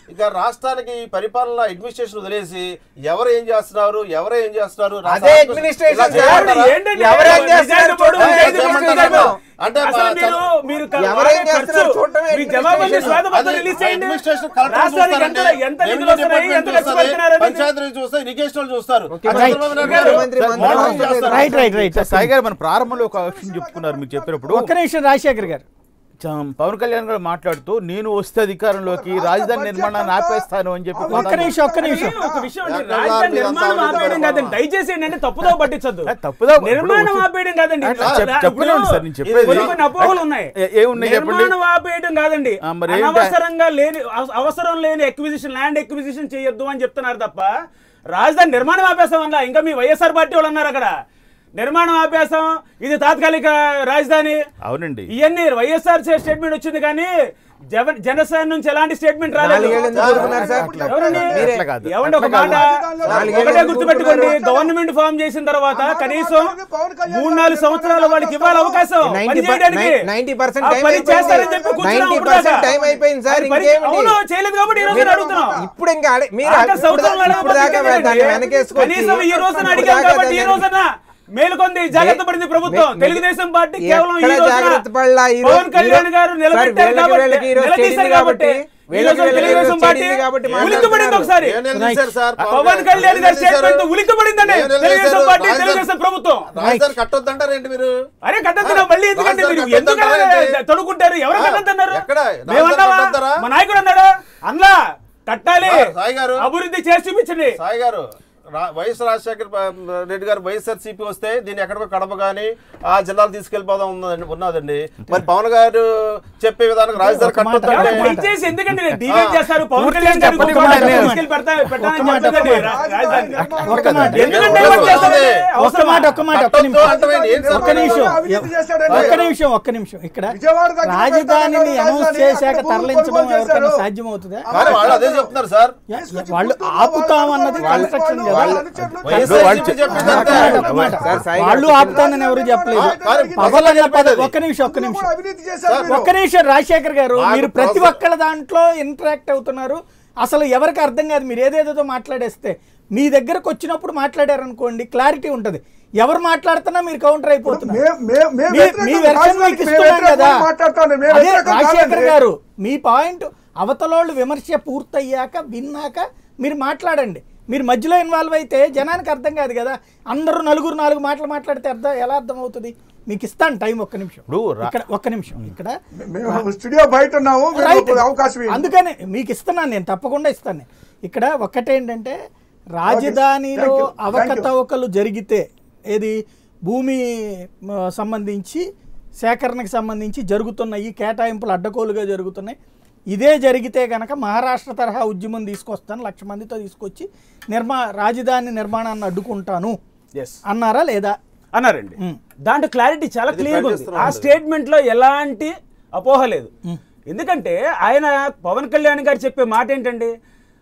[SPEAKER 5] ఇక రాష్ట్రానికి ఈ పరిపాలన అడ్మినిస్ట్రేషన్ వదిలేసి ఎవరు ఏం చేస్తున్నారు ఎవరు ఏం చేస్తున్నారు
[SPEAKER 8] అదే
[SPEAKER 5] రాష్ట్రానికి
[SPEAKER 8] administration
[SPEAKER 5] ఇలా
[SPEAKER 8] సార్.
[SPEAKER 5] చేయమంటారా?
[SPEAKER 7] ఏంటండి?
[SPEAKER 8] ఎవరేం
[SPEAKER 7] నిజాన్ని
[SPEAKER 8] చేస్తున్నారు
[SPEAKER 7] చూడు,
[SPEAKER 8] చూడటం
[SPEAKER 7] నిజాన్ని
[SPEAKER 5] చేయమంటారా?
[SPEAKER 7] చూడు.
[SPEAKER 5] అంటే
[SPEAKER 7] అసలు
[SPEAKER 5] మా-
[SPEAKER 7] మీరు మీరు క-
[SPEAKER 8] ఎవరేం
[SPEAKER 7] వాడే
[SPEAKER 8] చేస్తున్నారు
[SPEAKER 7] ఖర్చు.
[SPEAKER 8] చూడటమే
[SPEAKER 7] మీ జవాబుని
[SPEAKER 8] administration.
[SPEAKER 7] శ్వేతపత్రం
[SPEAKER 5] అది
[SPEAKER 7] రిలీజ్ చేయండి.
[SPEAKER 5] అడ్మినిస్ట్రేషన్ కలెక్టర్
[SPEAKER 7] రాష్ట్రానికి ఎంత
[SPEAKER 5] చూస్తారండి.
[SPEAKER 7] ఎంత
[SPEAKER 5] రెవెన్యూ
[SPEAKER 7] నిధులు వస్తున్నాయి ఎంత
[SPEAKER 5] డిపార్ట్మెంట్
[SPEAKER 7] ఖర్చు
[SPEAKER 5] చూస్తుంది.
[SPEAKER 7] పెడుతున్నారు అనేది
[SPEAKER 5] పంచాయతీ చూస్తే ఇరిగేషన్ చూస్తారు
[SPEAKER 8] ఓకే,
[SPEAKER 5] అది
[SPEAKER 8] రైట్.
[SPEAKER 5] చంద్రబాబు నాయుడు గారు
[SPEAKER 8] ముఖ్యమంత్రి
[SPEAKER 5] సార్,
[SPEAKER 8] మంత్రి
[SPEAKER 5] మోడల్ చేస్తారు.
[SPEAKER 1] రైట్ రైట్ రైట్
[SPEAKER 3] సాయి గారు మన ప్రారంభంలో ఒక విషయం చెప్పుకున్నారు మీరు చెప్పినప్పుడు
[SPEAKER 1] ఒక్క నిమిషం రాజశేఖర్ గారు
[SPEAKER 3] చ- పవన్ కళ్యాణ్ గారు మాట్లాడుతూ నేను వస్తే అధికారంలోకి రాజధాని నిర్మాణాన్ని ఆపేస్తాను అని చెప్పి
[SPEAKER 1] ఒక్క నిమిషం ఒక్క నిమిషం
[SPEAKER 7] ఒక విషయం అండి,
[SPEAKER 5] ఎక్కడ
[SPEAKER 7] రాజధాని
[SPEAKER 5] మీరు
[SPEAKER 7] నిర్మాణం
[SPEAKER 5] అంతా
[SPEAKER 7] ఆపేయడం
[SPEAKER 5] అవినీతి
[SPEAKER 7] కాదండి దయచేసి ఏంటంటే తప్పుదో పట్టించద్దు
[SPEAKER 3] ఆ, తప్పుదో ఇప్పుడు
[SPEAKER 7] నిర్మాణం
[SPEAKER 3] వచ్చి-
[SPEAKER 7] ఆపేయడం కాదండి
[SPEAKER 3] ఆ, చెప్- చెప్పనివ్వండి సార్, నేను చెప్పేది.
[SPEAKER 7] కొన్ని కొన్ని అపోహలు ఉన్నాయి
[SPEAKER 3] ఏ- ఏమున్నాయి చెప్పండి.
[SPEAKER 7] నిర్మాణం ఆపేయడం కాదండి
[SPEAKER 3] ఆ, మరి ఏంటి?
[SPEAKER 7] అనవసరంగా లేని అవ- అవసరం లేని ఎక్విజిషన్ ల్యాండ్ ఎక్విజిషన్ చేయొద్దు అని చెప్తున్నారు తప్ప రాజధాని నిర్మాణం ఆపేస్తాం వల్ల ఇంకా మీ వైఎస్ఆర్ పార్టీ వాళ్ళు ఉన్నారు అక్కడ నిర్మాణం ఆపేస్తాం ఇది తాత్కాలిక రాజధాని
[SPEAKER 3] అవునండి
[SPEAKER 7] ఇవన్నీ వైఎస్ఆర్ స్టేట్మెంట్ వచ్చింది కానీ జన జనసేన నుంచి ఎలాంటి స్టేట్మెంట్ రాలేదు
[SPEAKER 8] నాలుగేళ్ళు ఎందుకు ఊరుకున్నారు సార్?
[SPEAKER 7] ఎవరండి?
[SPEAKER 8] మీరే.
[SPEAKER 3] అట్లా కాదు.
[SPEAKER 7] ఏమండి ఒక మాట
[SPEAKER 8] నాలుగేళ్ళు
[SPEAKER 7] ఒకటే
[SPEAKER 8] ఎందుకు
[SPEAKER 7] గుర్తుపెట్టుకోండి
[SPEAKER 8] ఊరుకున్నారు?
[SPEAKER 7] గవర్నమెంట్ ఫామ్ చేసిన తర్వాత
[SPEAKER 6] ఆ మాట
[SPEAKER 7] కనీసం
[SPEAKER 6] పవన్ కళ్యాణ్
[SPEAKER 7] మూడు
[SPEAKER 6] గారు
[SPEAKER 7] నాలుగు సంవత్సరాలు వాళ్ళకి ఇవ్వాలి అవకాశం పని
[SPEAKER 8] 90
[SPEAKER 7] చేయడానికి.
[SPEAKER 8] నైన్టీ పర్సెంట్
[SPEAKER 7] ఆ
[SPEAKER 8] టైం
[SPEAKER 7] పని
[SPEAKER 8] అయిపోయింది.
[SPEAKER 7] చేస్తారని చెప్పి కూర్చున్నాం
[SPEAKER 8] 90%
[SPEAKER 7] ఇప్పుడు దాకా.
[SPEAKER 8] టైం అయిపోయింది సార్,
[SPEAKER 7] అది పని-
[SPEAKER 8] ఇంకేమిటి?
[SPEAKER 7] అవును చేయలేదు కాబట్టి ఈ రోజు
[SPEAKER 8] మీరు-
[SPEAKER 7] అడుగుతున్నాం
[SPEAKER 8] ఇప్పుడు ఇంకా అడి- మీరు
[SPEAKER 7] ఆఖరి
[SPEAKER 8] ఇప్పుడు
[SPEAKER 7] సంవత్సరం
[SPEAKER 8] దా- ఇప్పుడు దాకా
[SPEAKER 7] నడవకపోతే
[SPEAKER 8] దాన్ని
[SPEAKER 7] ఇంకేంటి?
[SPEAKER 8] వెనకేసుకొచ్చి
[SPEAKER 7] కనీసం ఈ రోజున
[SPEAKER 8] ఇప్పుడు
[SPEAKER 7] అడిగాం
[SPEAKER 8] దాకా
[SPEAKER 7] కాబట్టి ఈ
[SPEAKER 8] దాన్ని-
[SPEAKER 7] రోజున మేలుకొంది జాగ్రత్త పడింది ప్రభుత్వం
[SPEAKER 8] మే-
[SPEAKER 7] తెలుగుదేశం పార్టీ కేవలం ఈ
[SPEAKER 8] ఎక్కడ
[SPEAKER 7] రోజున
[SPEAKER 8] జాగ్రత్త పడలా? ఈ రోజు-
[SPEAKER 7] పవన్ కళ్యాణ్
[SPEAKER 8] ఈ
[SPEAKER 7] గారు
[SPEAKER 8] రోజు-
[SPEAKER 7] నిలబెట్టారు
[SPEAKER 8] సార్,
[SPEAKER 7] కాబట్టి
[SPEAKER 8] వీళ్ళకి ఈ రోజు
[SPEAKER 7] నిలదీశారు
[SPEAKER 8] చెడింది
[SPEAKER 7] కాబట్టి
[SPEAKER 8] కాబట్టి,
[SPEAKER 7] ఈ
[SPEAKER 8] వీళ్ళకి
[SPEAKER 7] రోజు
[SPEAKER 8] వీళ్ళకి
[SPEAKER 7] తెలుగుదేశం
[SPEAKER 8] చెడింది
[SPEAKER 7] పార్టీ
[SPEAKER 8] కాబట్టి
[SPEAKER 7] ఉలిక్కిపడింది
[SPEAKER 8] మాట్లాడుతున్నారు.
[SPEAKER 7] ఒకసారి
[SPEAKER 5] ఏం నిలదీశారు సార్?
[SPEAKER 7] పవన్ కళ్యాణ్ గారి
[SPEAKER 5] ఏం
[SPEAKER 7] స్టేట్మెంట్
[SPEAKER 5] నిలదీశారు?
[SPEAKER 7] ఉలిక్కిపడిందండి
[SPEAKER 5] ఏం నిలదీశారు?
[SPEAKER 7] తెలుగుదేశం పార్టీ
[SPEAKER 5] రాజధాని-
[SPEAKER 7] తెలుగుదేశం ప్రభుత్వం
[SPEAKER 5] రాజధాని కట్టొద్దంటారేంటి మీరు
[SPEAKER 7] అరే కట్టద్దు మళ్ళీ ఎందుకంటే
[SPEAKER 5] రాజధాని
[SPEAKER 7] మీరు ఎందుకు
[SPEAKER 5] కట్టొద్దంటారా?
[SPEAKER 7] తొడుక్కుంటారు ఎవరు
[SPEAKER 5] ఆ,
[SPEAKER 7] కట్టద్దన్నారు
[SPEAKER 5] ఎక్కడ? రాజధాని
[SPEAKER 7] మేమన్నావా
[SPEAKER 5] కట్టొద్దారా?
[SPEAKER 7] మా నాయకుడు అన్నాడా అన్నా కట్టాలి
[SPEAKER 5] సార్, సాయి గారు.
[SPEAKER 7] అభివృద్ధి చేసి చూపించండి
[SPEAKER 5] సాయి గారు రా- వైఎస్ రాజశేఖర్ ప- రెడ్డి గారు వైఎస్ఆర్ సిపి వస్తే దీన్ని ఎక్కడికో కడప కానీ ఆ జిల్లాలు తీసుకెళ్లిపోదాం ఉన్నదండి ఉన్నదండి మరి పవన్ గారు చెప్పే విధానం రాజధాని
[SPEAKER 1] ఒక మాట,
[SPEAKER 7] ఎవరు
[SPEAKER 5] కట్టొద్దంటే
[SPEAKER 7] దయచేసి ఎందుకంటే డిబేట్ చేస్తారు పవన్
[SPEAKER 1] పూర్తిగా
[SPEAKER 7] కళ్యాణ్ గారికి
[SPEAKER 1] చెప్పండి,
[SPEAKER 7] ఒక మాట
[SPEAKER 1] మాట.
[SPEAKER 7] తీసుకెళ్ళి పెడతా పెట్టాలని
[SPEAKER 1] ఒక్క మాట,
[SPEAKER 7] చెప్పలేదండి.
[SPEAKER 1] ఒక్క మాట.
[SPEAKER 7] రాజధాని.
[SPEAKER 1] ఒక్క మాట
[SPEAKER 7] ఎందుకంటే డైవర్ట్ చేస్తారండి?
[SPEAKER 1] ఒక్క
[SPEAKER 7] అవసరమా?
[SPEAKER 1] మాట ఒక్క మాట ఒక్క
[SPEAKER 5] కట్టొద్దు
[SPEAKER 1] నిమిషం
[SPEAKER 5] అంటమేంటి? ఏం సార్
[SPEAKER 1] ఒక్క నిమిషం
[SPEAKER 6] అవినీతి చేశాడండి.
[SPEAKER 1] ఒక్క నిమిషం ఒక్క నిమిషం ఇక్కడ
[SPEAKER 6] విజయవాడ దగ్గర
[SPEAKER 1] రాజధానిని
[SPEAKER 6] పెడతానన్నారు
[SPEAKER 1] అనౌన్స్
[SPEAKER 6] రాజధాని.
[SPEAKER 1] చేశాక
[SPEAKER 6] అక్కడ భూములు
[SPEAKER 1] తరలించడం
[SPEAKER 6] కొనుగోలు
[SPEAKER 1] ఎవరికైనా
[SPEAKER 6] చేశారు.
[SPEAKER 1] సాధ్యమవుతుందా
[SPEAKER 5] కానీ వాళ్ళు అదే చెప్తున్నారు సార్
[SPEAKER 1] యా, యా, వాళ్ళు ఆపుతామన్నది కన్స్ట్రక్షన్ కదా
[SPEAKER 5] వైఎస్ఆర్
[SPEAKER 3] వాళ్ళు
[SPEAKER 5] సిపి చెప్పింది
[SPEAKER 1] ఒక్క
[SPEAKER 5] అంతే.
[SPEAKER 1] మాట, ఒక్క మాట.
[SPEAKER 8] సార్, సాయి
[SPEAKER 1] వాళ్ళు
[SPEAKER 8] గారు
[SPEAKER 1] ఆపుతానని ఎవరు చెప్పలేదు
[SPEAKER 5] కానీ
[SPEAKER 1] పవన్ అన్న పద
[SPEAKER 5] చెప్పేది.
[SPEAKER 1] ఒక్క నిమిషం ఒక్క నిమిషం
[SPEAKER 6] అవినీతి చేశారు
[SPEAKER 1] ఒక్క నిమిషం రాజశేఖర్ గారు
[SPEAKER 5] మాకు
[SPEAKER 1] మీరు ప్రతి
[SPEAKER 5] ప్రాసెస్-
[SPEAKER 1] ఒక్కళ్ళ దాంట్లో ఇంటరాక్ట్ అవుతున్నారు అసలు ఎవరికి అర్థం కాదు మీరు ఏదేదో మాట్లాడేస్తే మీ దగ్గరకు వచ్చినప్పుడు మాట్లాడారనుకోండి క్లారిటీ ఉంటది ఎవరు మాట్లాడుతున్నా మీరు కౌంటర్ అయిపోతున్నారు
[SPEAKER 6] మే- మే- మే
[SPEAKER 1] మీ-
[SPEAKER 6] వ్యతిరేకం
[SPEAKER 1] మీ వెర్షన్
[SPEAKER 6] రాజధానికి
[SPEAKER 1] మీకు
[SPEAKER 6] మేము
[SPEAKER 1] ఇస్తున్నాం
[SPEAKER 6] వ్యతిరేకం
[SPEAKER 1] కదా
[SPEAKER 6] మాట్లాడతాను. మేము
[SPEAKER 1] అదే
[SPEAKER 6] వ్యతిరేకం
[SPEAKER 1] రాజశేఖర్
[SPEAKER 6] కాదండి.
[SPEAKER 1] గారు మీ పాయింట్ అవతలోళ్ళు విమర్శ పూర్తయ్యాక విన్నాక మీరు మాట్లాడండి మీరు మధ్యలో ఇన్వాల్వ్ అయితే జనానికి అర్థం కాదు కదా అందరూ నలుగురు నాలుగు మాటలు మాట్లాడితే అర్థం ఎలా అర్థం అవుతుంది మీకు ఇస్తాను టైం ఒక్క నిమిషం
[SPEAKER 3] ఇప్పుడు రా-
[SPEAKER 1] ఇక్కడ ఒక్క నిమిషం ఇక్కడ
[SPEAKER 6] మేము స్టూడియో బయట ఉన్నాము మీరు
[SPEAKER 1] రైట్.
[SPEAKER 6] ఇప్పుడు అవకాశం ఇవ్వండి.
[SPEAKER 1] అందుకని మీకు ఇస్తున్నాను నేను తప్పకుండా ఇస్తాను నేను. ఇక్కడ ఒక్కటేంటంటే రాజధానిలో
[SPEAKER 6] Thank you. Thank you.
[SPEAKER 1] అవకతవకలు జరిగితే ఏది భూమి మ, సంబంధించి సేకరణకు సంబంధించి జరుగుతున్నాయి కేటాయింపులు అడ్డకోలుగా జరుగుతున్నాయి ఇదే జరిగితే గనక మహారాష్ట్ర తరహా ఉద్యమం తీసుకొస్తాను లక్ష మందితో తీసుకొచ్చి నిర్మా రాజధాని నిర్మాణాన్ని అడ్డుకుంటాను
[SPEAKER 7] ఎస్
[SPEAKER 1] అన్నారా లేదా
[SPEAKER 7] అన్నారండి
[SPEAKER 1] మ్.
[SPEAKER 7] దాంట్లో క్లారిటీ చాలా
[SPEAKER 5] ఇది
[SPEAKER 7] క్లియర్గా ఉంది
[SPEAKER 5] ప్రకటిస్తున్నాం
[SPEAKER 7] ఆ
[SPEAKER 5] అది.
[SPEAKER 7] స్టేట్మెంట్ లో ఎలాంటి అపోహ లేదు ఎందుకంటే ఆయన పవన్ కళ్యాణ్ గారు చెప్పే మాట ఏంటండి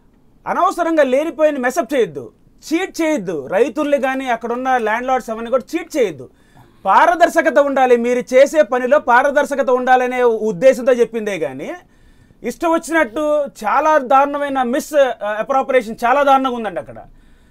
[SPEAKER 7] అనవసరంగా లేనిపోయిన మెసప్ చేయొద్దు చీట్ చేయొద్దు రైతుల్ని కానీ అక్కడున్న ల్యాండ్ లార్డ్స్ అవన్నీ కూడా చీట్ చేయొద్దు పారదర్శకత ఉండాలి మీరు చేసే పనిలో పారదర్శకత ఉండాలనే ఉద్దేశంతో చెప్పిందే కానీ ఇష్టం వచ్చినట్టు చాలా దారుణమైన మిస్ అప్రాపరేషన్ చాలా దారుణంగా ఉందండి అక్కడ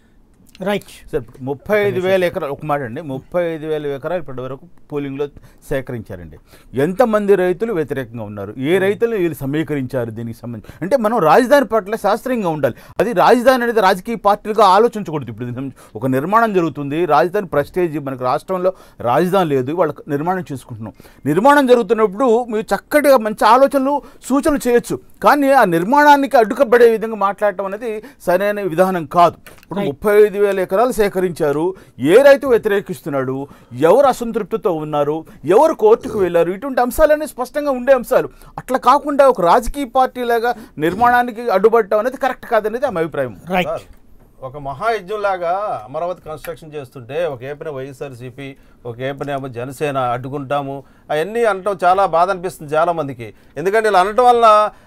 [SPEAKER 1] రైట్
[SPEAKER 3] సార్ ఇప్పుడు ముప్పై ఐదు వేల ఎకరాలు ఒక మాట అండి ముప్పై ఐదు వేల ఎకరాలు ఇప్పటి వరకు పోలింగ్లో సేకరించారండి ఎంతమంది రైతులు వ్యతిరేకంగా ఉన్నారు ఏ రైతులు వీళ్ళు సమీకరించారు దీనికి సంబంధించి అంటే మనం రాజధాని పట్ల శాస్త్రీయంగా ఉండాలి అది రాజధాని అనేది రాజకీయ పార్టీలుగా ఆలోచించకూడదు ఇప్పుడు దీని సంబంధించి ఒక నిర్మాణం జరుగుతుంది రాజధాని ప్రెస్టేజ్ మనకు రాష్ట్రంలో రాజధాని లేదు వాళ్ళ నిర్మాణం చేసుకుంటున్నాం నిర్మాణం జరుగుతున్నప్పుడు మీరు చక్కటిగా మంచి ఆలోచనలు సూచనలు చేయొచ్చు కానీ ఆ నిర్మాణానికి అడ్డుకబడే విధంగా మాట్లాడటం అనేది సరైన విధానం కాదు ఇప్పుడు ముప్పై ఐదు వేల ఎకరాలు సేకరించారు ఏ రైతు వ్యతిరేకిస్తున్నాడు ఎవరు అసంతృప్తితో ఉన్నారు ఎవరు కోర్టుకు వెళ్ళారు ఇటువంటి అంశాలన్నీ స్పష్టంగా ఉండే అంశాలు అట్లా కాకుండా ఒక రాజకీయ పార్టీ లాగా నిర్మాణానికి అడ్డుపడటం అనేది కరెక్ట్ కాదనేది ఆమె అభిప్రాయం
[SPEAKER 1] రైట్
[SPEAKER 5] సార్, ఒక మహాయజ్ఞం లాగా అమరావతి కన్స్ట్రక్షన్ చేస్తుంటే ఒక ఏపీన వైఎస్ఆర్సీపీ ఒక ఏపీన ఏమో జనసేన అడ్డుకుంటాము అవన్నీ అనటం చాలా బాధ అనిపిస్తుంది చాలా మందికి ఎందుకంటే ఇలా అనటం వల్ల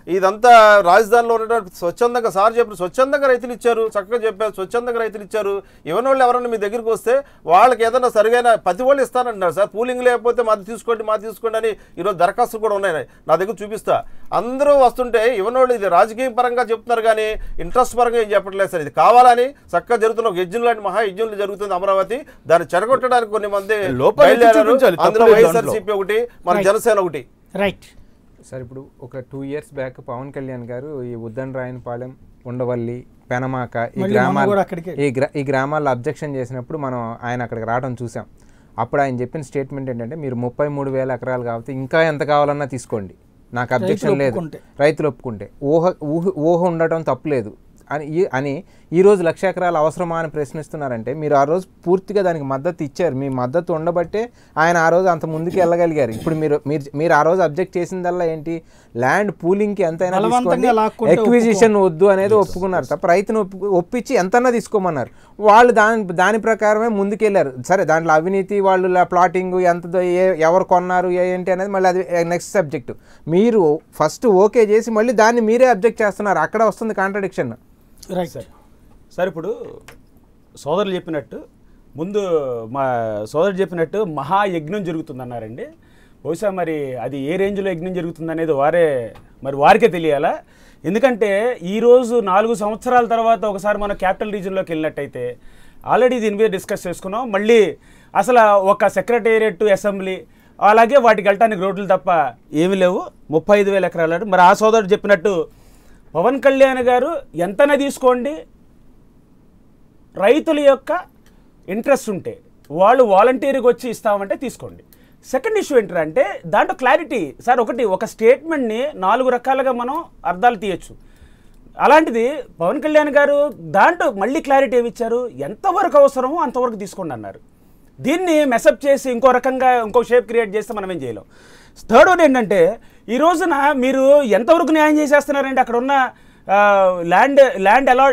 [SPEAKER 5] ఇదంతా రాజధానిలో ఉన్నటువంటి స్వచ్ఛందంగా సార్ చెప్పిన స్వచ్ఛందంగా రైతులు ఇచ్చారు చక్కగా చెప్పారు స్వచ్ఛందంగా రైతులు ఇచ్చారు ఇవ్వని వాళ్ళు ఎవరైనా మీ దగ్గరికి వస్తే వాళ్ళకి ఏదైనా సరిగైన ప్రతి వాళ్ళు ఇస్తానంటున్నారు సార్ పూలింగ్ లేకపోతే మాది తీసుకోండి మాది తీసుకోండి అని ఈరోజు దరఖాస్తులు కూడా ఉన్నాయి నా దగ్గర చూపిస్తా అందరూ వస్తుంటే ఇవ్వనోళ్ళు ఇది రాజకీయ పరంగా చెప్తున్నారు కానీ ఇంట్రెస్ట్ పరంగా ఏం చెప్పట్లేదు సార్ ఇది కావాలని చక్కగా జరుగుతున్న ఒక యజ్ఞం లాంటి మహా యజ్ఞం జరుగుతుంది అమరావతి దాన్ని చెడగొట్టడానికి కొన్ని మంది
[SPEAKER 3] లోపాలు ఎత్తి
[SPEAKER 5] బయలుదేరారు.
[SPEAKER 3] చూపించాలి,
[SPEAKER 5] అందులో
[SPEAKER 3] తప్పులేదు
[SPEAKER 5] వైఎస్ఆర్సీపీ ఒకటి మన
[SPEAKER 1] Right.
[SPEAKER 5] జనసేన ఒకటి
[SPEAKER 1] రైట్
[SPEAKER 4] సార్ ఇప్పుడు ఒక two years back Pawan Kalyan గారు ఈ ఉద్దన్ రాయనపాలెం ఉండవల్లి పెనమాక ఈ
[SPEAKER 1] మళ్ళీ మొన్న
[SPEAKER 4] గ్రామాలు
[SPEAKER 1] కూడా అక్కడికే.
[SPEAKER 4] ఈ గ్రా ఈ గ్రామాల్లో అబ్జెక్షన్ చేసినప్పుడు మనం ఆయన అక్కడికి రావడం చూసాం అప్పుడు ఆయన చెప్పిన స్టేట్మెంట్ ఏంటంటే మీరు ముప్పై మూడు వేల ఎకరాలు కాబట్టి ఇంకా ఎంత కావాలన్నా తీసుకోండి నాకు అబ్జెక్షన్ లేదు
[SPEAKER 1] ఒప్పుకుంటే.
[SPEAKER 4] రైతులు ఒప్పుకుంటే ఊహ ఊహ ఊహ ఉండటం తప్పులేదు అని ఈ- అని ఈ రోజు లక్ష ఎకరాలు అవసరమా అని ప్రశ్నిస్తున్నారంటే మీరు ఆ రోజు పూర్తిగా దానికి మద్దతు ఇచ్చారు మీ మద్దతు ఉండబట్టే ఆయన ఆ రోజు అంత ముందుకు వెళ్ళగలిగారు ఇప్పుడు మీరు మీరు మీరు ఆ రోజు అబ్జెక్ట్ చేసిందల్లా ఏంటి ల్యాండ్ పూలింగ్కి ఎంతైనా
[SPEAKER 1] బలవంతంగా లాక్కుంటే
[SPEAKER 4] ఎక్విజిషన్ వద్దు అనేది ఒప్పుకున్నారు తప్ప రైతును ఒప్పు- ఒప్పించి ఎంతన్నా తీసుకోమన్నారు వాళ్ళు దాని దాని ప్రకారమే ముందుకెళ్ళారు సరే దాంట్లో అవినీతి వాళ్ళు ప్లాటింగ్ ఎంత దో- ఏ ఎవరు కొన్నారు ఏ ఏంటి అనేది మళ్ళీ అది నెక్స్ట్ సబ్జెక్టు మీరు ఫస్ట్ ఓకే చేసి మళ్ళీ దాన్ని మీరే అబ్జెక్ట్ చేస్తున్నారు అక్కడ వస్తుంది కాంట్రడిక్షన్
[SPEAKER 1] రైట్
[SPEAKER 7] సార్ ఇప్పుడు సోదరులు చెప్పినట్టు ముందు మా సోదరుడు చెప్పినట్టు మహాయజ్ఞం జరుగుతుందన్నారండి బహుశా మరి అది ఏ రేంజ్లో యజ్ఞం జరుగుతుంది అనేది వారే మరి వారికే తెలియాలా ఎందుకంటే ఈరోజు నాలుగు సంవత్సరాల తర్వాత ఒకసారి మనం క్యాపిటల్ రీజన్లోకి వెళ్ళినట్టయితే ఆల్రెడీ దీని మీద డిస్కస్ చేసుకున్నాం మళ్ళీ అసలు ఒక సెక్రటేరియట్ అసెంబ్లీ అలాగే వాటికి వెళ్ళటానికి రోడ్లు తప్ప ఏమీ లేవు ముప్పై ఐదు వేల ఎకరాలు మరి ఆ సోదరుడు చెప్పినట్టు పవన్ కళ్యాణ్ గారు ఎంతనే తీసుకోండి రైతుల యొక్క ఇంట్రెస్ట్ ఉంటే వాళ్ళు వాలంటీర్గా వచ్చి ఇస్తామంటే తీసుకోండి సెకండ్ ఇష్యూ ఏంటంటే దాంట్లో క్లారిటీ సార్ ఒకటి ఒక స్టేట్మెంట్ని నాలుగు రకాలుగా మనం అర్థాలు తీయచ్చు అలాంటిది పవన్ కళ్యాణ్ గారు దాంట్లో మళ్ళీ క్లారిటీ ఏమి ఇచ్చారు ఎంతవరకు అవసరమో అంతవరకు తీసుకోండి అన్నారు దీన్ని మెసప్ చేసి ఇంకో రకంగా ఇంకో షేప్ క్రియేట్ చేస్తే మనం ఏం చేయలేం థర్డ్ వన్ ఏంటంటే ఈ రోజున మీరు ఎంతవరకు న్యాయం చేసేస్తున్నారంటే అక్కడ ఉన్న ల్యాండ్ ల్యాండ్ అలా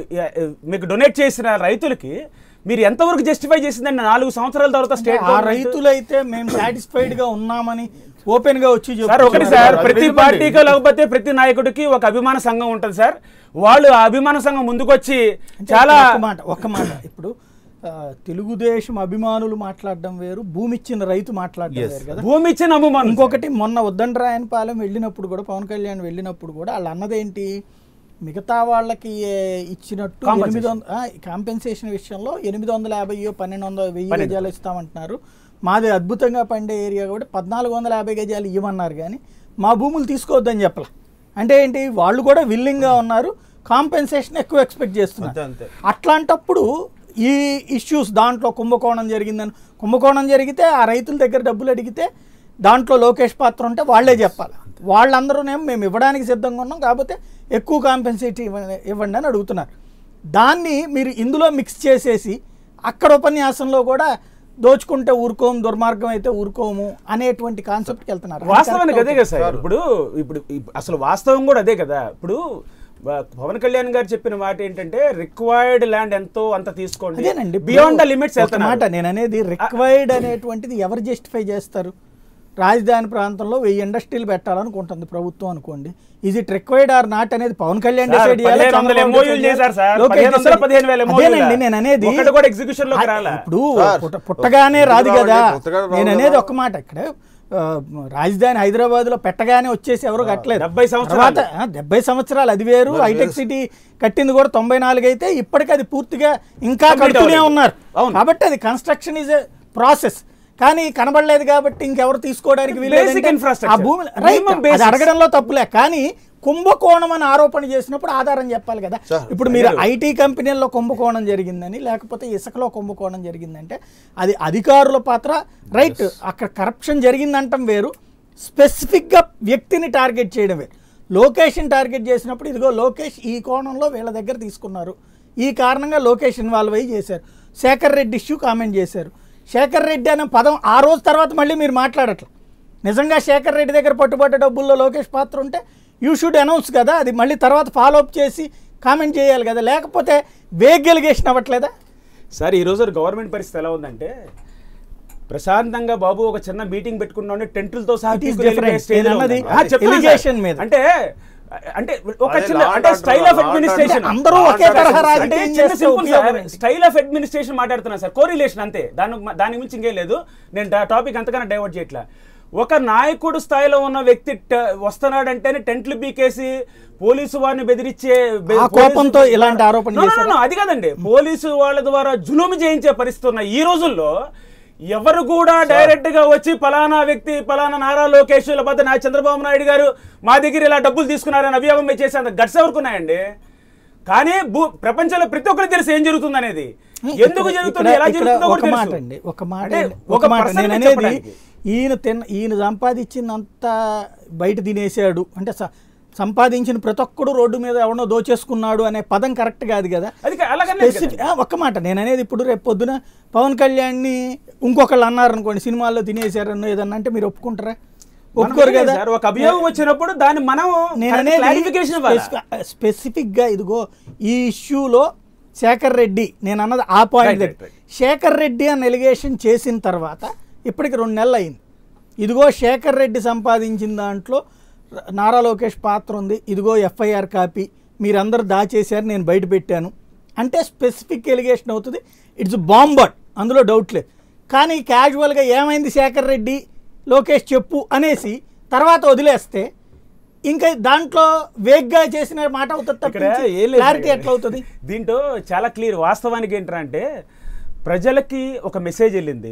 [SPEAKER 7] మీకు డొనేట్ చేసిన రైతులకి మీరు ఎంతవరకు జస్టిఫై చేసిందండి నాలుగు సంవత్సరాల తర్వాత స్టేట్
[SPEAKER 1] ఆ రైతులైతే మేము సాటిస్ఫైడ్ గా ఉన్నామని ఓపెన్ గా వచ్చి
[SPEAKER 7] సార్ ఒకటి
[SPEAKER 1] చెప్తున్నారు.
[SPEAKER 7] సార్
[SPEAKER 3] అది
[SPEAKER 7] ప్రతి
[SPEAKER 3] నిజమండి.
[SPEAKER 7] పార్టీకి లేకపోతే ప్రతి నాయకుడికి ఒక అభిమాన సంఘం ఉంటుంది సార్ వాళ్ళు ఆ అభిమాన సంఘం ముందుకొచ్చి
[SPEAKER 1] అంటే
[SPEAKER 7] చాలా
[SPEAKER 1] ఒక్క మాట ఒక్క మాట ఇప్పుడు ఆ, తెలుగుదేశం అభిమానులు మాట్లాడడం వేరు భూమి ఇచ్చిన రైతు మాట్లాడడం వేరు కదా
[SPEAKER 7] భూమి ఇచ్చిన అభిమానం
[SPEAKER 1] ఇంకొకటి మొన్న ఉద్దండరాయనపాలెం వెళ్ళినప్పుడు కూడా పవన్ కళ్యాణ్ వెళ్ళినప్పుడు కూడా వాళ్ళు అన్నదేంటి మిగతా వాళ్ళకి ఏ, ఇచ్చినట్టు ఎనిమిది వంద కాంపెన్సేషన్ విషయంలో ఎనిమిది వందల యాభై పన్నెండు వందల వెయ్యి గజాలు ఇస్తామంటున్నారు మాది అద్భుతంగా పండే ఏరియా కూడా పద్నాలుగు వందల యాభై గజాలు ఇవ్వమన్నారు కానీ మా భూములు తీసుకోవద్దని చెప్పలే అంటే ఏంటి వాళ్ళు కూడా విల్లింగ్గా ఉన్నారు కాంపెన్సేషన్ ఎక్కువ ఎక్స్పెక్ట్ చేస్తున్నారు
[SPEAKER 5] అంతే అంతే
[SPEAKER 1] అట్లాంటప్పుడు ఈ ఇష్యూస్ దాంట్లో కుంభకోణం జరిగిందని కుంభకోణం జరిగితే ఆ రైతుల దగ్గర డబ్బులు అడిగితే దాంట్లో లోకేష్ పాత్ర ఉంటే వాళ్ళే చెప్పాలి వాళ్ళందరూనేమో మేము ఇవ్వడానికి సిద్ధంగా ఉన్నాం కాకపోతే ఎక్కువ కాంపెన్సేట్ ఇవ్వండి అని అడుగుతున్నారు దాన్ని మీరు ఇందులో మిక్స్ చేసేసి అక్కడ ఉపన్యాసంలో కూడా దోచుకుంటే ఊరుకోము దుర్మార్గం అయితే ఊరుకోము అనేటువంటి కాన్సెప్ట్కి వెళ్తున్నారు అది
[SPEAKER 7] వాస్తవానికి
[SPEAKER 1] correct
[SPEAKER 7] అదే కదా సార్ ఇప్పుడు ఇప్పుడు ఇప్- అసలు వాస్తవం కూడా అదే కదా ఇప్పుడు వ- పవన్ కళ్యాణ్ గారు చెప్పిన మాట ఏంటంటే రిక్వైర్డ్ ల్యాండ్ ఎంతో అంత తీసుకోండి
[SPEAKER 1] అదేనండి
[SPEAKER 7] బియాండ్ ద లిమిట్స్
[SPEAKER 1] ఒక మాట నేను అనేది రిక్వైర్డ్ అనేటువంటిది ఎవరు జస్టిఫై చేస్తారు రాజధాని ప్రాంతంలో వెయ్యి ఇండస్ట్రీలు పెట్టాలనుకుంటుంది ప్రభుత్వం అనుకోండి is it required or not అనేది పవన్ కళ్యాణ్
[SPEAKER 7] సార్,
[SPEAKER 1] decide చేయాలా?
[SPEAKER 7] పదిహేను వందల
[SPEAKER 1] చంద్రబాబు
[SPEAKER 7] MOU లు
[SPEAKER 1] decide
[SPEAKER 7] చేశారు సార్.
[SPEAKER 1] చేయాలా? లోకేష్
[SPEAKER 7] పదిహేను వందల,
[SPEAKER 1] decide-
[SPEAKER 7] పదిహేను వేల MOU లు
[SPEAKER 1] అదేనండి
[SPEAKER 7] లా.
[SPEAKER 1] నేను అనేది
[SPEAKER 7] ఒక్కటి కూడా execution లోకి
[SPEAKER 1] ఆ,
[SPEAKER 7] రాలా.
[SPEAKER 1] ఇప్పుడు
[SPEAKER 5] సార్,
[SPEAKER 1] పుట్ట- పుట్టగానే రాదు
[SPEAKER 5] ముందు
[SPEAKER 1] కదా
[SPEAKER 5] రావాలి, పుట్టగానే రావాలి
[SPEAKER 1] నేను అనేది
[SPEAKER 5] కదా.
[SPEAKER 1] ఒక మాట ఇక్కడ ఆ, రాజధాని హైదరాబాద్ లో పెట్టగానే వచ్చేసి ఎవరు కట్టలేదు
[SPEAKER 7] డెబ్బై సంవత్సరాలు.
[SPEAKER 1] తర్వాత, ఆ, డెబ్బై సంవత్సరాలు అది వేరు హైటెక్ సిటీ కట్టింది కూడా తొంభై నాలుగు అయితే ఇప్పటికి అది పూర్తిగా ఇంకా
[SPEAKER 7] Complete
[SPEAKER 1] కడుతూనే
[SPEAKER 7] అవ్వలేదు.
[SPEAKER 1] ఉన్నారు
[SPEAKER 7] అవును.
[SPEAKER 1] కాబట్టి అది కన్స్ట్రక్షన్ ఈజ్ ప్రాసెస్ కానీ కనబడలేదు కాబట్టి ఇంకెవరు తీసుకోవడానికి
[SPEAKER 7] Basic
[SPEAKER 1] వీలేదంటే
[SPEAKER 7] infrastructure.
[SPEAKER 1] ఆ భూమి
[SPEAKER 7] Minimum
[SPEAKER 1] రైట్ అది
[SPEAKER 7] basics.
[SPEAKER 1] అడగడంలో తప్పులే కానీ కుంభకోణం అని ఆరోపణ చేసినప్పుడు ఆధారం చెప్పాలి కదా ఇప్పుడు మీరు ఐటీ కంపెనీల్లో కుంభకోణం జరిగిందని లేకపోతే ఇసుకలో కుంభకోణం జరిగిందంటే అది అధికారుల పాత్ర రైట్ అక్కడ కరప్షన్ జరిగిందంటం వేరు స్పెసిఫిక్గా వ్యక్తిని టార్గెట్ చేయడం వేరు లోకేషన్ టార్గెట్ చేసినప్పుడు ఇదిగో లోకేష్ ఈ కోణంలో వీళ్ళ దగ్గర తీసుకున్నారు ఈ కారణంగా లోకేష్ ఇన్వాల్వ్ అయ్యి చేశారు శేఖర్ రెడ్డి ఇష్యూ కామెంట్ చేశారు శేఖర్ రెడ్డి అనే పదం ఆ రోజు తర్వాత మళ్ళీ మీరు మాట్లాడట్లా నిజంగా శేఖర్ రెడ్డి దగ్గర పట్టుబడ్డ డబ్బుల్లో లోకేష్ పాత్ర ఉంటే యూ షుడ్ అనౌన్స్ కదా అది మళ్ళీ తర్వాత ఫాలో అప్ చేసి కామెంట్ చేయాలి కదా లేకపోతే వేగ్ ఎలిగేషన్ అవ్వట్లేదా
[SPEAKER 7] సార్ ఈ రోజు గవర్నమెంట్ పరిస్థితి ఎలా ఉందంటే ప్రశాంతంగా బాబు ఒక చిన్న మీటింగ్ పెట్టుకున్నాం టెంట్లతో సహా
[SPEAKER 1] It is
[SPEAKER 7] తీసుకుని వెళ్ళిపోయే
[SPEAKER 1] different.
[SPEAKER 7] stage లో
[SPEAKER 1] నేను అన్నది
[SPEAKER 7] ఉన్నాం. ఆ, చెప్తున్నాను
[SPEAKER 1] allegation
[SPEAKER 7] సార్.
[SPEAKER 1] మీద.
[SPEAKER 7] అంటే అంటే ఒక
[SPEAKER 5] అదే
[SPEAKER 7] చిన్న
[SPEAKER 5] law
[SPEAKER 7] అంటే
[SPEAKER 5] and
[SPEAKER 7] style
[SPEAKER 5] order,
[SPEAKER 7] of
[SPEAKER 5] law and
[SPEAKER 7] administration
[SPEAKER 5] order.
[SPEAKER 1] అందరూ ఒకే
[SPEAKER 5] Law and
[SPEAKER 1] తరహా
[SPEAKER 5] order.
[SPEAKER 7] అంటే
[SPEAKER 1] రాజకీయం
[SPEAKER 7] చిన్న
[SPEAKER 1] చేస్తే
[SPEAKER 7] సింపుల్ సార్
[SPEAKER 1] ఉపయోగం ఏంటి?
[SPEAKER 7] స్టైల్ ఆఫ్ అడ్మినిస్ట్రేషన్ మాట్లాడుతున్నా సార్ కోరిలేషన్ అంతే దాని దాని గురించి ఇంకేం లేదు నేను టాపిక్ అంతకన్నా డైవర్ట్ చేయట్లా ఒక నాయకుడు స్థాయిలో ఉన్న వ్యక్తి ట- వస్తున్నాడంటేనే టెంట్లు బీకేసి పోలీసు వారిని బెదిరించే బె-
[SPEAKER 1] ఆ
[SPEAKER 7] పోలీసు-
[SPEAKER 1] కోపంతో ఇలాంటి ఆరోపణలు
[SPEAKER 7] No, no, no,
[SPEAKER 1] చేశారా?
[SPEAKER 7] no, అది కాదండి పోలీసు వాళ్ళ ద్వారా జులుము చేయించే పరిస్థితి ఉన్న ఈ రోజుల్లో ఎవరు కూడా డైరెక్ట్ గా వచ్చి పలానా వ్యక్తి పలానా నారా లోకేష్ లేకపోతే నా చంద్రబాబు నాయుడు గారు మా దగ్గర ఇలా డబ్బులు తీసుకున్నారని అభియోగం చేసేంత గట్స్ ఎవరుకున్నాయండి కానీ భూ ప్రపంచంలో ప్రతి ఒక్కరికి తెలుసు ఏం జరుగుతుంది అనేది ఎందుకు
[SPEAKER 1] ఇక్కడ-
[SPEAKER 7] జరుగుతుంది ఎలా
[SPEAKER 1] ఇక్కడ
[SPEAKER 7] జరుగుతుందో
[SPEAKER 1] ఒక
[SPEAKER 7] కూడా
[SPEAKER 1] మాట
[SPEAKER 7] తెలుసు.
[SPEAKER 1] అండి ఒక మాట
[SPEAKER 7] అంటే
[SPEAKER 1] అండి,
[SPEAKER 7] ఒక
[SPEAKER 1] ఒక మాట
[SPEAKER 7] person
[SPEAKER 1] నేను
[SPEAKER 7] ని
[SPEAKER 1] అనేది
[SPEAKER 7] చెప్పడానికి.
[SPEAKER 1] ఈయన తిన్న ఈయన సంపాదించినంత బయట తినేసాడు అంటే స- సంపాదించిన ప్రతి ఒక్కడు రోడ్డు మీద ఎవడో దోచేసుకున్నాడు అనే పదం కరెక్ట్ కాదు కదా
[SPEAKER 7] అది కా- అలాగనే
[SPEAKER 1] స్పెసిఫిక్ ఆ, ఒక్క మాట నేను అనేది ఇప్పుడు రేపు పొద్దున పవన్ కళ్యాణ్ని ఇంకొకళ్ళు అన్నారు అనుకోండి సినిమాల్లో తినేసారని ఏదన్నా అంటే మీరు ఒప్పుకుంటారా ఒప్పుకోరు
[SPEAKER 7] మనం
[SPEAKER 1] కదా
[SPEAKER 7] సార్ ఒక అభియోగం వచ్చినప్పుడు దాన్ని మనం
[SPEAKER 1] నేను అనేది
[SPEAKER 7] క్లారిఫికేషన్ ఇవ్వాలి
[SPEAKER 1] స్పెసిఫి- స్పెసిఫిక్గా ఇదిగో ఈ ఇష్యూలో శేఖర్ రెడ్డి నేను అన్నది ఆ పాయింట్
[SPEAKER 7] Right,
[SPEAKER 1] దగ్గర
[SPEAKER 7] right,
[SPEAKER 1] శేఖర్ రెడ్డి అని ఎలిగేషన్ చేసిన తర్వాత ఇప్పటికి రెండు నెలలు అయింది ఇదిగో శేఖర్ రెడ్డి సంపాదించిన దాంట్లో ర- నారా లోకేష్ పాత్ర ఉంది ఇదిగో ఎఫ్ఐఆర్ కాపీ మీరందరూ దాచేశారు నేను బయట పెట్టాను అంటే స్పెసిఫిక్ ఎలిగేషన్ అవుతుంది ఇట్స్ బాంబర్డ్ అందులో డౌట్ లేదు కానీ క్యాజువల్గా ఏమైంది శేఖర్ రెడ్డి లోకేష్ చెప్పు అనేసి తర్వాత వదిలేస్తే ఇంకా దాంట్లో వేగ్గా చేసిన మాట అవుతుంది
[SPEAKER 7] ఇక్కడ
[SPEAKER 1] తప్పించి
[SPEAKER 7] ఏం లేదు
[SPEAKER 1] క్లారిటీ
[SPEAKER 7] సార్.
[SPEAKER 1] ఎట్లా అవుతుంది
[SPEAKER 7] దీంట్లో చాలా క్లియర్ వాస్తవానికి ఏంటంటే ప్రజలకి ఒక మెసేజ్ వెళ్ళింది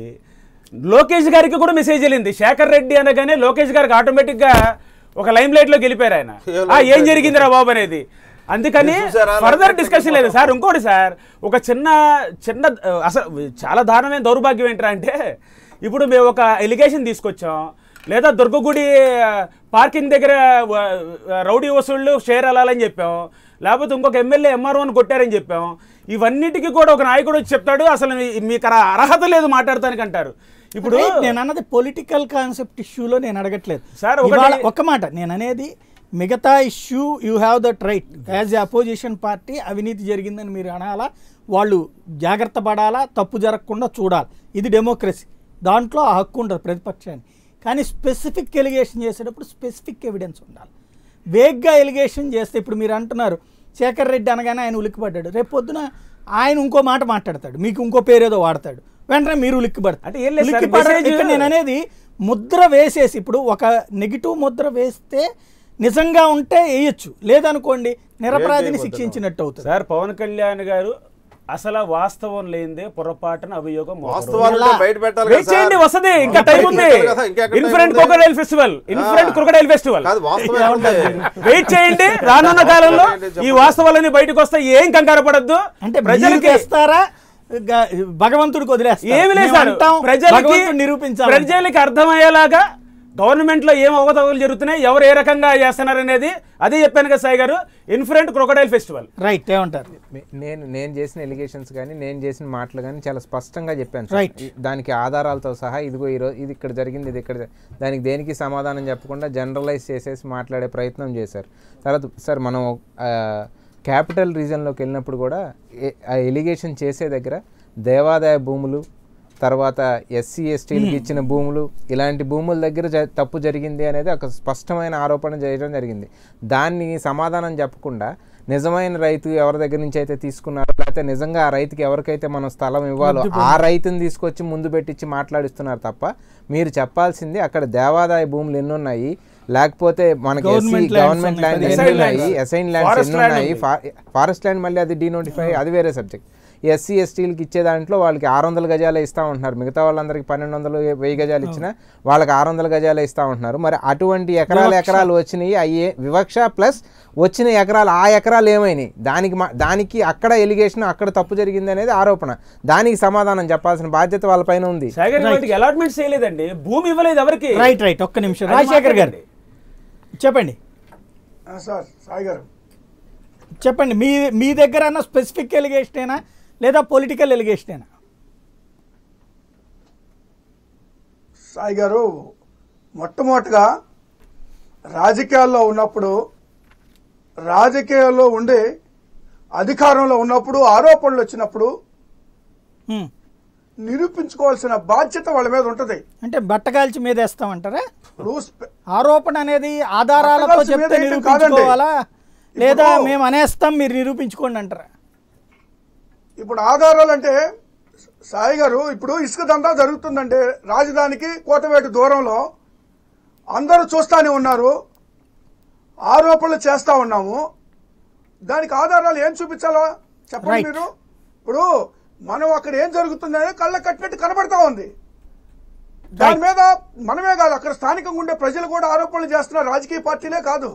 [SPEAKER 7] లోకేష్ గారికి కూడా మెసేజ్ వెళ్ళింది శేఖర్ రెడ్డి అనగానే లోకేష్ గారికి ఆటోమేటిక్ గా ఒక లైమ్ లైట్ లోకి వెళ్ళిపోయారు ఆయన
[SPEAKER 5] ఏం
[SPEAKER 7] ఆ, ఏం
[SPEAKER 5] light
[SPEAKER 7] జరిగిందిరా బాబు అనేది అందుకని
[SPEAKER 5] మీరు చూసారా?
[SPEAKER 7] ఫర్దర్
[SPEAKER 5] light
[SPEAKER 7] డిస్కషన్ లేదు
[SPEAKER 5] light
[SPEAKER 7] సార్ ఇంకోటి సార్ ఒక చిన్న చిన్న ఆ, అసలు చాలా దారుణమైన దౌర్భాగ్యం ఏంట్రా అంటే ఇప్పుడు మేము ఒక ఎలిగేషన్ తీసుకొచ్చాం లేదా దుర్గగుడి ఆ, పార్కింగ్ దగ్గర ఆ, ఆ, రౌడీ వసూళ్ళు షేర్ అలాలని చెప్పాం లేకపోతే ఇంకొక ఎమ్మెల్యే ఎంఆర్ఓని కొట్టారని చెప్పాం ఇవన్నిటికీ కూడా ఒక నాయకుడు వచ్చి చెప్తాడు అసలు మీ- మీకు అర- అర్హత లేదు మాట్లాడటానికి అంటారు ఇప్పుడు
[SPEAKER 1] Right, నేను అన్నది పొలిటికల్ కాన్సెప్ట్ ఇష్యూలో నేను అడగట్లేదు
[SPEAKER 7] సార్, ఒకటి-
[SPEAKER 1] ఇవాళ ఒక మాట నేను అనేది మిగతా issue you have that right as a opposition party అవినీతి జరిగిందని మీరు అనాలా వాళ్ళు జాగ్రత్త పడాలా తప్పు జరగకుండా చూడాలి ఇది డెమోక్రసీ దాంట్లో ఆ హక్కు ఉంటుంది ప్రతిపక్షానికి కానీ స్పెసిఫిక్ ఎలిగేషన్ చేసేటప్పుడు స్పెసిఫిక్ ఎవిడెన్స్ ఉండాలి వేగ్గా ఎలిగేషన్ చేస్తే ఇప్పుడు మీరు అంటున్నారు శేఖర్ రెడ్డి అనగానే ఆయన ఉలిక్కిపడ్డాడు రేపు పొద్దున ఆయన ఇంకో మాట మాట్లాడతాడు మీకు ఇంకో పేరేదో వాడతాడు వెంటనే మీరు ఉలిక్కిపడతారు
[SPEAKER 7] అంటే ఏం లేదు సార్,
[SPEAKER 1] ఉలిక్కిపడ-
[SPEAKER 7] message-
[SPEAKER 1] ఇక్కడ నేను అనేది ముద్ర వేసేసి ఇప్పుడు ఒక నెగిటివ్ ముద్ర వేస్తే నిజంగా ఉంటే వేయచ్చు లేదనుకోండి నిరపరాధిని శిక్షించినట్టు అవుతుంది
[SPEAKER 7] సార్ పవన్ కళ్యాణ్ గారు అసలు వాస్తవం లేనిదే పొరపాటున అభియోగం మోపరు.
[SPEAKER 5] వాస్తవాలు ఉంటే బయట పెట్టాలి
[SPEAKER 7] వెయిట్
[SPEAKER 5] కదా
[SPEAKER 7] చేయండి
[SPEAKER 5] సార్.
[SPEAKER 7] వస్తది ఇంకా టైం ఉంది
[SPEAKER 5] పెట్టాలి కదా, ఇంకా ఎక్కడ
[SPEAKER 7] ఇన్ఫరెంట్
[SPEAKER 5] టైం ఉంది?
[SPEAKER 7] క్రొకడైల్ ఫెస్టివల్ ఇన్ఫరెంట్ క్రొకడైల్ ఫెస్టివల్
[SPEAKER 5] కాదు వాస్తవం ఎక్కడ ఉంది?
[SPEAKER 7] వెయిట్ చేయండి రానున్న కాలంలో ఈ వాస్తవాలన్నీ బయటకు వస్తాయి ఏం కంగారు పడద్దు
[SPEAKER 1] అంటే
[SPEAKER 7] ప్రజలకి
[SPEAKER 1] ప్రజలకి ఇస్తారా గ- భగవంతుడికి వదిలేస్తారు
[SPEAKER 7] ఏమి లేదు
[SPEAKER 1] మేము
[SPEAKER 7] సార్
[SPEAKER 1] అంటాం,
[SPEAKER 7] ప్రజలకి
[SPEAKER 1] భగవంతుడు నిరూపించాలి
[SPEAKER 7] ప్రజలకి అర్థమయ్యేలాగా గవర్నమెంట్ లో ఏం అవకతవకలు జరుగుతున్నాయి ఎవరు ఏ రకంగా చేస్తున్నారు అనేది అదే చెప్పాను కదా సాయి గారు ఇన్ఫరెంట్ క్రొకడైల్ ఫెస్టివల్
[SPEAKER 1] రైట్ ఏమంటారు
[SPEAKER 4] మే- నేను నేను చేసిన ఎలిగేషన్స్ కానీ నేను చేసిన మాటలు కానీ చాలా స్పష్టంగా చెప్పాను సార్.
[SPEAKER 1] Right.
[SPEAKER 4] ఈ- దానికి ఆధారాలతో సహా ఇదిగో ఈరోజు ఇది ఇక్కడ జరిగింది ఇది ఇక్కడ జ- దానికి దేనికి సమాధానం చెప్పకుండా జనరలైజ్ చేసేసి మాట్లాడే ప్రయత్నం చేశారు తర్వాత సార్ మనం క్యాపిటల్ రీజన్లోకి వెళ్ళినప్పుడు కూడా ఏ- ఆ ఎలిగేషన్ చేసే దగ్గర దేవాదాయ భూములు తర్వాత ఎస్సీ ఎస్టీలకు ఇచ్చిన భూములు ఇలాంటి భూముల దగ్గర జ- తప్పు జరిగింది అనేది ఒక స్పష్టమైన ఆరోపణ చేయడం జరిగింది దాన్ని సమాధానం చెప్పకుండా నిజమైన రైతు ఎవరి దగ్గర నుంచి అయితే తీసుకున్నారో లేకపోతే నిజంగా ఆ రైతుకి ఎవరికైతే మనం స్థలం ఇవ్వాలో ఆ రైతుని తీసుకొచ్చి ముందు పెట్టించి మాట్లాడిస్తున్నారు తప్ప మీరు చెప్పాల్సింది అక్కడ దేవాదాయ భూములు ఎన్ని ఉన్నాయి లేకపోతే మనకి
[SPEAKER 1] Government lands
[SPEAKER 4] గవర్నమెంట్
[SPEAKER 1] ఉన్నాయి,
[SPEAKER 4] ల్యాండ్ ఎన్ని
[SPEAKER 7] Assigned
[SPEAKER 4] ఉన్నాయి
[SPEAKER 7] lands.
[SPEAKER 4] అసైన్ ల్యాండ్స్
[SPEAKER 7] Forest
[SPEAKER 4] ఎన్ని
[SPEAKER 7] land
[SPEAKER 4] ఉన్నాయి
[SPEAKER 7] ఉంది.
[SPEAKER 4] ఫారెస్ట్ ల్యాండ్ మళ్ళీ అది డీనోటిఫై అది వేరే సబ్జెక్ట్ ఎస్సీ ఎస్టీలకి ఇచ్చే దాంట్లో వాళ్ళకి ఆరు వందల గజాలే ఇస్తా ఉంటున్నారు మిగతా వాళ్ళందరికీ పన్నెండు వందలు వెయ్యి గజాలు ఇచ్చినా వాళ్ళకి ఆరు వందల గజాలే ఇస్తా ఉంటున్నారు మరి అటువంటి ఎకరాల ఎకరాలు వచ్చినాయి అయ్యే వివక్ష ప్లస్ వచ్చిన ఎకరాలు ఆ ఎకరాలు ఏమైనాయి దానికి మా- దానికి అక్కడ ఎలిగేషన్ అక్కడ తప్పు జరిగింది అనేది ఆరోపణ దానికి సమాధానం చెప్పాల్సిన బాధ్యత వాళ్ళపైన ఉంది
[SPEAKER 7] సాగర్ వాటికి అలాట్మెంట్ చేయలేదండి భూమి ఇవ్వలేదు ఎవరికి
[SPEAKER 1] రైట్ రైట్ ఒక్క నిమిషం
[SPEAKER 7] అది
[SPEAKER 1] రాజశేఖర్ గారు
[SPEAKER 7] మాట్లాడండి.
[SPEAKER 1] చెప్పండి
[SPEAKER 6] ఆ, సార్ సాయి గారు
[SPEAKER 1] చెప్పండి మీ మీ దగ్గర అన్న స్పెసిఫిక్ ఎలిగేషనేనా లేదా పొలిటికల్ ఎలిగేషనేనా
[SPEAKER 6] సాయి గారు మొట్టమొదటిగా రాజకీయాల్లో ఉన్నప్పుడు రాజకీయాల్లో ఉండి అధికారంలో ఉన్నప్పుడు ఆరోపణలు వచ్చినప్పుడు
[SPEAKER 1] హ్మ్.
[SPEAKER 6] నిరూపించుకోవాల్సిన బాధ్యత వాళ్ళ మీద ఉంటది
[SPEAKER 1] అంటే బట్టగాల్చి మీద వేస్తామంటారా
[SPEAKER 6] ఇప్పుడు స్పె-
[SPEAKER 1] ఆరోపణ అనేది ఆధారాలతో
[SPEAKER 6] బట్టగాల్చి మీద
[SPEAKER 1] చెప్తే
[SPEAKER 6] వేయటం కాదండి.
[SPEAKER 1] నిరూపించుకోవాలా లేదా
[SPEAKER 6] ఇప్పుడు-
[SPEAKER 1] మేము అనేస్తాం మీరు నిరూపించుకోండి అంటారా
[SPEAKER 6] ఇప్పుడు ఆధారాలు అంటే సాయి గారు ఇప్పుడు ఇసుక దందా జరుగుతుందంటే రాజధానికి కోతవేటు దూరంలో అందరూ చూస్తానే ఉన్నారు ఆరోపణలు చేస్తా ఉన్నాము దానికి ఆధారాలు ఏం చూపించాలా చెప్పండి
[SPEAKER 1] Right.
[SPEAKER 6] మీరు ఇప్పుడు మనం అక్కడ ఏం జరుగుతుందనే కళ్ళ కట్టినట్టు కనబడతా ఉంది దాని మీద మనమే కాదు అక్కడ స్థానికంగా ఉండే ప్రజలు కూడా ఆరోపణలు చేస్తున్నారు రాజకీయ పార్టీలే కాదు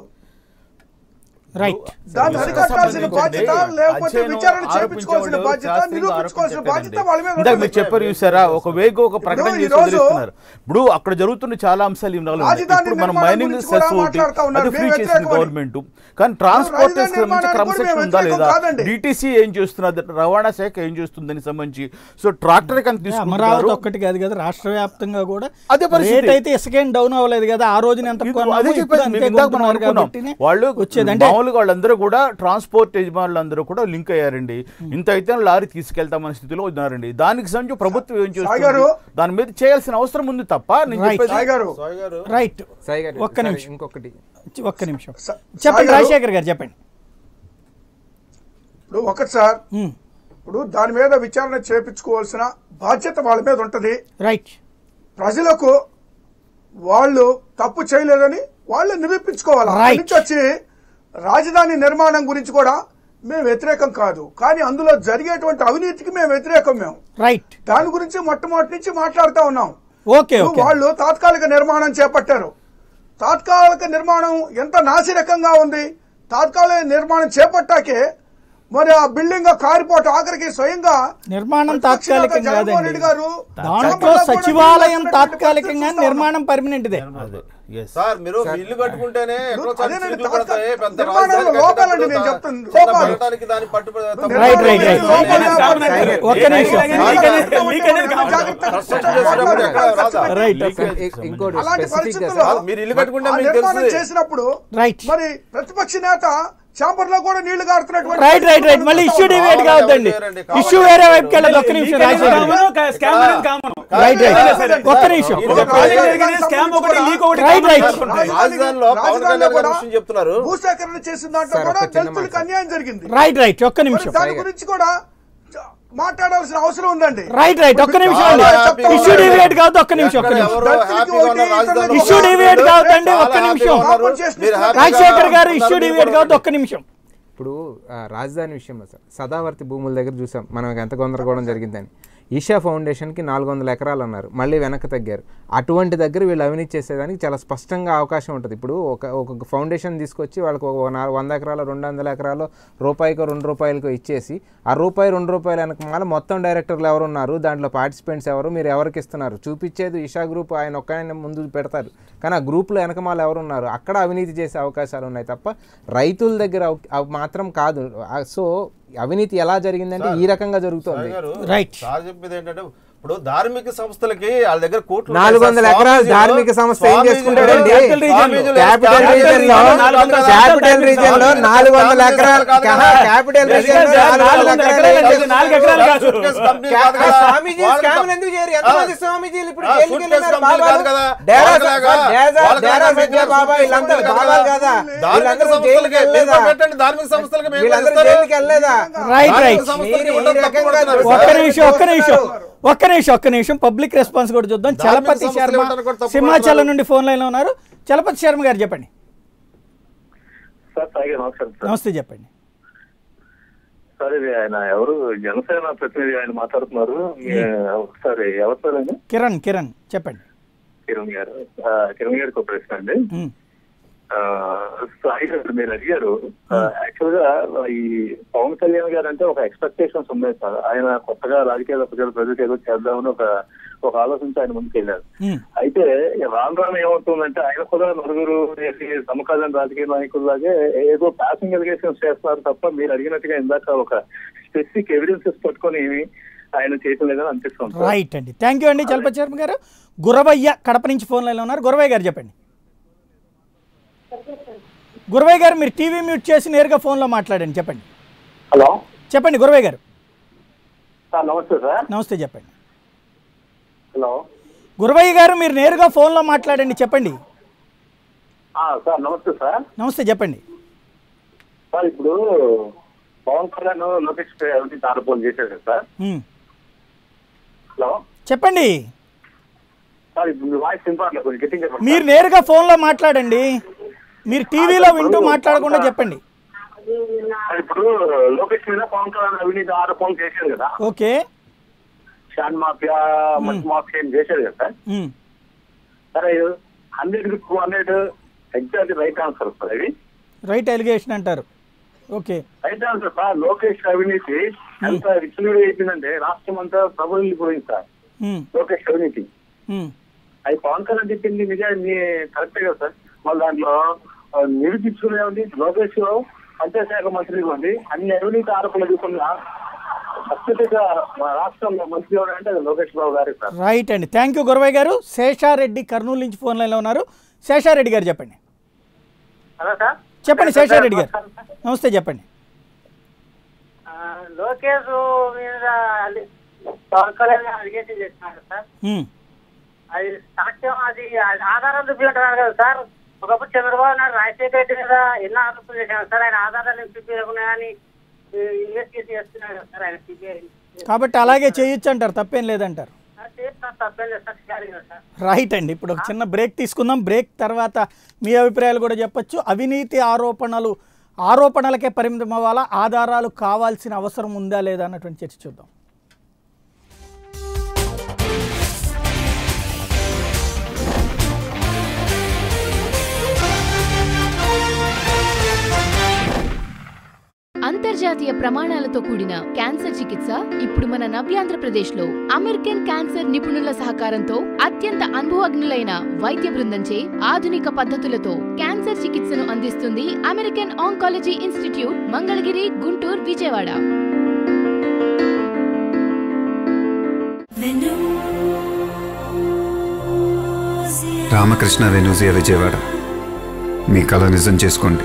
[SPEAKER 1] రైట్
[SPEAKER 6] దాన్ని అరికట్టాల్సిన బాధ్యత లేకపోతే
[SPEAKER 3] అధ్యయనం
[SPEAKER 6] విచారణ చేయించుకోవాల్సిన
[SPEAKER 3] ఆరోపించేవాడు
[SPEAKER 6] బాధ్యత
[SPEAKER 3] శాస్త్రీయంగా
[SPEAKER 6] నిరూపించుకోవాల్సిన బాధ్యత
[SPEAKER 3] ఆరోపించట్లేదండి.
[SPEAKER 6] వాళ్ళ మీద
[SPEAKER 3] ఇందాక
[SPEAKER 6] ఉంటుంది.
[SPEAKER 3] మీరు చెప్పారు చూసారా ఒక వేగో ఒక ప్రకటన
[SPEAKER 6] ఇప్పుడు
[SPEAKER 3] చేసి
[SPEAKER 6] ఈరోజు
[SPEAKER 3] వదిలేస్తున్నారు ఇప్పుడు అక్కడ జరుగుతున్న చాలా అంశాలు ఈ నెలలో ఉన్నాయి.
[SPEAKER 6] రాజధాని
[SPEAKER 3] ఇప్పుడు మనం
[SPEAKER 6] నిర్మాణం
[SPEAKER 3] మైనింగ్
[SPEAKER 6] గురించి
[SPEAKER 3] సెస్
[SPEAKER 6] కూడా మాట్లాడుతా ఉన్నారు.
[SPEAKER 3] అది ఫ్రీ
[SPEAKER 6] మేము
[SPEAKER 3] చేసింది
[SPEAKER 6] వ్యతిరేకమని.
[SPEAKER 3] గవర్నమెంట్ కానీ ట్రాన్స్పోర్టర్స్
[SPEAKER 6] రాజధాని
[SPEAKER 3] నుంచి
[SPEAKER 6] నిర్మాణానికి
[SPEAKER 3] క్రమశిక్షణ
[SPEAKER 6] కూడా
[SPEAKER 3] ఉందా
[SPEAKER 6] మేము
[SPEAKER 3] లేదా
[SPEAKER 6] కాదండి.
[SPEAKER 3] డిటిసి ఏం చేస్తున్నది రవాణా శాఖ ఏం చేస్తుంది దానికి సంబంధించి సో ట్రాక్టర్ కనుక
[SPEAKER 1] అమరావతి
[SPEAKER 3] తీసుకుంటారు
[SPEAKER 1] ఒక్కటి కాదు కదా రాష్ట్ర వ్యాప్తంగా కూడా
[SPEAKER 3] అదే పరిస్థితి.
[SPEAKER 1] రేట్ అయితే ఇసుకేం డౌన్ అవ్వలేదు కదా ఆ రోజున ఎంత
[SPEAKER 3] మీకు
[SPEAKER 1] కొన్నామో
[SPEAKER 3] అదే
[SPEAKER 1] ఇప్పుడు
[SPEAKER 3] చెప్పేది
[SPEAKER 1] అంతే
[SPEAKER 3] మీకు ఇందాక మనం
[SPEAKER 1] కొంటున్నారు
[SPEAKER 3] అనుకున్నాం
[SPEAKER 1] కాబట్టినే
[SPEAKER 3] వాళ్ళు
[SPEAKER 1] వచ్చేది అంటే
[SPEAKER 3] మామూలుగా వాళ్ళందరూ కూడా ట్రాన్స్పోర్ట్ యజమానులందరూ కూడా లింక్ అయ్యారండి ఇంత అయితే లారీ తీసుకెళ్తామనే స్థితిలో ఉన్నారండి దానికి సంబంధించి ప్రభుత్వం ఏం చేస్తుంది
[SPEAKER 6] గారు.
[SPEAKER 3] దాని మీద చేయాల్సిన అవసరం ఉంది తప్ప నేను
[SPEAKER 1] Right.
[SPEAKER 3] చెప్పేది
[SPEAKER 6] సాయి గారు
[SPEAKER 5] సాయి గారు
[SPEAKER 1] రైట్
[SPEAKER 4] సాయి గారు
[SPEAKER 1] ఒక్క
[SPEAKER 4] సారీ,
[SPEAKER 1] నిమిషం.
[SPEAKER 4] ఇంకొకటి
[SPEAKER 1] ఒక్క నిమిషం
[SPEAKER 6] స-
[SPEAKER 1] చెప్పండి
[SPEAKER 6] సాయి గారు,
[SPEAKER 1] రాజశేఖర్ గారు చెప్పండి
[SPEAKER 6] ఇప్పుడు ఒకటి సార్
[SPEAKER 1] ఉమ్,
[SPEAKER 6] ఇప్పుడు దాని మీద విచారణ చేపించుకోవాల్సిన బాధ్యత వాళ్ళ మీద ఉంటది
[SPEAKER 1] రైట్
[SPEAKER 6] ప్రజలకు వాళ్ళు తప్పు చేయలేదని వాళ్ళు నిరూపించుకోవాలి అక్కడి
[SPEAKER 1] Right.
[SPEAKER 6] నుంచి వచ్చి రాజధాని నిర్మాణం గురించి కూడా మేము వ్యతిరేకం కాదు కానీ అందులో జరిగేటువంటి అవినీతికి మేము వ్యతిరేకం మేము
[SPEAKER 1] రైట్
[SPEAKER 6] దాని గురించి మొట్టమొదటి నుంచి మాట్లాడుతూ ఉన్నాం
[SPEAKER 1] ఓకే
[SPEAKER 6] ఇప్పుడు
[SPEAKER 1] ఓకే
[SPEAKER 6] వాళ్ళు తాత్కాలిక నిర్మాణం చేపట్టారు తాత్కాలిక నిర్మాణం ఎంత నాసిరకంగా ఉంది తాత్కాలిక నిర్మాణం చేపట్టాకే మరి ఆ బిల్డింగ్ కారిపోవటం ఆఖరికి స్వయంగా
[SPEAKER 1] నిర్మాణం
[SPEAKER 6] ప్రతిపక్ష నేత
[SPEAKER 1] తాత్కాలికం
[SPEAKER 6] జగన్మోహన్
[SPEAKER 1] కాదండి
[SPEAKER 6] రెడ్డి గారు
[SPEAKER 1] దాంట్లో
[SPEAKER 6] చాంబర్లో కూడా
[SPEAKER 1] సచివాలయం
[SPEAKER 6] బిల్డింగ్
[SPEAKER 1] తాత్కాలికంగా
[SPEAKER 6] కట్టినటువంటి
[SPEAKER 1] నిర్మాణం పర్మనెంట్దే
[SPEAKER 3] అదే ఎస్
[SPEAKER 5] సార్ మీరు ఇల్లు కట్టుకుంటేనే ఎక్కడో చోట
[SPEAKER 6] అదేనండి,
[SPEAKER 5] చినుకులు పడతాయి,
[SPEAKER 6] తాత్కాలిక
[SPEAKER 5] పెద్ద
[SPEAKER 6] నిర్మాణంలో
[SPEAKER 5] రాజధాని
[SPEAKER 6] లోపాలండి
[SPEAKER 5] కట్టేటప్పుడు
[SPEAKER 6] నేను
[SPEAKER 5] దా-
[SPEAKER 6] చెప్తుంది,
[SPEAKER 5] చిన్న
[SPEAKER 6] లోపాలు.
[SPEAKER 5] పడటానికి దాని పట్టు
[SPEAKER 1] రైట్, రైట్, రైట్.
[SPEAKER 6] లోపాలు
[SPEAKER 1] ఒక్క నిమిషం
[SPEAKER 5] కన్స్ట్రక్షన్ చేసేటప్పుడు ఎక్కడ రాదా?
[SPEAKER 1] రైట్
[SPEAKER 4] ఇ- ఇంకోటి
[SPEAKER 6] అలాంటి
[SPEAKER 4] స్పెసిఫిక్ గా
[SPEAKER 6] పరిస్థితుల్లో
[SPEAKER 5] మీరు ఇల్లు కట్టుకుంటే
[SPEAKER 6] ఆ
[SPEAKER 5] మీకు
[SPEAKER 6] నిర్మాణం
[SPEAKER 5] తెలుస్తుంది.
[SPEAKER 6] చేసినప్పుడు
[SPEAKER 1] రైట్
[SPEAKER 6] మరి ప్రతిపక్ష నేత చాంబర్ లో కూడా నీళ్లు కారుతున్నటువంటి
[SPEAKER 1] రైట్ రైట్ రైట్ మళ్ళీ ఇష్యూ డివేట్ కావద్దండి ఇష్యూ వేరే వైపుకి వెళ్ళదు ఒక్క నిమిషం రాజశేఖర్ గారు.
[SPEAKER 7] స్కామ్ అనేది కామన్
[SPEAKER 1] రైట్ రైట్ ఒక్క నిమిషం
[SPEAKER 5] ఇది చెప్పేది.
[SPEAKER 7] స్కామ్ ఒకటి లీక్ ఒకటి
[SPEAKER 1] రైట్ రైట్
[SPEAKER 5] రాజధానిలో పవన్ కళ్యాణ్ గారు విషయం చెప్తున్నారు
[SPEAKER 6] భూసేకరణ చేసిన దాంట్లో
[SPEAKER 4] సార్,
[SPEAKER 6] కూడా
[SPEAKER 4] ఒక చిన్న
[SPEAKER 6] దళితులకు
[SPEAKER 4] మాట.
[SPEAKER 6] అన్యాయం జరిగింది
[SPEAKER 1] రైట్ రైట్ ఒక్క
[SPEAKER 6] మరి
[SPEAKER 1] నిమిషం
[SPEAKER 6] దాని గురించి కూడా చ- మాట్లాడాల్సిన అవసరం ఉందండి
[SPEAKER 1] రైట్ రైట్ ఒక్క నిమిషం అండి
[SPEAKER 5] చాలా హ్యాపీగా
[SPEAKER 1] ఇష్యూ
[SPEAKER 5] ఉన్నారు.
[SPEAKER 1] డివేట్ కావద్దు ఒక్క నిమిషం ఒక్క
[SPEAKER 5] ఎక్కడ
[SPEAKER 1] నిమిషం
[SPEAKER 5] ఎవరో హ్యాపీగా ఉన్న రాజధానిలో
[SPEAKER 1] ఇష్యూ డివేట్ కావద్దండి
[SPEAKER 5] చాలా
[SPEAKER 1] ఒక్క
[SPEAKER 5] హ్యాపీగా
[SPEAKER 1] నిమిషం
[SPEAKER 5] ఉన్నారు. మీరు హ్యాపీగా
[SPEAKER 1] రాజశేఖర్ గారు
[SPEAKER 5] ఉన్నారు.
[SPEAKER 1] ఇష్యూ
[SPEAKER 5] మీరు
[SPEAKER 1] డివేట్
[SPEAKER 5] కూడా
[SPEAKER 1] కావద్దు ఒక్క నిమిషం
[SPEAKER 4] ఇప్పుడు ఆ, రాజధాని విషయంలో సార్ సదావర్తి భూముల దగ్గర చూసాం మనకు ఎంత గందరగోళం జరిగిందని ఈషా ఫౌండేషన్కి నాలుగు వందల ఎకరాలు అన్నారు మళ్ళీ వెనక్కి తగ్గారు అటువంటి దగ్గర వీళ్ళు అవినీతి చేసేదానికి చాలా స్పష్టంగా అవకాశం ఉంటుంది ఇప్పుడు ఒక ఒక ఫౌండేషన్ తీసుకొచ్చి వాళ్ళకి ఒక నా- వంద ఎకరాలు రెండు వందల ఎకరాలు రూపాయికో రెండు రూపాయలకో ఇచ్చేసి ఆ రూపాయి రెండు రూపాయల వెనక మళ్ళీ మొత్తం డైరెక్టర్లు ఎవరు ఉన్నారు దాంట్లో పార్టిసిపెంట్స్ ఎవరు మీరు ఎవరికి ఇస్తున్నారు చూపించేది ఈషా గ్రూప్ ఆయన ఒక్కనే ముందు పెడతారు కానీ ఆ గ్రూప్లో వెనకమాల ఎవరు ఉన్నారు అక్కడ అవినీతి చేసే అవకాశాలు ఉన్నాయి తప్ప రైతుల దగ్గర అవ్- అవ్ మాత్రం కాదు ఆ, సో అవినీతి ఎలా జరిగిందంటే ఈ రకంగా జరుగుతుంది
[SPEAKER 5] గారు,
[SPEAKER 1] రైట్
[SPEAKER 5] సార్ చెప్పేది ఏంటంటే ఇప్పుడు ధార్మిక సంస్థలకి వాళ్ళ దగ్గర కోట్లు
[SPEAKER 4] నాలుగు వందల ఎకరాలు ధార్మిక సంస్థ ఏం చేసుకుంటాడండి క్యాపిటల్ రీజన్ లో క్యాపిటల్ రీజన్ లో నాలుగు వందల ఎకరాలు క్యాపిటల్ రీజన్ లో నాలుగు వందల ఎకరాలు ఏం చేస్తున్నారు?
[SPEAKER 7] నాలుగు ఎకరాలు కాదు
[SPEAKER 4] క్యా- స్వామీజీ స్కామ్లు ఎందుకు చేయరు ఎంతమంది స్వామీజీలు ఇప్పుడు
[SPEAKER 5] ఆ,
[SPEAKER 4] జైలుకి
[SPEAKER 5] సూట్
[SPEAKER 4] వెళ్ళినారు
[SPEAKER 5] కేసు కంపెనీలు
[SPEAKER 4] బాబాలు?
[SPEAKER 5] కాదు కదా.
[SPEAKER 4] డేరా
[SPEAKER 5] వాళ్ళలాగా,
[SPEAKER 4] డేరా-
[SPEAKER 5] వాళ్ళలాగా
[SPEAKER 4] డేరా
[SPEAKER 5] మీకు
[SPEAKER 4] సత్య బాబా
[SPEAKER 5] సూట్
[SPEAKER 4] వీళ్ళందరూ
[SPEAKER 5] కేసు
[SPEAKER 4] బాబాలు కదా
[SPEAKER 5] ధార్మిక
[SPEAKER 4] వీళ్ళందరూ
[SPEAKER 5] సంస్థలకి
[SPEAKER 4] జైలుకి
[SPEAKER 5] మీరు
[SPEAKER 4] వెళ్ళలేదా
[SPEAKER 5] పెట్టండి ధార్మిక సంస్థలకి మేము
[SPEAKER 4] వీళ్ళందరూ
[SPEAKER 5] ఇస్తారు.
[SPEAKER 4] జైలుకి వెళ్ళలేదా
[SPEAKER 1] రైట్
[SPEAKER 5] ధార్మిక
[SPEAKER 1] రైట్
[SPEAKER 5] సంస్థలకి
[SPEAKER 4] మీరు ఈ
[SPEAKER 5] ఉండదు తప్పు
[SPEAKER 4] రకంగా
[SPEAKER 5] పడుతున్నారు
[SPEAKER 1] ఒక్క
[SPEAKER 5] సార్.
[SPEAKER 1] నిమిషం ఒక్క నిమిషం ఒక్క నిమిషం ఒక్క నిమిషం పబ్లిక్ రెస్పాన్స్ కూడా చూద్దాం
[SPEAKER 5] ధార్మిక
[SPEAKER 1] చలపతి
[SPEAKER 5] సంస్థలు
[SPEAKER 1] శర్మ
[SPEAKER 5] ఉంటారు కూడా తప్పు
[SPEAKER 1] సింహాచలం
[SPEAKER 5] పడుతున్నారు.
[SPEAKER 1] నుండి ఫోన్ లైన్ లో ఉన్నారు చలపతి శర్మ గారు చెప్పండి
[SPEAKER 9] సార్ సాయి నమస్కారం సార్
[SPEAKER 1] నమస్తే చెప్పండి
[SPEAKER 9] సార్ ఇది ఆయన ఎవరు జనసేన ప్రతినిధి ఆయన మాట్లాడుతున్నారు మీ- ఒకసారి ఎవరు సార్ ఆయన
[SPEAKER 1] కిరణ్ కిరణ్ చెప్పండి
[SPEAKER 9] కిరణ్ గారు ఆ, కిరణ్ గారికి ఒక ప్రశ్న అండి
[SPEAKER 1] ఉమ్,
[SPEAKER 9] ఆ, సాయి గారు మీరు అడిగారు యాక్చువల్ గా ఈ పవన్ కళ్యాణ్ గారు అంటే ఒక ఎక్స్పెక్టేషన్స్ ఉన్నాయి సార్ ఆయన కొత్తగా రాజకీయ ప్రజలు ప్రజలకు ఏదో చేద్దామని ఒక ఒక ఆలోచించి ఆయన ముందుకు వెళ్ళారు
[SPEAKER 1] ఉమ్,
[SPEAKER 9] అయితే రాను రాను ఏమవుతుందంటే ఆయన కూడా నలుగురు చేసి సమకాలీన రాజకీయ నాయకుల్లాగే ఏదో పాసింగ్ ఎలిగేషన్స్ చేస్తున్నారు తప్ప మీరు అడిగినట్టుగా ఇందాక ఒక స్పెసిఫిక్ ఎవిడెన్సెస్ పట్టుకొని ఆయన చేయటం లేదని అనిపిస్తుంది సార్.
[SPEAKER 1] రైట్ అండి థ్యాంక్ యూ అండి చలపతి శర్మ గారు గురవయ్య కడప నుంచి ఫోన్ లైన్లో ఉన్నారు గురవయ్య గారు చెప్పండి గురవయ్య గారు మీరు టీవీ మ్యూట్ చేసి నేరుగా ఫోన్లో మాట్లాడండి చెప్పండి
[SPEAKER 9] హలో
[SPEAKER 1] చెప్పండి గురవయ్య గారు
[SPEAKER 9] సార్ నమస్తే సార్
[SPEAKER 1] నమస్తే చెప్పండి
[SPEAKER 9] హలో
[SPEAKER 1] గురవయ్య గారు మీరు నేరుగా ఫోన్లో మాట్లాడండి చెప్పండి
[SPEAKER 9] ఆ, సార్ నమస్తే సార్
[SPEAKER 1] నమస్తే చెప్పండి
[SPEAKER 9] సార్ ఇప్పుడు పవన్ కళ్యాణ్ లోకేష్ అవినీతి ఆరోపణలు చేశారు కదా సార్
[SPEAKER 1] ఉమ్.
[SPEAKER 9] హలో
[SPEAKER 1] చెప్పండి
[SPEAKER 9] సార్ ఇప్పుడు మీ వాయిస్ వినపడలేదు కొంచెం గట్టిగా చెప్పండి
[SPEAKER 1] మీరు నేరుగా ఫోన్లో మాట్లాడండి మీరు టీవీలో వింటూ మాట్లాడకుండా చెప్పండి
[SPEAKER 9] సార్, ఇప్పుడు లోకేష్ మీద పవన్ కళ్యాణ్ అవినీతి ఆరోపణలు చేశారు కదా
[SPEAKER 1] ఓకే
[SPEAKER 9] షాన్ మాఫియా మట్ మాఫియా ఏం చేశారు కదా సార్
[SPEAKER 1] ఉమ్.
[SPEAKER 9] సరే hundred two hundred exact right answer sir ఇది
[SPEAKER 1] రైట్ ఎలిగేషన్ అంటారు okay
[SPEAKER 9] right answer sir Lokesh అవినీతి ఎంత విచ్చలుడు అయిపోయిందంటే రాష్ట్రం అంతా ప్రభుత్వం పోయింది సార్
[SPEAKER 1] ఉమ్.
[SPEAKER 9] లోకేష్ అవినీతి
[SPEAKER 1] ఉమ్.
[SPEAKER 9] అది పవన్ కళ్యాణ్ చెప్పింది నిజాన్ని కరెక్టే కదా సార్ మళ్ళీ దాంట్లో ఆ, నిరూపించుకునే ఉంది లోకేష్ పంచాయతీశాఖ మంత్రిగా ఉంది అన్ని అవినీతి ఆరోపణలు ఎదుర్కొన్న అత్యధిక మన రాష్ట్రంలో మంత్రి ఎవరు అంటే అది లోకేష్ బాబు గారే సార్
[SPEAKER 1] రైట్ అండి థ్యాంక్ యూ గురవయ్య గారు శేషారెడ్డి కర్నూలు నుంచి ఫోన్ లైన్లో ఉన్నారు శేషారెడ్డి గారు చెప్పండి
[SPEAKER 9] హలో సార్
[SPEAKER 1] చెప్పండి శేషారెడ్డి గారు నమస్తే చెప్పండి
[SPEAKER 10] లోకేష్ మీద అది పవన్ కళ్యాణ్ అలిగేషన్ చేస్తున్నారు సార్
[SPEAKER 1] ఉమ్.
[SPEAKER 10] అది సాక్ష్యం అది అది ఆధారం చూపించారు కదా సార్ ఒకప్పుడు చంద్రబాబు నాయుడు రాజశేఖర రెడ్డి మీద ఎన్నో ఆరోపణలు చేశారు సార్ ఆయన ఆధారాలు చూపించకుండా కానీ ఇన్వెస్టిగేట్ చేస్తున్నారు కదా సార్ ఆయన సిబిఐ
[SPEAKER 1] కాబట్టి అలాగే చేయొచ్చు అంటారు తప్పేం లేదంటారు
[SPEAKER 10] చేస్తున్నారు తప్పేం లేదు సార్ చేయాలి కదా సార్
[SPEAKER 1] రైట్ అండి ఇప్పుడు ఒక చిన్న బ్రేక్ తీసుకుందాం బ్రేక్ తర్వాత మీ అభిప్రాయాలు కూడా చెప్పొచ్చు అవినీతి ఆరోపణలు ఆరోపణలకే పరిమితం అవ్వాలా ఆధారాలు కావాల్సిన అవసరం ఉందా లేదా అన్నటువంటి చర్చ చూద్దాం
[SPEAKER 11] అంతర్జాతీయ ప్రమాణాలతో కూడిన క్యాన్సర్ చికిత్స ఇప్పుడు మన నవ్యాంధ్రప్రదేశ్ లో అమెరికన్ క్యాన్సర్ నిపుణుల సహకారంతో అత్యంత అనుభవజ్ఞులైన వైద్య బృందంచే ఆధునిక పద్ధతులతో క్యాన్సర్ చికిత్సను అందిస్తుంది American oncology institute Mangalagiri Guntur Vijayawada
[SPEAKER 12] Ramakrishna వెనూజియా విజయవాడ మీ కళ నిజం చేసుకోండి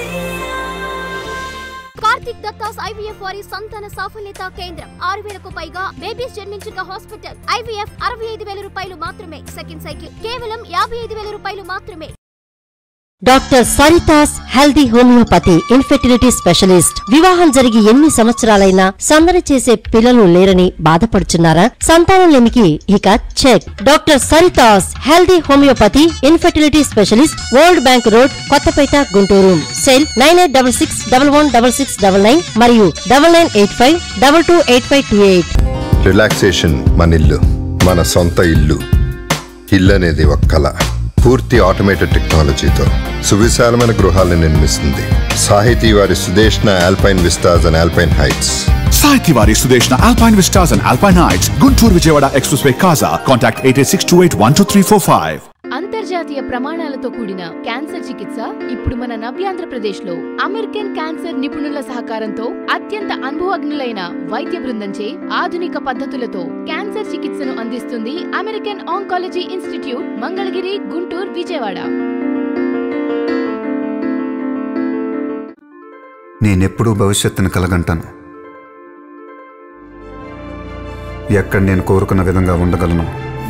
[SPEAKER 13] కార్తిక్ దత్తాస్ ఐవీఎఫ్ వారి సంతాన సాఫల్యత కేంద్రం ఆరు వేలకు పైగా బేబీస్ జన్మించిన హాస్పిటల్ ఐవీఎఫ్ అరవై ఐదు వేల రూపాయలు మాత్రమే సెకండ్ సైకిల్ కేవలం యాభై ఐదు వేల రూపాయలు మాత్రమే
[SPEAKER 14] doctor Saritha's healthy homeopathy infertility specialist వివాహం జరిగి ఎన్ని సంవత్సరాలైనా సందడి చేసే పిల్లలు లేరని బాధపడుచున్నారా సంతానం లేమికి ఇక check doctor Saritha's healthy homeopathy infertility specialist world bank road Kothapeta Guntur cell nine eight double six double one double six double nine మరియు double nine eight five double two eight five two eight
[SPEAKER 15] relaxation మన ఇల్లు మన సొంత ఇల్లు ఇల్లు అనేది ఒక కళ పూర్తి ఆటోమేటెడ్ టెక్నాలజీతో సువిశాలమైన గృహాలను నిర్మిస్తుంది సాహితీ వారి Sudeshna Alpine vistas and Alpine heights
[SPEAKER 16] Saitivari Sudeshna Alpine Vistas and Alpine Heights, Guntur Vijayawada Expressway Kaza. Contact 8862812345.
[SPEAKER 11] అంతర్జాతీయ ప్రమాణాలతో కూడిన క్యాన్సర్ చికిత్స ఇప్పుడు మన నవ్యాంధ్రప్రదేశ్ లో అమెరికన్ క్యాన్సర్ నిపుణుల సహకారంతో అత్యంత అనుభవజ్ఞులైన వైద్య బృందంచే ఆధునిక పద్ధతులతో క్యాన్సర్ చికిత్సను అందిస్తుంది American oncology institute Mangalagiri Guntur Vijayawada
[SPEAKER 12] నేనెప్పుడూ భవిష్యత్తును కలగంటాను ఎక్కడ నేను కోరుకున్న విధంగా ఉండగలను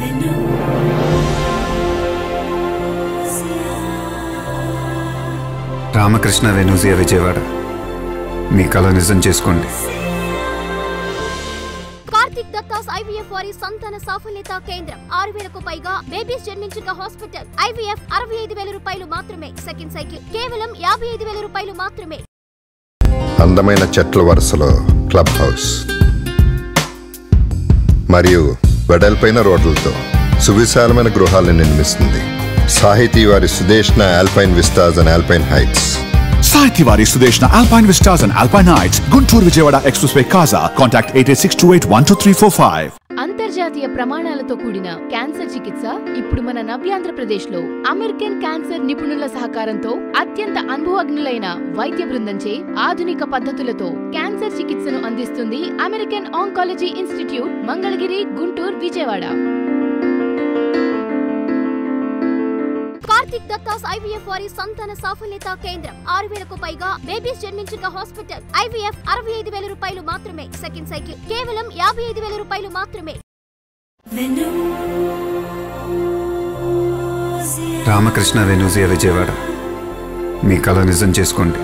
[SPEAKER 12] రామకృష్ణ వెనూజియా విజయవాడ మీ కళ నిజం చేసుకోండి
[SPEAKER 13] కార్తిక్ దత్తాస్ ఐవీఎఫ్ వారి సంతాన సాఫల్యత కేంద్రం ఆరు వేలకు పైగా బేబీస్ జన్మించిన హాస్పిటల్ ఐవీఎఫ్ అరవై ఐదు వేల రూపాయలు మాత్రమే సెకండ్ సైకిల్ కేవలం యాభై ఐదు వేల రూపాయలు మాత్రమే
[SPEAKER 15] అందమైన చెట్ల వరుసలో క్లబ్ హౌస్ మరియు వెడల్పైన రోడ్లతో సువిశాలమైన గృహాలను నిర్మిస్తుంది సాహితీ వారి Sudeshna Alpine vistas and Alpine heights
[SPEAKER 16] Saitivari Sudeshna Alpine Vistas and Alpine Heights, Guntur Vijayawada Expressway Kaza. Contact 8862812345.
[SPEAKER 11] అంతర్జాతీయ ప్రమాణాలతో కూడిన క్యాన్సర్ చికిత్స ఇప్పుడు మన నవ్యాంధ్రప్రదేశ్ లో అమెరికన్ క్యాన్సర్ నిపుణుల సహకారంతో అత్యంత అనుభవజ్ఞులైన వైద్య బృందంచే ఆధునిక పద్ధతులతో క్యాన్సర్ చికిత్సను అందిస్తుంది American oncology institute Mangalagiri Guntur Vijayawada
[SPEAKER 13] Karthik Datta's IVF వారి సంతాన సాఫల్యత కేంద్రం ఆరు వేలకు పైగా బేబీస్ జన్మించిన హాస్పిటల్ ఐవీఎఫ్ అరవై ఐదు వేల రూపాయలు మాత్రమే సెకండ్ సైకిల్ కేవలం యాభై ఐదు వేల రూపాయలు మాత్రమే
[SPEAKER 12] రామకృష్ణ వెనూజియా విజయవాడ మీ కళ నిజం చేసుకోండి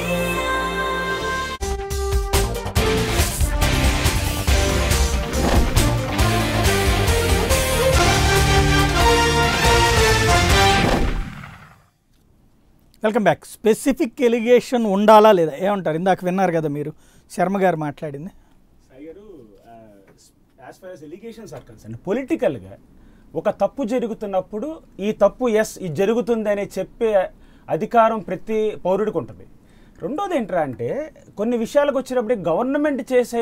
[SPEAKER 1] వెల్కమ్ బ్యాక్ స్పెసిఫిక్ ఎలిగేషన్ ఉండాలా లేదా ఏమంటారు ఇందాక విన్నారు కదా మీరు శర్మ గారు మాట్లాడింది
[SPEAKER 7] as far as allegations are concern పొలిటికల్గా ఒక తప్పు జరుగుతున్నప్పుడు ఈ తప్పు ఎస్ ఇది జరుగుతుంది అని చెప్పే అధికారం ప్రతి పౌరుడికి ఉంటుంది రెండోది ఏంట్రా అంటే కొన్ని విషయాలకు వచ్చినప్పుడు గవర్నమెంట్ చేసే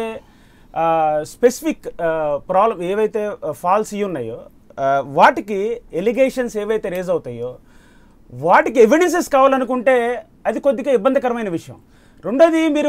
[SPEAKER 7] స్పెసిఫిక్ ప్రాబ్లం ఏవైతే ఫాల్స్ ఇవి ఉన్నాయో ఆ, వాటికి ఎలిగేషన్స్ ఏవైతే రేజ్ అవుతాయో వాటికి ఎవిడెన్సెస్ కావాలనుకుంటే అది కొద్దిగా ఇబ్బందికరమైన విషయం రెండోది మీరు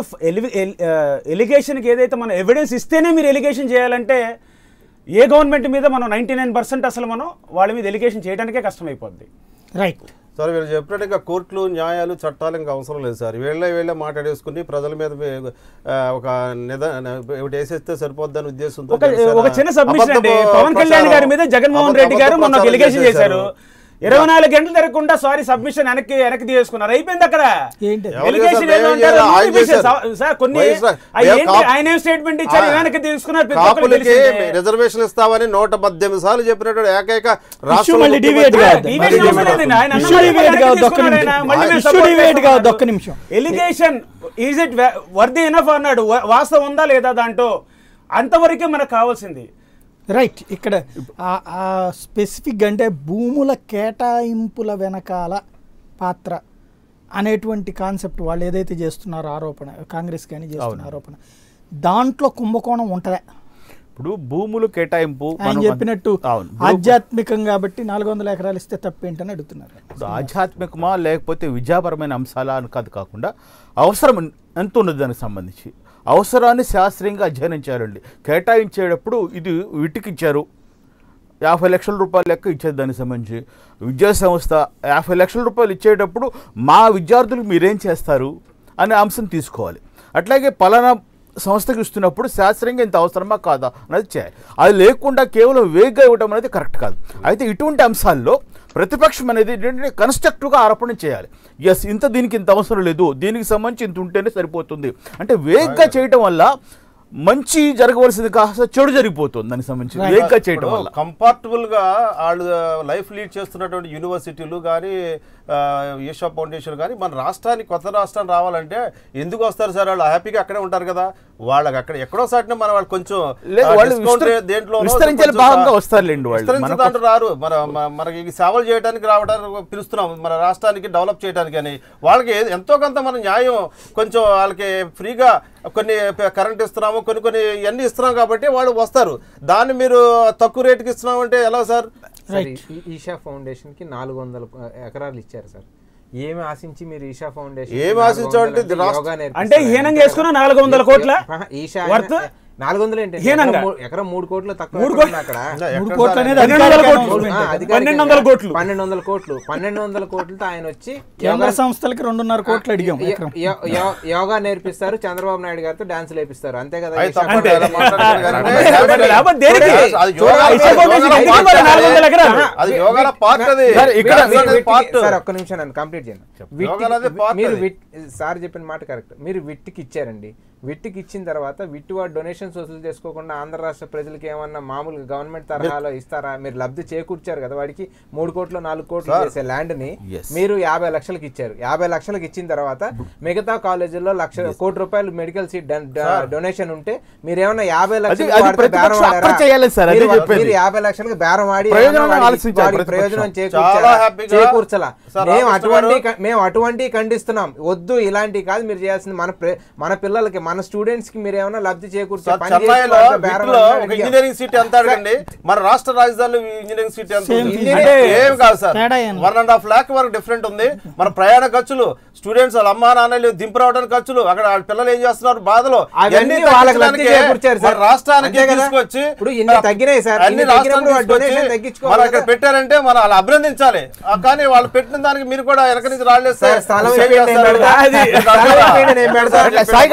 [SPEAKER 7] ఎలిగేషన్కి ఏదైతే మనం ఎవిడెన్స్ ఇస్తేనే మీరు ఎలిగేషన్ చేయాలంటే ఏ గవర్నమెంట్ మీద మనం నైంటీ నైన్ పర్సెంట్ అసలు మనం వాళ్ళ మీద ఎలిగేషన్ చేయడానికే కష్టమైపోద్ది
[SPEAKER 1] రైట్
[SPEAKER 5] సార్ వీళ్ళు చెప్పినట్టుగా కోర్టులు న్యాయాలు చట్టాలు ఇంకా అవసరం లేదు సార్ వీళ్ళే వీళ్ళే మాట్లాడేసుకుని ప్రజల మీద మీ- ఆ, ఒక నిద ఒకటి వేసేస్తే సరిపోద్దని ఉద్దేశంతో
[SPEAKER 7] ఒక
[SPEAKER 5] జనసేన
[SPEAKER 7] ఒక చిన్న సబ్మిషన్ అండి
[SPEAKER 5] అబద్ధపు
[SPEAKER 7] పవన్ కళ్యాణ్ గారి మీద
[SPEAKER 5] ప్రచారం-
[SPEAKER 7] జగన్మోహన్ రెడ్డి గారు
[SPEAKER 5] అబద్ధపు
[SPEAKER 7] మొన్న ఒక
[SPEAKER 5] ప్రచారం
[SPEAKER 7] ఎలిగేషన్ చేశారు
[SPEAKER 5] చేసేశారు.
[SPEAKER 7] ఇరవై నాలుగు గంటలు తిరగకుండా సారీ సబ్మిషన్ వెనక్కి వెనక్కి తీసుకున్నారు అయిపోయింది అక్కడ
[SPEAKER 1] ఏంటి
[SPEAKER 5] ఎవరు
[SPEAKER 7] ఎలిగేషన్
[SPEAKER 5] చేశారు?
[SPEAKER 7] ఏదో
[SPEAKER 5] ఏం
[SPEAKER 7] అంటారు,
[SPEAKER 5] చేశారు? ఆయన
[SPEAKER 7] notification.
[SPEAKER 5] చేశారు.
[SPEAKER 7] సార్ కొన్ని
[SPEAKER 5] వైఎస్ఆర్
[SPEAKER 7] ఆ
[SPEAKER 5] ఏ
[SPEAKER 7] ఏంటి?
[SPEAKER 5] కాపు-
[SPEAKER 7] ఆయన ఏం స్టేట్మెంట్ ఇచ్చారు
[SPEAKER 5] ఆ,
[SPEAKER 7] వెనక్కి తీసుకున్నారు ప్రతి ఒక్కరికి
[SPEAKER 5] కాపులకి
[SPEAKER 7] తెలిసిందే.
[SPEAKER 5] రిజర్వేషన్ ఇస్తామని నూట పద్దెనిమిది సార్లు చెప్పినట్టు ఏకైక
[SPEAKER 1] ఇష్యూ మళ్ళీ డివేట్ కాదు
[SPEAKER 7] Deviate కాదు. ఆయన అన్న
[SPEAKER 1] ఇష్యూ
[SPEAKER 7] మాట
[SPEAKER 1] డివేట్
[SPEAKER 7] వెనక్కి
[SPEAKER 1] కాదు ఒక్క
[SPEAKER 7] తీసుకున్నాడు
[SPEAKER 1] నిమిషం
[SPEAKER 7] ఆయన. మళ్ళీ మేము
[SPEAKER 1] ఇష్యూ
[SPEAKER 7] support
[SPEAKER 1] డివేట్ కాదు
[SPEAKER 7] చేస్తున్నాడు.
[SPEAKER 1] ఒక్క నిమిషం
[SPEAKER 7] allegation is it worthy enough అన్నాడు వా- వాస్తవం ఉందా లేదా దాంట్లో అంతవరకే మనకు కావాల్సింది
[SPEAKER 1] రైట్ ఇక్కడ ఆ- ఆ స్పెసిఫిక్ అంటే భూముల కేటాయింపుల వెనకాల పాత్ర అనేటువంటి కాన్సెప్ట్ వాళ్ళు ఏదైతే చేస్తున్నారో ఆరోపణ కాంగ్రెస్ కానీ చేస్తున్న ఆరోపణ దాంట్లో కుంభకోణం ఉంటుందా
[SPEAKER 3] ఇప్పుడు భూములు కేటాయింపు
[SPEAKER 1] ఆయన
[SPEAKER 3] మనం-
[SPEAKER 1] చెప్పినట్టు
[SPEAKER 3] అవును
[SPEAKER 1] ఆధ్యాత్మికం కాబట్టి నాలుగు వందల ఎకరాలు ఇస్తే తప్పేంటని అడుగుతున్నారు
[SPEAKER 3] ఇప్పుడు ఆధ్యాత్మికమా లేకపోతే విద్యాపరమైన అంశాలా అని కాదు కాకుండా అవసరం ఎంత ఉన్నది దానికి సంబంధించి అవసరాన్ని శాస్త్రీయంగా అధ్యయనం చేయాలండి కేటాయించేటప్పుడు ఇది వీటికిచ్చారు యాభై లక్షల రూపాయలు లెక్క ఇచ్చేది దానికి సంబంధించి విద్యా సంస్థ యాభై లక్షల రూపాయలు ఇచ్చేటప్పుడు మా విద్యార్థులకు మీరేం చేస్తారు అనే అంశం తీసుకోవాలి అట్లాగే పలానా సంస్థకి ఇస్తున్నప్పుడు శాస్త్రీయంగా ఇంత అవసరమా కాదా అనేది చేయాలి అది లేకుండా కేవలం వేగ్గా ఇవ్వడం అనేది కరెక్ట్ కాదు అయితే ఇటువంటి అంశాల్లో ప్రతిపక్షం అనేది ఏంటంటే కన్స్ట్రక్టివ్గా ఆరోపణ చేయాలి ఎస్ ఇంత దీనికి ఇంత అవసరం లేదు దీనికి సంబంధించి ఇంత ఉంటేనే సరిపోతుంది అంటే వేగ్గా చేయటం వల్ల మంచి జరగవలసింది కాస్త చెడు జరిగిపోతుంది దానికి సంబంధించి వేగ్గా చేయటం వల్ల
[SPEAKER 5] కంఫర్టబుల్ గా వాళ్ళు లైఫ్ లీడ్ చేస్తున్నటువంటి యూనివర్సిటీలు కానీ ఈషా ఫౌండేషన్ కానీ మన రాష్ట్రానికి కొత్త రాష్ట్రం రావాలంటే ఎందుకు వస్తారు సార్ వాళ్ళు హ్యాపీగా అక్కడే ఉంటారు కదా వాళ్ళకి అక్కడ ఎక్కడో సాటిన మన వాళ్ళు కొంచెం
[SPEAKER 3] లేదు,
[SPEAKER 5] ఆ,
[SPEAKER 3] వాళ్ళు
[SPEAKER 5] discount
[SPEAKER 3] విస్తరి-
[SPEAKER 5] rate దేంట్లో
[SPEAKER 3] విస్తరించాలి భాగంగా వస్తారులేండి వాళ్ళు.
[SPEAKER 5] విస్తరించిన
[SPEAKER 3] మనకు-
[SPEAKER 5] దాంట్లో రారు మన మ- మనకి ఈ సేవలు చేయడానికి రావడానికి పిలుస్తున్నాం మన రాష్ట్రానికి డెవలప్ చేయడానికి అని వాళ్ళకి ఏ- ఎంతో కొంత మన న్యాయం కొంచెం వాళ్ళకి ఫ్రీగా కొన్ని కరెంట్ ఇస్తున్నాము కొన్ని కొన్ని ఇవన్నీ ఇస్తున్నాం కాబట్టి వాళ్ళు వస్తారు దాన్ని మీరు తక్కువ రేటుకి ఇస్తున్నామంటే ఎలా సార్
[SPEAKER 4] సార్, ఈ- ఈషా ఫౌండేషన్ కి నాలుగు వందల ఎకరాలు ఇచ్చారు సార్ ఏమి ఆశించి మీరు ఈషా ఫౌండేషన్
[SPEAKER 5] ఏమి ఆశించాలంటే ఇది రాష్ట్ర-
[SPEAKER 7] అంటే హీనంగా వేసుకున్న నాలుగు వందల కోట్ల
[SPEAKER 4] ఈషా
[SPEAKER 7] వర్త్
[SPEAKER 4] నాలుగు వందలు ఏంటి
[SPEAKER 7] హీనంగా.
[SPEAKER 4] ఎకరం మూడు కోట్లు తక్కువ
[SPEAKER 7] మూడు
[SPEAKER 4] ఎక్కడ
[SPEAKER 7] కోట్లు-
[SPEAKER 4] ఉంది అక్కడ
[SPEAKER 1] మూడు కోట్లు అనేది
[SPEAKER 7] పన్నెండు వందల
[SPEAKER 1] అధికారిక
[SPEAKER 7] కోట్లు.
[SPEAKER 1] announcement.
[SPEAKER 4] ఆ, అధికారికంగా
[SPEAKER 7] పన్నెండు వందల కోట్లు.
[SPEAKER 4] పన్నెండు వందల కోట్లు పన్నెండు వందల కోట్లతో ఆయన వచ్చి
[SPEAKER 1] కేంద్ర
[SPEAKER 4] యోగా-
[SPEAKER 1] సంస్థలకి రెండున్నర కోట్లు అడిగాం
[SPEAKER 4] యో-
[SPEAKER 1] ఎకరం.
[SPEAKER 4] యో- యో- యోగా నేర్పిస్తారు చంద్రబాబు నాయుడు గారితో డాన్స్ లేపిస్తారు అంతే కదా
[SPEAKER 5] అయి
[SPEAKER 4] ఈషా
[SPEAKER 5] తప్పండి,
[SPEAKER 4] ఫౌండేషన్.
[SPEAKER 5] అలా మాట్లాడకూడదు కానీ
[SPEAKER 7] మరి లేకపోతే దేనికి?
[SPEAKER 5] అది యోగాల
[SPEAKER 7] చూడాలి, ఈషా ఫౌండేషన్
[SPEAKER 5] యోగాల
[SPEAKER 7] ఎందుకు
[SPEAKER 5] పార్ట్
[SPEAKER 7] ఇవ్వాలి నాలుగు వందల ఎకరాలు?
[SPEAKER 5] అది యోగాల పార్ట్ అది
[SPEAKER 4] సార్, ఇక్కడ
[SPEAKER 5] యోగాల
[SPEAKER 4] మీరు వీటికి-
[SPEAKER 5] పార్ట్
[SPEAKER 4] సార్ ఒక్క నిమిషం నన్ను కంప్లీట్ చేయండి వీటికి-
[SPEAKER 5] యోగాలదే పార్ట్
[SPEAKER 4] మీరు
[SPEAKER 5] అది.
[SPEAKER 4] విట్ సార్ చెప్పిన మాట కరెక్ట్ మీరు విట్టికి ఇచ్చారండి విట్టికి ఇచ్చిన తర్వాత విట్టి వాడు డొనేషన్స్ వసూలు చేసుకోకుండా ఆంధ్ర రాష్ట్ర ప్రజలకి ఏమన్నా మామూలుగా గవర్నమెంట్ తరహాలో ఇస్తారా మీరు లబ్ధి చేకూర్చారు కదా వాడికి మూడు కోట్లు నాలుగు కోట్లు
[SPEAKER 5] సార్.
[SPEAKER 4] చేసే ల్యాండ్ ని
[SPEAKER 3] Yes.
[SPEAKER 4] మీరు యాభై లక్షలకి ఇచ్చారు యాభై లక్షలకి ఇచ్చిన తర్వాత మిగతా కాలేజీల్లో లక్ష కోటి రూపాయలు మెడికల్ సీట్ డొనేషన్ ఉంటే మీరు ఏమన్నా యాభై లక్షలు
[SPEAKER 3] అది
[SPEAKER 4] వాడితే
[SPEAKER 3] ప్రతిపక్షం
[SPEAKER 4] బేరం ఆడారా?
[SPEAKER 3] అక్కడ చేయాలి సార్, అదే
[SPEAKER 4] మీరు-
[SPEAKER 3] చెప్పేది.
[SPEAKER 4] మీరు యాభై లక్షలకు బేరం ఆడి
[SPEAKER 3] ప్రయోజనాన్ని
[SPEAKER 4] ఏమన్నా వాడికి-
[SPEAKER 3] ఆలోచించాలి
[SPEAKER 4] వాడికి
[SPEAKER 3] ప్రతిపక్షం.
[SPEAKER 4] ప్రయోజనం
[SPEAKER 5] చాలా
[SPEAKER 4] చేకూర్చారా?
[SPEAKER 5] హ్యాపీగా
[SPEAKER 4] చేకూర్చలా
[SPEAKER 5] సార్
[SPEAKER 4] మేము
[SPEAKER 5] రామకృష్ణ
[SPEAKER 4] అటువంటి
[SPEAKER 5] గారు-
[SPEAKER 4] క- మేము అటువంటి ఖండిస్తున్నాం వద్దు ఇలాంటి కాదు మీరు చేయాల్సింది మన ప్ర- మన పిల్లలకి మన స్టూడెంట్స్ కి మీరు ఏమైనా లబ్ధి చేకూర్చే
[SPEAKER 5] సార్
[SPEAKER 4] పని చేసి
[SPEAKER 5] చెన్నైలో
[SPEAKER 4] వాళ్ళతో బేరం
[SPEAKER 5] విట్లో
[SPEAKER 4] ఆడాలని
[SPEAKER 5] ఒక
[SPEAKER 4] అడిగాం.
[SPEAKER 5] ఇంజనీరింగ్ సీట్ ఎంత అడగండి మన రాష్ట్ర రాజధానిలో ఇంజనీరింగ్ సీట్ ఎంత
[SPEAKER 1] Same
[SPEAKER 5] ఉంది?
[SPEAKER 1] fee.
[SPEAKER 5] అంటే ఏం కాదు సార్
[SPEAKER 1] తేడా ఏం
[SPEAKER 5] వన్ అండ్ హాఫ్ లాక్ వరకు డిఫరెంట్ ఉంది మన ప్రయాణ ఖర్చులు స్టూడెంట్స్ వాళ్ళ అమ్మా నాన్నలు దింపు రావడానికి ఖర్చులు అక్కడ వాళ్ళ పిల్లలు ఏం చేస్తున్నారు బాధలు
[SPEAKER 4] అవన్నీ
[SPEAKER 5] ఇవన్నీ
[SPEAKER 4] వాళ్ళకి లబ్ధి
[SPEAKER 5] తగ్గించడానికే
[SPEAKER 4] చేకూర్చారు సార్.
[SPEAKER 5] మన రాష్ట్రానికి
[SPEAKER 4] అంతే కదా?
[SPEAKER 5] తీసుకొచ్చి
[SPEAKER 4] ఇప్పుడు ఇన్ని తగ్గినాయి సార్.
[SPEAKER 5] అన్ని
[SPEAKER 4] ఇన్ని తగ్గినప్పుడు
[SPEAKER 5] రాష్ట్రానికి
[SPEAKER 4] వాడు donation
[SPEAKER 5] తీసుకొచ్చి
[SPEAKER 4] తగ్గించుకోవాలి
[SPEAKER 5] మనం అక్కడ
[SPEAKER 4] కదా?
[SPEAKER 5] పెట్టారంటే మనం వాళ్ళు అభినందించాలి ఆ, కానీ వాళ్ళు పెట్టిన దానికి మీరు కూడా వెనక నుంచి రాళ్ళేస్తే
[SPEAKER 4] సార్, స్థలం
[SPEAKER 5] సేవ్
[SPEAKER 4] ఇప్పిండి నేను
[SPEAKER 5] చేస్తారు.
[SPEAKER 4] పెడతా.
[SPEAKER 5] అది-
[SPEAKER 4] స్థలం ఇప్పిండి నేను పెడతా.
[SPEAKER 3] సాయి గారు ఇంకో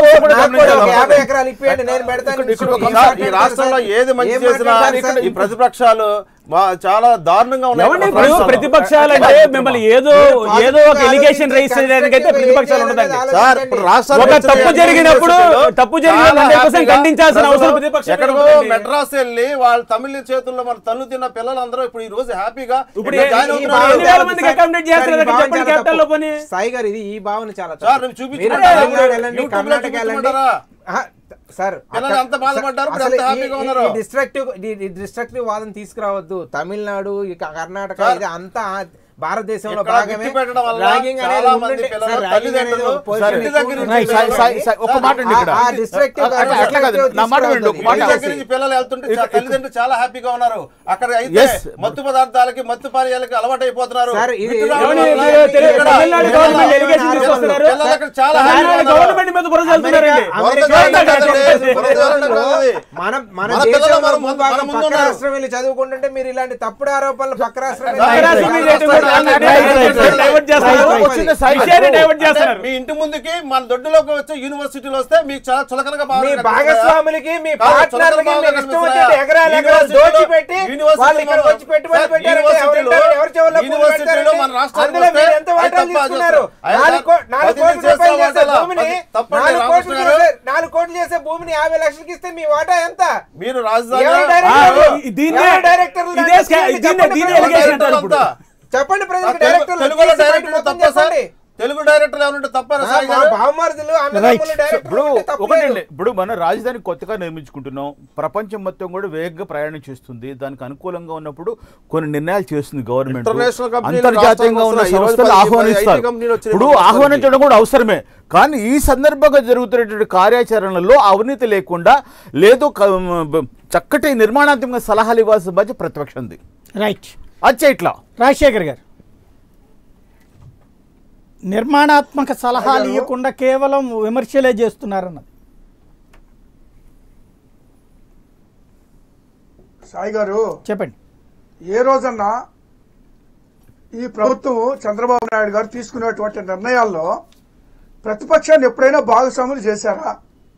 [SPEAKER 3] విషయం కూడా
[SPEAKER 8] నాకు కూడా ఒక
[SPEAKER 3] గమనించాలి.
[SPEAKER 8] యాభై ఎకరాలు ఇప్పియండి నేను పెడతాను
[SPEAKER 3] ఇక్కడ- ఇక్కడ ఒక
[SPEAKER 8] ఏం
[SPEAKER 5] సార్, ఈ
[SPEAKER 8] మాట్లాడతారు
[SPEAKER 5] రాష్ట్రంలో
[SPEAKER 8] సార్?
[SPEAKER 5] ఏది మంచి
[SPEAKER 8] ఏం
[SPEAKER 5] చేసినా
[SPEAKER 8] మాట్లాడతారు సార్?
[SPEAKER 5] ఈ ప్రతిపక్షాలు మా చాలా దారుణంగా ఉన్నాయి
[SPEAKER 7] ఏమండి ఇప్పుడు
[SPEAKER 5] రాష్ట్రంలో.
[SPEAKER 7] ప్రతిపక్షాలంటే మిమ్మల్ని ఏదో ఏదో ఒక ఎలిగేషన్ రైస్ చేయడానికైతే ప్రతిపక్షాలు ఉండదండి
[SPEAKER 5] సార్ ఇప్పుడు రాష్ట్రాలు
[SPEAKER 7] ఒక
[SPEAKER 5] వచ్చిన
[SPEAKER 7] తప్పు జరిగినప్పుడు
[SPEAKER 5] యూనివర్సిటీలో
[SPEAKER 7] తప్పు జరిగిన
[SPEAKER 5] చాలా
[SPEAKER 7] 100%
[SPEAKER 5] హ్యాపీగా
[SPEAKER 7] ఖండించాల్సిన అవసరం
[SPEAKER 5] ప్రజలు
[SPEAKER 7] ప్రతిపక్షాలకు
[SPEAKER 5] ఎక్కడికో
[SPEAKER 7] ఉంటుందండి.
[SPEAKER 5] మెడ్రాస్ వెళ్ళి వాళ్ళ తమిళ చేతుల్లో మన తల్లు తిన్న పిల్లలందరూ ఇప్పుడు ఈ రోజు హ్యాపీగా
[SPEAKER 7] ఇప్పుడు
[SPEAKER 5] ఇక్కడ జాయిన్
[SPEAKER 7] ఈ
[SPEAKER 5] అవుతున్నారు.
[SPEAKER 7] ఎన్ని వేల మందికి అకామిడేట్ చేస్తున్నారు
[SPEAKER 8] సార్, ఈ భావన
[SPEAKER 7] చెప్పండి
[SPEAKER 8] చాలా
[SPEAKER 7] క్యాపిటల్ లో
[SPEAKER 8] తప్పు.
[SPEAKER 7] పని
[SPEAKER 8] సాయి గారు ఇది ఈ భావన చాలా తప్పు.
[SPEAKER 5] సార్, నువ్వు చూపించు.
[SPEAKER 8] మీరు
[SPEAKER 5] అరే,
[SPEAKER 8] తమిళనాడు వెళ్ళండి
[SPEAKER 5] యూట్యూబ్లో
[SPEAKER 8] కర్ణాటక వెళ్ళండి
[SPEAKER 5] చూపించమంటారా?
[SPEAKER 8] ఆహా, సార్
[SPEAKER 5] పిల్లలు
[SPEAKER 8] అక్కడ-
[SPEAKER 5] ఎంత బాధపడ్డారు, ఇప్పుడు
[SPEAKER 8] అసలు
[SPEAKER 5] ఎంత
[SPEAKER 8] ఈ-
[SPEAKER 5] హ్యాపీగా
[SPEAKER 8] ఈ-
[SPEAKER 5] ఉన్నారు.
[SPEAKER 8] ఈ డిస్ట్రక్టివ్ ఈ డిస్ట్రక్టివ్ వాదన తీసుకురావద్దు తమిళనాడు ఇక కర్ణాటక
[SPEAKER 5] సార్,
[SPEAKER 8] ఇది అంతా భారతదేశంలో
[SPEAKER 5] ఇక్కడ
[SPEAKER 8] భాగమే
[SPEAKER 5] విడిచి పెట్టడం వల్ల
[SPEAKER 8] ర్యాగింగ్ అనేది
[SPEAKER 5] చాలా మంది
[SPEAKER 8] ఉండండి.
[SPEAKER 5] పిల్లలు
[SPEAKER 8] సార్, ర్యాగింగ్ అనేది
[SPEAKER 5] తల్లిదండ్రులు
[SPEAKER 8] ఒక పొజిషన్
[SPEAKER 5] ఇంటి దగ్గర నుంచి
[SPEAKER 3] రైట్, సాయి- సాయి- సాయి, ఒక్క మాట అండి ఇక్కడ.
[SPEAKER 8] ఆ- ఆ డిస్ట్రక్టివ్
[SPEAKER 3] అట్లా- అట్లా- అట్లా కాదు. నా మాట వినండి, ఒక మాట.
[SPEAKER 5] ఇంటి దగ్గర నుంచి పిల్లలు వెళ్తుంటే చా- తల్లిదండ్రులు చాలా హ్యాపీగా ఉన్నారు అక్కడ అయితే
[SPEAKER 3] Yes.
[SPEAKER 5] మత్తు పదార్థాలకి మత్తు పానీయాలకి అలవాటు అయిపోతున్నారు
[SPEAKER 8] సార్, ఇది-
[SPEAKER 5] విత్తనాల
[SPEAKER 7] ఏమండి,
[SPEAKER 5] వల్ల
[SPEAKER 7] ఇది తెలు-
[SPEAKER 5] ఇక్కడ
[SPEAKER 7] తమిళనాడు
[SPEAKER 5] పిల్లలు
[SPEAKER 7] గవర్నమెంట్ డెలిగేషన్ తీసుకొస్తున్నారు.
[SPEAKER 5] పిల్లలు అక్కడ చాలా
[SPEAKER 7] తమిళనాడు
[SPEAKER 5] హ్యాపీగా ఉన్నారు.
[SPEAKER 7] గవర్నమెంట్ మీద బురద చల్లుతున్నారండి.
[SPEAKER 8] అమెరికా-
[SPEAKER 5] బురద
[SPEAKER 8] అమెరికా
[SPEAKER 5] చల్లడం కాదండి, బురద చల్లడం కాదు.
[SPEAKER 8] మన మన
[SPEAKER 5] మన పిల్లలు
[SPEAKER 8] దేశంలో
[SPEAKER 5] మన ముందు-
[SPEAKER 8] భూభాగం
[SPEAKER 5] మన ముందు
[SPEAKER 8] పక్క
[SPEAKER 5] ఉన్నారు.
[SPEAKER 8] రాష్ట్రం వెళ్ళి చదువుకుంటుంటే మీరు ఇలాంటి తప్పుడు ఆరోపణలు పక్క రాష్ట్రం వెళ్ళి
[SPEAKER 7] పక్క రాష్ట్రం మీద
[SPEAKER 8] రాష్ట్రం
[SPEAKER 7] ఏంటంటే
[SPEAKER 8] వెళ్ళి
[SPEAKER 7] రైట్, రైట్, రైట్, డైవర్ట్ చేస్తున్నారు.
[SPEAKER 8] Right, right.
[SPEAKER 3] వచ్చిన సాయి
[SPEAKER 7] విషయాన్ని డైవర్ట్
[SPEAKER 5] అంటే
[SPEAKER 7] చేస్తున్నారు
[SPEAKER 5] మీ ఇంటి ముందుకి మన దొడ్డులోకి వచ్చే యూనివర్సిటీలు వస్తే మీకు చాలా చులకనగా
[SPEAKER 8] మీ
[SPEAKER 5] భావన కనిపిస్తుందా?
[SPEAKER 8] భాగస్వాములకి మీ
[SPEAKER 5] కాదు,
[SPEAKER 8] పార్ట్నర్లకి
[SPEAKER 5] చులకన
[SPEAKER 8] మీకు
[SPEAKER 5] భావన
[SPEAKER 8] ఇష్టం
[SPEAKER 5] కనిపిస్తుందా?
[SPEAKER 8] వచ్చినట్టు ఎకరాలు ఎకరాలు
[SPEAKER 5] యూనివర్సిటీలో-
[SPEAKER 8] దోచి పెట్టి
[SPEAKER 5] యూనివర్సిటీలో
[SPEAKER 8] వాళ్ళు ఇక్కడ
[SPEAKER 5] మన-
[SPEAKER 8] వచ్చి పెట్టుబడి
[SPEAKER 5] సార్,
[SPEAKER 8] పెట్టారంటే
[SPEAKER 5] యూనివర్సిటీలో-
[SPEAKER 8] ఎవరు ఎవరి చెవుల్లో పూలు
[SPEAKER 5] యూనివర్సిటీలో
[SPEAKER 8] పెట్టారంటే
[SPEAKER 5] మన రాష్ట్రానికి
[SPEAKER 8] అందులో
[SPEAKER 5] వస్తే
[SPEAKER 8] మీరు ఎంత
[SPEAKER 5] అది
[SPEAKER 8] వాటాలు
[SPEAKER 5] తప్ప
[SPEAKER 8] తీసుకున్నారు
[SPEAKER 5] అది
[SPEAKER 8] నాలుగు కో- నాలుగు
[SPEAKER 5] పది
[SPEAKER 8] కోట్ల రూపాయలు చేసే
[SPEAKER 5] చేసే
[SPEAKER 8] భూమిని
[SPEAKER 5] పది- తప్పండి,
[SPEAKER 8] నాలుగు కోట్లు
[SPEAKER 5] రామకృష్ణ గారు.
[SPEAKER 8] చేసే నాలుగు కోట్లు చేసే భూమిని యాభై లక్షలకి ఇస్తే మీ వాటా ఎంత
[SPEAKER 5] మీరు రాజధాని
[SPEAKER 8] ఎవరు
[SPEAKER 7] ఆ,
[SPEAKER 8] డైరెక్టర్లు?
[SPEAKER 7] ఈ- దీన్నే
[SPEAKER 8] ఎవరు డైరెక్టర్లు?
[SPEAKER 7] ఇదే
[SPEAKER 8] దాన్ని
[SPEAKER 7] స్కా-
[SPEAKER 8] చెప్పండి,
[SPEAKER 7] దీన్నే దీన్ని
[SPEAKER 8] చెప్పండి.
[SPEAKER 7] ఎలిగేషన్ అంటారు ఇప్పుడు
[SPEAKER 8] చెప్పండి
[SPEAKER 5] ఆ,
[SPEAKER 8] ప్రజలకు
[SPEAKER 5] తెలుగు-
[SPEAKER 8] డైరెక్టర్లు
[SPEAKER 5] తెలుగులో
[SPEAKER 8] తీసి
[SPEAKER 5] డైరెక్టర్
[SPEAKER 8] బయట
[SPEAKER 5] తప్ప
[SPEAKER 8] మొత్తం
[SPEAKER 5] సార్
[SPEAKER 8] చెప్పండి.
[SPEAKER 5] తెలుగు డైరెక్టర్లు ఏమన్నా తప్పారా
[SPEAKER 8] ఆ,
[SPEAKER 5] సాయి
[SPEAKER 8] మా
[SPEAKER 5] గారు
[SPEAKER 8] బావమరుదులు
[SPEAKER 3] రైట్
[SPEAKER 8] అన్నదమ్ములు
[SPEAKER 3] ఇప్పుడు
[SPEAKER 8] డైరెక్టర్లు ఉంటే తప్పలేదు.
[SPEAKER 3] ఒకటండి ఇప్పుడు మన రాజధాని కొత్తగా నిర్మించుకుంటున్నాం ప్రపంచం మొత్తం కూడా వేగంగా ప్రయాణం చేస్తుంది దానికి అనుకూలంగా ఉన్నప్పుడు కొన్ని నిర్ణయాలు చేస్తుంది గవర్నమెంట్
[SPEAKER 5] International companies
[SPEAKER 3] అంతర్జాతీయంగా ఉన్న
[SPEAKER 5] రాష్ట్రానికి వస్తున్నాయి.
[SPEAKER 3] సంస్థలు
[SPEAKER 5] ఈ రోజు పది-
[SPEAKER 3] ఆహ్వానిస్తారు
[SPEAKER 5] IT కంపెనీలు వచ్చినాయి
[SPEAKER 3] ఇప్పుడు
[SPEAKER 5] మన రాష్ట్రానికి.
[SPEAKER 3] ఆహ్వానించడం కూడా అవసరమే కానీ ఈ సందర్భంగా జరుగుతున్నటువంటి కార్యాచరణలో అవినీతి లేకుండా లేదు క- బ- చక్కటి నిర్మాణాత్మక సలహాలు ఇవ్వాల్సిన బాధ్యత ప్రతిపక్షంది
[SPEAKER 1] రైట్
[SPEAKER 3] అది చేయట్లా
[SPEAKER 1] రాజశేఖర్ గారు నిర్మాణాత్మక సలహాలు ఇవ్వకుండా కేవలం విమర్శలే చేస్తున్నారన్నది
[SPEAKER 6] సాయి గారు
[SPEAKER 1] చెప్పండి
[SPEAKER 6] ఏ రోజన్నా ఈ ప్రభుత్వం చంద్రబాబు నాయుడు గారు తీసుకునేటువంటి నిర్ణయాల్లో ప్రతిపక్షాన్ని ఎప్పుడైనా భాగస్వాములు చేశారా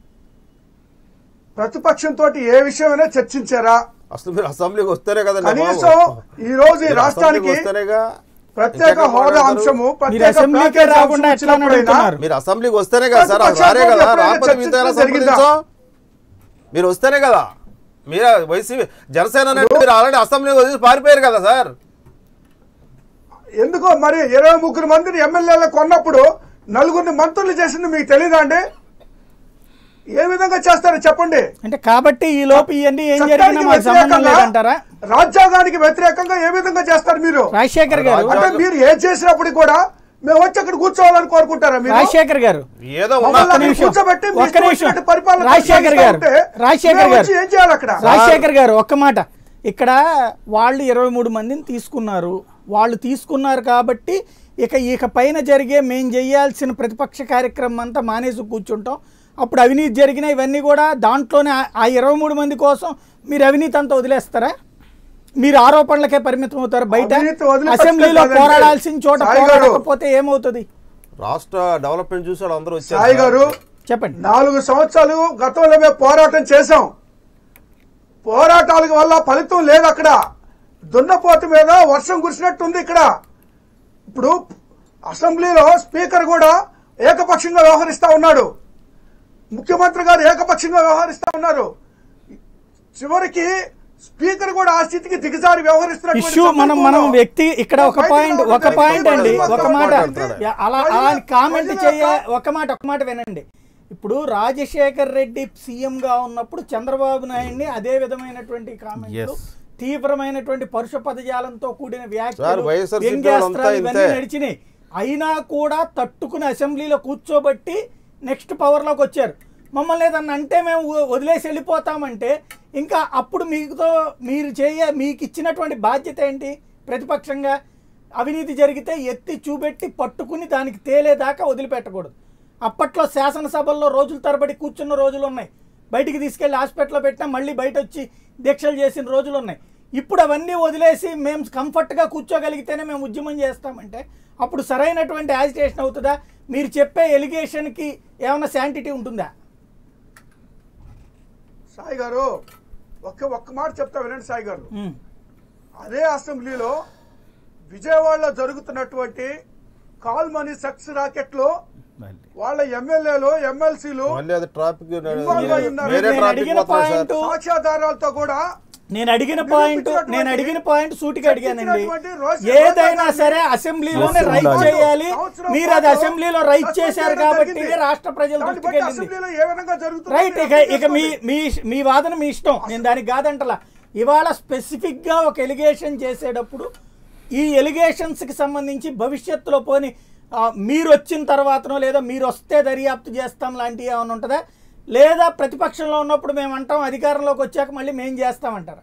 [SPEAKER 6] ప్రతిపక్షంతో ఏ విషయమైనా చర్చించారా
[SPEAKER 5] అసలు మీరు అసెంబ్లీకి వస్తేనే కదండి
[SPEAKER 6] కనీసం ఈ రోజు ఈ రాష్ట్రానికి
[SPEAKER 5] వస్తేనేగా
[SPEAKER 6] ప్రత్యేక
[SPEAKER 5] ఇంకెక్కడ
[SPEAKER 6] హోదా
[SPEAKER 5] మాట్లాడతారు?
[SPEAKER 6] అంశము
[SPEAKER 1] మీరు
[SPEAKER 6] ప్రత్యేక
[SPEAKER 1] అసెంబ్లీకే
[SPEAKER 6] ప్యాకేజీ
[SPEAKER 1] రాకుండా
[SPEAKER 6] అంశం
[SPEAKER 1] ఎట్లా
[SPEAKER 6] వచ్చినప్పుడైనా
[SPEAKER 1] నడుపుతున్నారు?
[SPEAKER 5] మీరు అసెంబ్లీకి వస్తేనే కదా సార్ అది
[SPEAKER 6] ప్రతిపక్షాలతో
[SPEAKER 5] రారే కదా
[SPEAKER 6] ఎప్పుడైనా
[SPEAKER 5] రాకపోతే మీతో ఎలా
[SPEAKER 6] చర్చించడం జరిగిందా?
[SPEAKER 5] సంప్రదించాం మీరు వస్తేనే కదా మీరు వైసీపీ జనసేన అనేది మీరు ఆల్రెడీ అసెంబ్లీకి వదిలి పారిపోయారు కదా సార్
[SPEAKER 6] ఎందుకో మరి ఇరవై ముగ్గురు మందిని ఎమ్మెల్యేలు కొన్నప్పుడు నలుగురిని మంత్రులు చేసింది మీకు తెలీదా అండి ఏ విధంగా చేస్తారో చెప్పండి
[SPEAKER 1] అంటే కాబట్టి ఈ లోపు ఇవన్నీ ఏం జరిగినా
[SPEAKER 6] చట్టానికి
[SPEAKER 1] మాకు సంబంధం
[SPEAKER 6] వ్యతిరేకంగా,
[SPEAKER 1] లేదంటారా
[SPEAKER 6] రాజ్యాంగానికి వ్యతిరేకంగా ఏ విధంగా చేస్తారు మీరు
[SPEAKER 1] రాజశేఖర్ గారు
[SPEAKER 6] అంటే మీరు ఏం చేసినప్పుడు కూడా మేము వచ్చి అక్కడ కూర్చోవాలని కోరుకుంటారా మీరు
[SPEAKER 1] రాజశేఖర్ గారు
[SPEAKER 5] ఏదో
[SPEAKER 6] మమ్మల్ని
[SPEAKER 5] ఉన్న-
[SPEAKER 6] అక్కడ కూర్చోబెట్టి మీ
[SPEAKER 1] ఒక్క
[SPEAKER 6] ఇష్టం
[SPEAKER 1] నిమిషం.
[SPEAKER 6] వచ్చినట్టు పరిపాలన
[SPEAKER 1] రాజశేఖర్ గారు
[SPEAKER 6] కొనసాగిస్తూ ఉంటే
[SPEAKER 1] రాజశేఖర్
[SPEAKER 6] మేము
[SPEAKER 1] గారు
[SPEAKER 6] వచ్చి ఏం చేయాలి అక్కడ
[SPEAKER 1] రాజశేఖర్ గారు ఒక్క మాట ఇక్కడ వాళ్ళు ఇరవై మూడు మందిని తీసుకున్నారు వాళ్ళు తీసుకున్నారు కాబట్టి ఇక ఇక పైన జరిగే మేం చేయాల్సిన ప్రతిపక్ష కార్యక్రమం అంతా మానేసి కూర్చుంటాం అప్పుడు అవినీతి జరిగిన ఇవన్నీ కూడా దాంట్లోనే ఆ- ఆ ఇరవై మూడు మంది కోసం మీరు అవినీతి అంతా వదిలేస్తారా మీరు ఆరోపణలకే పరిమితం అవుతారు బయట
[SPEAKER 6] అవినీతి వదిలిపెట్టడం
[SPEAKER 1] అసెంబ్లీలో
[SPEAKER 6] కాదండి.
[SPEAKER 1] పోరాడాల్సిన చోట
[SPEAKER 6] సాయి గారు.
[SPEAKER 1] పోరాడకపోతే ఏమవుతుంది
[SPEAKER 5] రాష్ట్ర డెవలప్మెంట్ చూసి వాళ్ళు అందరూ
[SPEAKER 6] సాయి
[SPEAKER 5] వచ్చారు
[SPEAKER 6] గారు
[SPEAKER 1] చెప్పండి
[SPEAKER 6] నాలుగు సంవత్సరాలు గతంలో మేము పోరాటం చేశాం పోరాటాల వల్ల ఫలితం లేదు అక్కడ దున్నపోతు మీద వర్షం కురిసినట్టుంది ఇక్కడ ఇప్పుడు అసెంబ్లీలో స్పీకర్ కూడా ఏకపక్షంగా వ్యవహరిస్తా ఉన్నాడు ముఖ్యమంత్రి గారు ఏకపక్షంగా వ్యవహరిస్తా ఉన్నారు చివరికి స్పీకర్ కూడా ఆ స్థితికి దిగజారి వ్యవహరిస్తున్నటువంటి
[SPEAKER 1] ఇష్యూ మనం మనం
[SPEAKER 6] సందర్భంలో
[SPEAKER 1] వ్యక్తి ఇక్కడ ఒక
[SPEAKER 6] బయటికి
[SPEAKER 1] పాయింట్
[SPEAKER 6] రావడం
[SPEAKER 1] ఒక
[SPEAKER 6] జరిగింది.
[SPEAKER 1] పాయింట్ అండి
[SPEAKER 6] ప్రజలు
[SPEAKER 1] ఒక మాట
[SPEAKER 6] మాట్లాడుతున్నారు.
[SPEAKER 1] యా, అలా
[SPEAKER 6] ప్రజలు-
[SPEAKER 1] అలా కామెంట్
[SPEAKER 6] ప్రజల
[SPEAKER 1] చేయ
[SPEAKER 6] యొక్క-
[SPEAKER 1] ఒక మాట ఒక మాట వినండి ఇప్పుడు రాజశేఖర్ రెడ్డి సీఎం గా ఉన్నప్పుడు చంద్రబాబు నాయుడిని అదే విధమైనటువంటి కామెంట్లు
[SPEAKER 3] Yes.
[SPEAKER 1] తీవ్రమైనటువంటి పరుష పదజాలంతో కూడిన
[SPEAKER 5] సార్,
[SPEAKER 1] వ్యాఖ్యలు
[SPEAKER 5] వైఎస్ఆర్
[SPEAKER 1] వ్యంగ్యాస్త్రాలు
[SPEAKER 5] సిపిలు అంతా
[SPEAKER 1] ఇవన్నీ
[SPEAKER 5] ఇంతే.
[SPEAKER 1] నడిచినాయి అయినా కూడా తట్టుకుని అసెంబ్లీలో కూర్చోబట్టి నెక్స్ట్ పవర్లోకి వచ్చారు మమ్మల్ని ఏదన్నా అంటే మేము వ- వదిలేసి వెళ్ళిపోతామంటే ఇంకా అప్పుడు మీతో మీరు చేయ మీకు ఇచ్చినటువంటి బాధ్యత ఏంటి ప్రతిపక్షంగా అవినీతి జరిగితే ఎత్తి చూపెట్టి పట్టుకుని దానికి తేలేదాకా వదిలిపెట్టకూడదు అప్పట్లో శాసనసభల్లో రోజుల తరబడి కూర్చున్న రోజులు ఉన్నాయి బయటికి తీసుకెళ్లి హాస్పిటల్లో పెట్టినా మళ్ళీ బయట వచ్చి దీక్షలు చేసిన రోజులు ఉన్నాయి ఇప్పుడు అవన్నీ వదిలేసి మేము కంఫర్ట్గా కూర్చోగలిగితేనే మేము ఉద్యమం చేస్తామంటే అప్పుడు సరైనటువంటి యాజిటేషన్ అవుతుందా మీరు చెప్పే ఎలిగేషన్కి ఏమైనా శాంటిటీ ఉంటుందా
[SPEAKER 6] సాయి గారు ఒక్క ఒక్క మాట చెప్తా వినండి సాయి గారు
[SPEAKER 1] ఉమ్,
[SPEAKER 6] అదే అసెంబ్లీలో విజయవాడలో జరుగుతున్నటువంటి కాల్ మనీ సెక్స్ రాకెట్ లో వాళ్ళ ఎమ్మెల్యేలు ఎమ్మెల్సీలు
[SPEAKER 5] మళ్ళీ అది ట్రాఫిక్
[SPEAKER 6] ఇన్వాల్వ్ అయి ఉన్నారు.
[SPEAKER 5] వేరే
[SPEAKER 1] నేను
[SPEAKER 5] ట్రాఫిక్
[SPEAKER 1] అడిగిన
[SPEAKER 5] పోతున్నారు సార్
[SPEAKER 1] పాయింట్
[SPEAKER 6] సాక్ష్యాధారాలతో కూడా
[SPEAKER 1] నేను అడిగిన పాయింట్ నేను అడిగిన పాయింట్ సూటిగా అడిగానండి
[SPEAKER 6] చర్చించినటువంటి రోజు-
[SPEAKER 1] ఏదైనా సరే అసెంబ్లీలోనే
[SPEAKER 3] Yes,
[SPEAKER 1] రైట్
[SPEAKER 3] ఉండాలి.
[SPEAKER 1] చేయాలి
[SPEAKER 6] సంవత్సరం
[SPEAKER 1] మీరు అది
[SPEAKER 6] పాటు
[SPEAKER 1] అసెంబ్లీలో రైట్ చేశారు
[SPEAKER 6] సస్పెండ్
[SPEAKER 1] కాబట్టి
[SPEAKER 6] జరిగింది.
[SPEAKER 1] ఇది రాష్ట్ర ప్రజల
[SPEAKER 6] దాన్ని
[SPEAKER 1] దృష్టికి
[SPEAKER 6] బట్టి
[SPEAKER 1] వెళ్ళింది
[SPEAKER 6] అసెంబ్లీలో ఏ విధంగా జరుగుతుందో
[SPEAKER 1] రైట్
[SPEAKER 6] మీరు
[SPEAKER 1] ఇక
[SPEAKER 6] అర్థం
[SPEAKER 1] ఇక మీ
[SPEAKER 6] చేసుకోండి.
[SPEAKER 1] మీ మీ వాదన మీ ఇష్టం నేను దానికి కాదంటలా ఇవాళ స్పెసిఫిక్గా ఒక ఎలిగేషన్ చేసేటప్పుడు ఈ ఎలిగేషన్స్కి సంబంధించి భవిష్యత్తులో పోని ఆ, మీరు వచ్చిన తర్వాతనో లేదా మీరు వస్తే దర్యాప్తు చేస్తాం లాంటివి ఏమైనా ఉంటుందా లేదా ప్రతిపక్షంలో ఉన్నప్పుడు మేము అంటాం అధికారంలోకి వచ్చాక మళ్ళీ మేము చేస్తామంటారా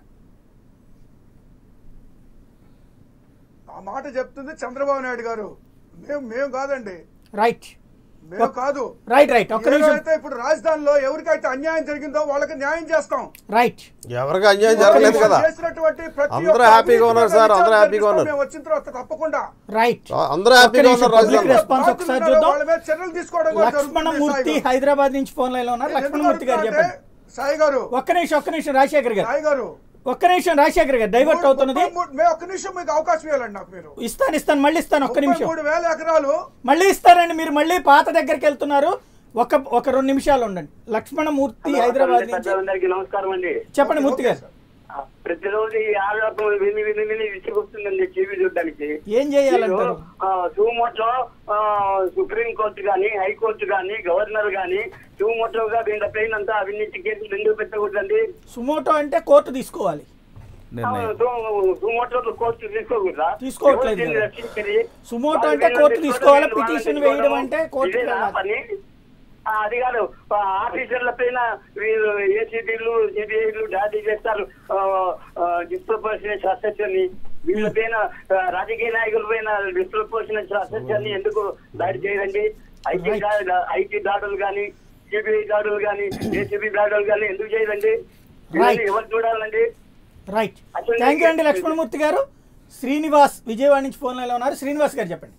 [SPEAKER 6] ఆ మాట చెప్తుంది చంద్రబాబు నాయుడు గారు మేము మేము కాదండి
[SPEAKER 1] రైట్
[SPEAKER 6] మేము కాదు
[SPEAKER 1] రైట్ రైట్ ఒక్క నిమిషం
[SPEAKER 6] ఏదైతే ఇప్పుడు రాజధానిలో ఎవరికైతే అన్యాయం జరిగిందో వాళ్ళకి న్యాయం చేస్తాం
[SPEAKER 1] రైట్
[SPEAKER 5] ఎవరికి అన్యాయం జరగలేదు కదా
[SPEAKER 6] చేసినటువంటి ప్రతి
[SPEAKER 5] అందరూ
[SPEAKER 6] ఒక్క
[SPEAKER 5] హ్యాపీగా ఉన్నారు సార్,
[SPEAKER 6] అవినీతి
[SPEAKER 5] అందరూ హ్యాపీగా
[SPEAKER 6] జరిపిస్తాం
[SPEAKER 5] ఉన్నారు.
[SPEAKER 6] మేము వచ్చిన తర్వాత తప్పకుండా
[SPEAKER 1] రైట్
[SPEAKER 5] అందరూ హ్యాపీగా ఉన్నారు
[SPEAKER 1] పబ్లిక్
[SPEAKER 5] రాజధానిలో
[SPEAKER 1] రెస్పాన్స్ ఒకసారి
[SPEAKER 6] బాధ్యులున్నారు,
[SPEAKER 1] చూద్దాం
[SPEAKER 6] వాళ్ళ మీద చర్యలు తీసుకోవడం కూడా జరుగుతుంది,
[SPEAKER 1] లక్ష్మణమూర్తి
[SPEAKER 6] సాయి గారు.
[SPEAKER 1] హైదరాబాద్ నుంచి ఫోన్ లైన్ లో ఉన్నారు
[SPEAKER 6] నేను ఎందుకు
[SPEAKER 1] లక్ష్మణమూర్తి గారు
[SPEAKER 6] అడుగుతున్నా
[SPEAKER 1] చెప్పండి
[SPEAKER 6] అంటే, సాయి గారు
[SPEAKER 1] ఒక్క నిమిషం ఒక్క నిమిషం రాజశేఖర్ గారు
[SPEAKER 6] సాయి గారు
[SPEAKER 1] ఒక్క నిమిషం రాజశేఖర్ గారు డైవర్ట్ అవుతున్నది
[SPEAKER 6] ముప్పై మూడు- మే- ఒక్క నిమిషం మీకు అవకాశం ఇవ్వాలండి నాకు మీరు
[SPEAKER 1] ఇస్తాను ఇస్తాను మళ్ళీ ఇస్తాను ఒక్క
[SPEAKER 6] ముప్పై
[SPEAKER 1] నిమిషం
[SPEAKER 6] మూడు వేల ఎకరాలు
[SPEAKER 1] మళ్ళీ ఇస్తారండి మీరు మళ్ళీ పాత దగ్గరికి వెళ్తున్నారు ఒక ఒక రెండు నిమిషాలు ఉండండి లక్ష్మణమూర్తి హైదరాబాద్ నుంచి
[SPEAKER 10] పెద్దలందరికీ నమస్కారం అండి
[SPEAKER 1] చెప్పండి మూర్తి గారు
[SPEAKER 10] ఆ, ప్రతిరోజు ఈ ఆరోపణలు విని విని విని విసిగొస్తుందండి టీవీ చూడడానికి
[SPEAKER 1] ఏం చేయాలంటారు
[SPEAKER 10] సుమోట్లో సుప్రీం కోర్టు గాని హైకోర్టు గాని గవర్నర్ గాని సుమోటోగా వీళ్ళ పైన అంతా అవినీతి కేసులు ఎందుకు పెట్టకూడదండి
[SPEAKER 1] సుమోటో అంటే కోర్టు తీసుకోవాలి
[SPEAKER 3] నిర్ణయం
[SPEAKER 10] సుమోటో కోర్టు తీసుకోకూడదా
[SPEAKER 1] తీసుకోవట్లేదు
[SPEAKER 10] ఎవరు దీన్ని
[SPEAKER 1] కదా.
[SPEAKER 10] రక్షించేది?
[SPEAKER 1] సుమోటో
[SPEAKER 10] వాళ్ళు
[SPEAKER 1] అంటే
[SPEAKER 10] వీళ్ళని
[SPEAKER 1] కోర్టు
[SPEAKER 10] పెట్టుకోవడం,
[SPEAKER 1] తీసుకోవాలి,
[SPEAKER 10] వీళ్ళు వాళ్ళని
[SPEAKER 1] పిటిషన్
[SPEAKER 10] పెట్టుకోవడం,
[SPEAKER 1] వేయడం అంటే కోర్టుకి
[SPEAKER 10] ఇదేనా
[SPEAKER 1] వెళ్ళాలి.
[SPEAKER 10] పని ఆ, అది కాదు ఆ, ఆఫీసర్ల పైన వీళ్ళు ఏసీబీలు సిబిఐలు దాడి చేస్తారు డిస్ప్రపోర్షనల్ అసెస్ అని వీళ్ళ పైన ఆ, రాజకీయ నాయకుల పైన డిస్ప్రపోర్షనల్ అసెస్ అని ఎందుకు దాడి చేయరండి ఐటీ ఐటీ దాడులు కానీ సిబిఐ దాడులు కానీ ఏసీబీ దాడులు కానీ ఎందుకు చేయరండి
[SPEAKER 1] Right.
[SPEAKER 10] వీళ్ళని ఎవరు చూడాలండి
[SPEAKER 1] రైట్
[SPEAKER 10] అసలు
[SPEAKER 1] థ్యాంక్ యూ అండి లక్ష్మణమూర్తి గారు శ్రీనివాస్ విజయవాడ నుంచి ఫోన్ లైన్లో ఉన్నారు శ్రీనివాస్ గారు చెప్పండి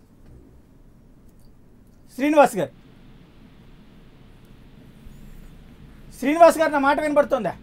[SPEAKER 1] శ్రీనివాస్ గారు శ్రీనివాస్ గారు నా మాట వినబడుతుందా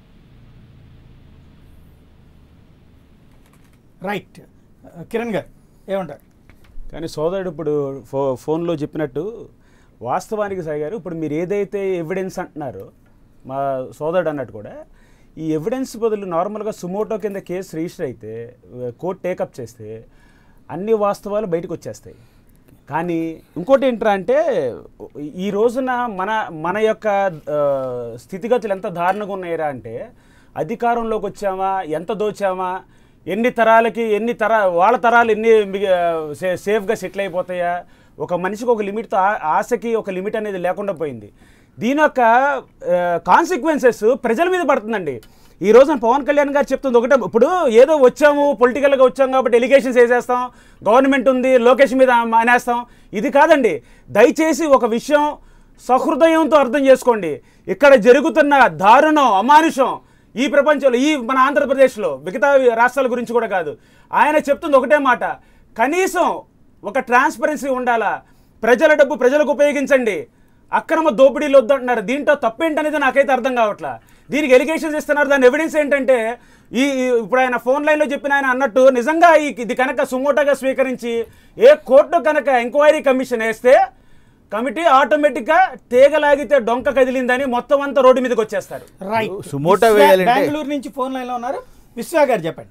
[SPEAKER 1] రైట్ కిరణ్ గారు ఏమంటారు
[SPEAKER 7] కానీ సోదరుడు ఇప్పుడు ఫో ఫోన్లో చెప్పినట్టు వాస్తవానికి సాయి గారు ఇప్పుడు మీరు ఏదైతే ఎవిడెన్స్ అంటున్నారో మా సోదరుడు అన్నట్టు కూడా ఈ ఎవిడెన్స్ బదులు నార్మల్గా సుమోటో కింద కేసు రిజిస్టర్ అయితే కోర్టు టేకప్ చేస్తే అన్ని వాస్తవాలు బయటకు వచ్చేస్తాయి కానీ ఇంకోటి ఏంట్రా అంటే ఈ రోజున మన మన యొక్క ఆ, స్థితిగతులు ఎంత దారుణంగా ఉన్నాయిరా అంటే అధికారంలోకి వచ్చామా ఎంత దోచామా ఎన్ని తరాలకి ఎన్ని తర వాళ్ళ తరాలు ఎన్ని మిగ- సే సేఫ్గా సెటిల్ అయిపోతాయా ఒక మనిషికి ఒక లిమిట్తో ఆ- ఆశకి ఒక లిమిట్ అనేది లేకుండా పోయింది దీని యొక్క కాన్సిక్వెన్సెస్ ప్రజల మీద పడుతుందండి ఈ రోజున పవన్ కళ్యాణ్ గారు చెప్తుంది ఒకటే ఇప్పుడు ఏదో వచ్చాము పొలిటికల్గా వచ్చాం కాబట్టి ఎలిగేషన్స్ వేసేస్తాం గవర్నమెంట్ ఉంది లోకేష్ మీద మానేస్తాం ఇది కాదండి దయచేసి ఒక విషయం సహృదయంతో అర్థం చేసుకోండి ఇక్కడ జరుగుతున్న దారుణం అమానుషం ఈ ప్రపంచంలో ఈ మన ఆంధ్రప్రదేశ్లో మిగతా రాష్ట్రాల గురించి కూడా కాదు ఆయన చెప్తుంది ఒకటే మాట కనీసం ఒక ట్రాన్స్పరెన్సీ ఉండాలా ప్రజల డబ్బు ప్రజలకు ఉపయోగించండి అక్రమ దోపిడీలు వద్దంటున్నారు దీంట్లో తప్పేంటనేది నాకైతే అర్థం కావట్లా దీనికి ఎలిగేషన్స్ ఇస్తున్నారు దాని ఎవిడెన్స్ ఏంటంటే ఈ ఈ- ఇప్పుడు ఆయన ఫోన్ లైన్లో చెప్పిన ఆయన అన్నట్టు నిజంగా ఈ ఇది కనుక సుమోటోగా స్వీకరించి ఏ కోర్టు కనుక ఎంక్వైరీ కమిషన్ వేస్తే కమిటీ ఆటోమేటిక్గా తీగలాగితే డొంక కదిలిందని మొత్తం అంతా రోడ్డు మీదకి వచ్చేస్తారు
[SPEAKER 1] రైట్
[SPEAKER 3] సుమోటో
[SPEAKER 1] విశ్వ-
[SPEAKER 3] వేయాలంటే-
[SPEAKER 1] బెంగళూరు నుంచి ఫోన్ లైన్లో ఉన్నారు విశ్వ గారు చెప్పండి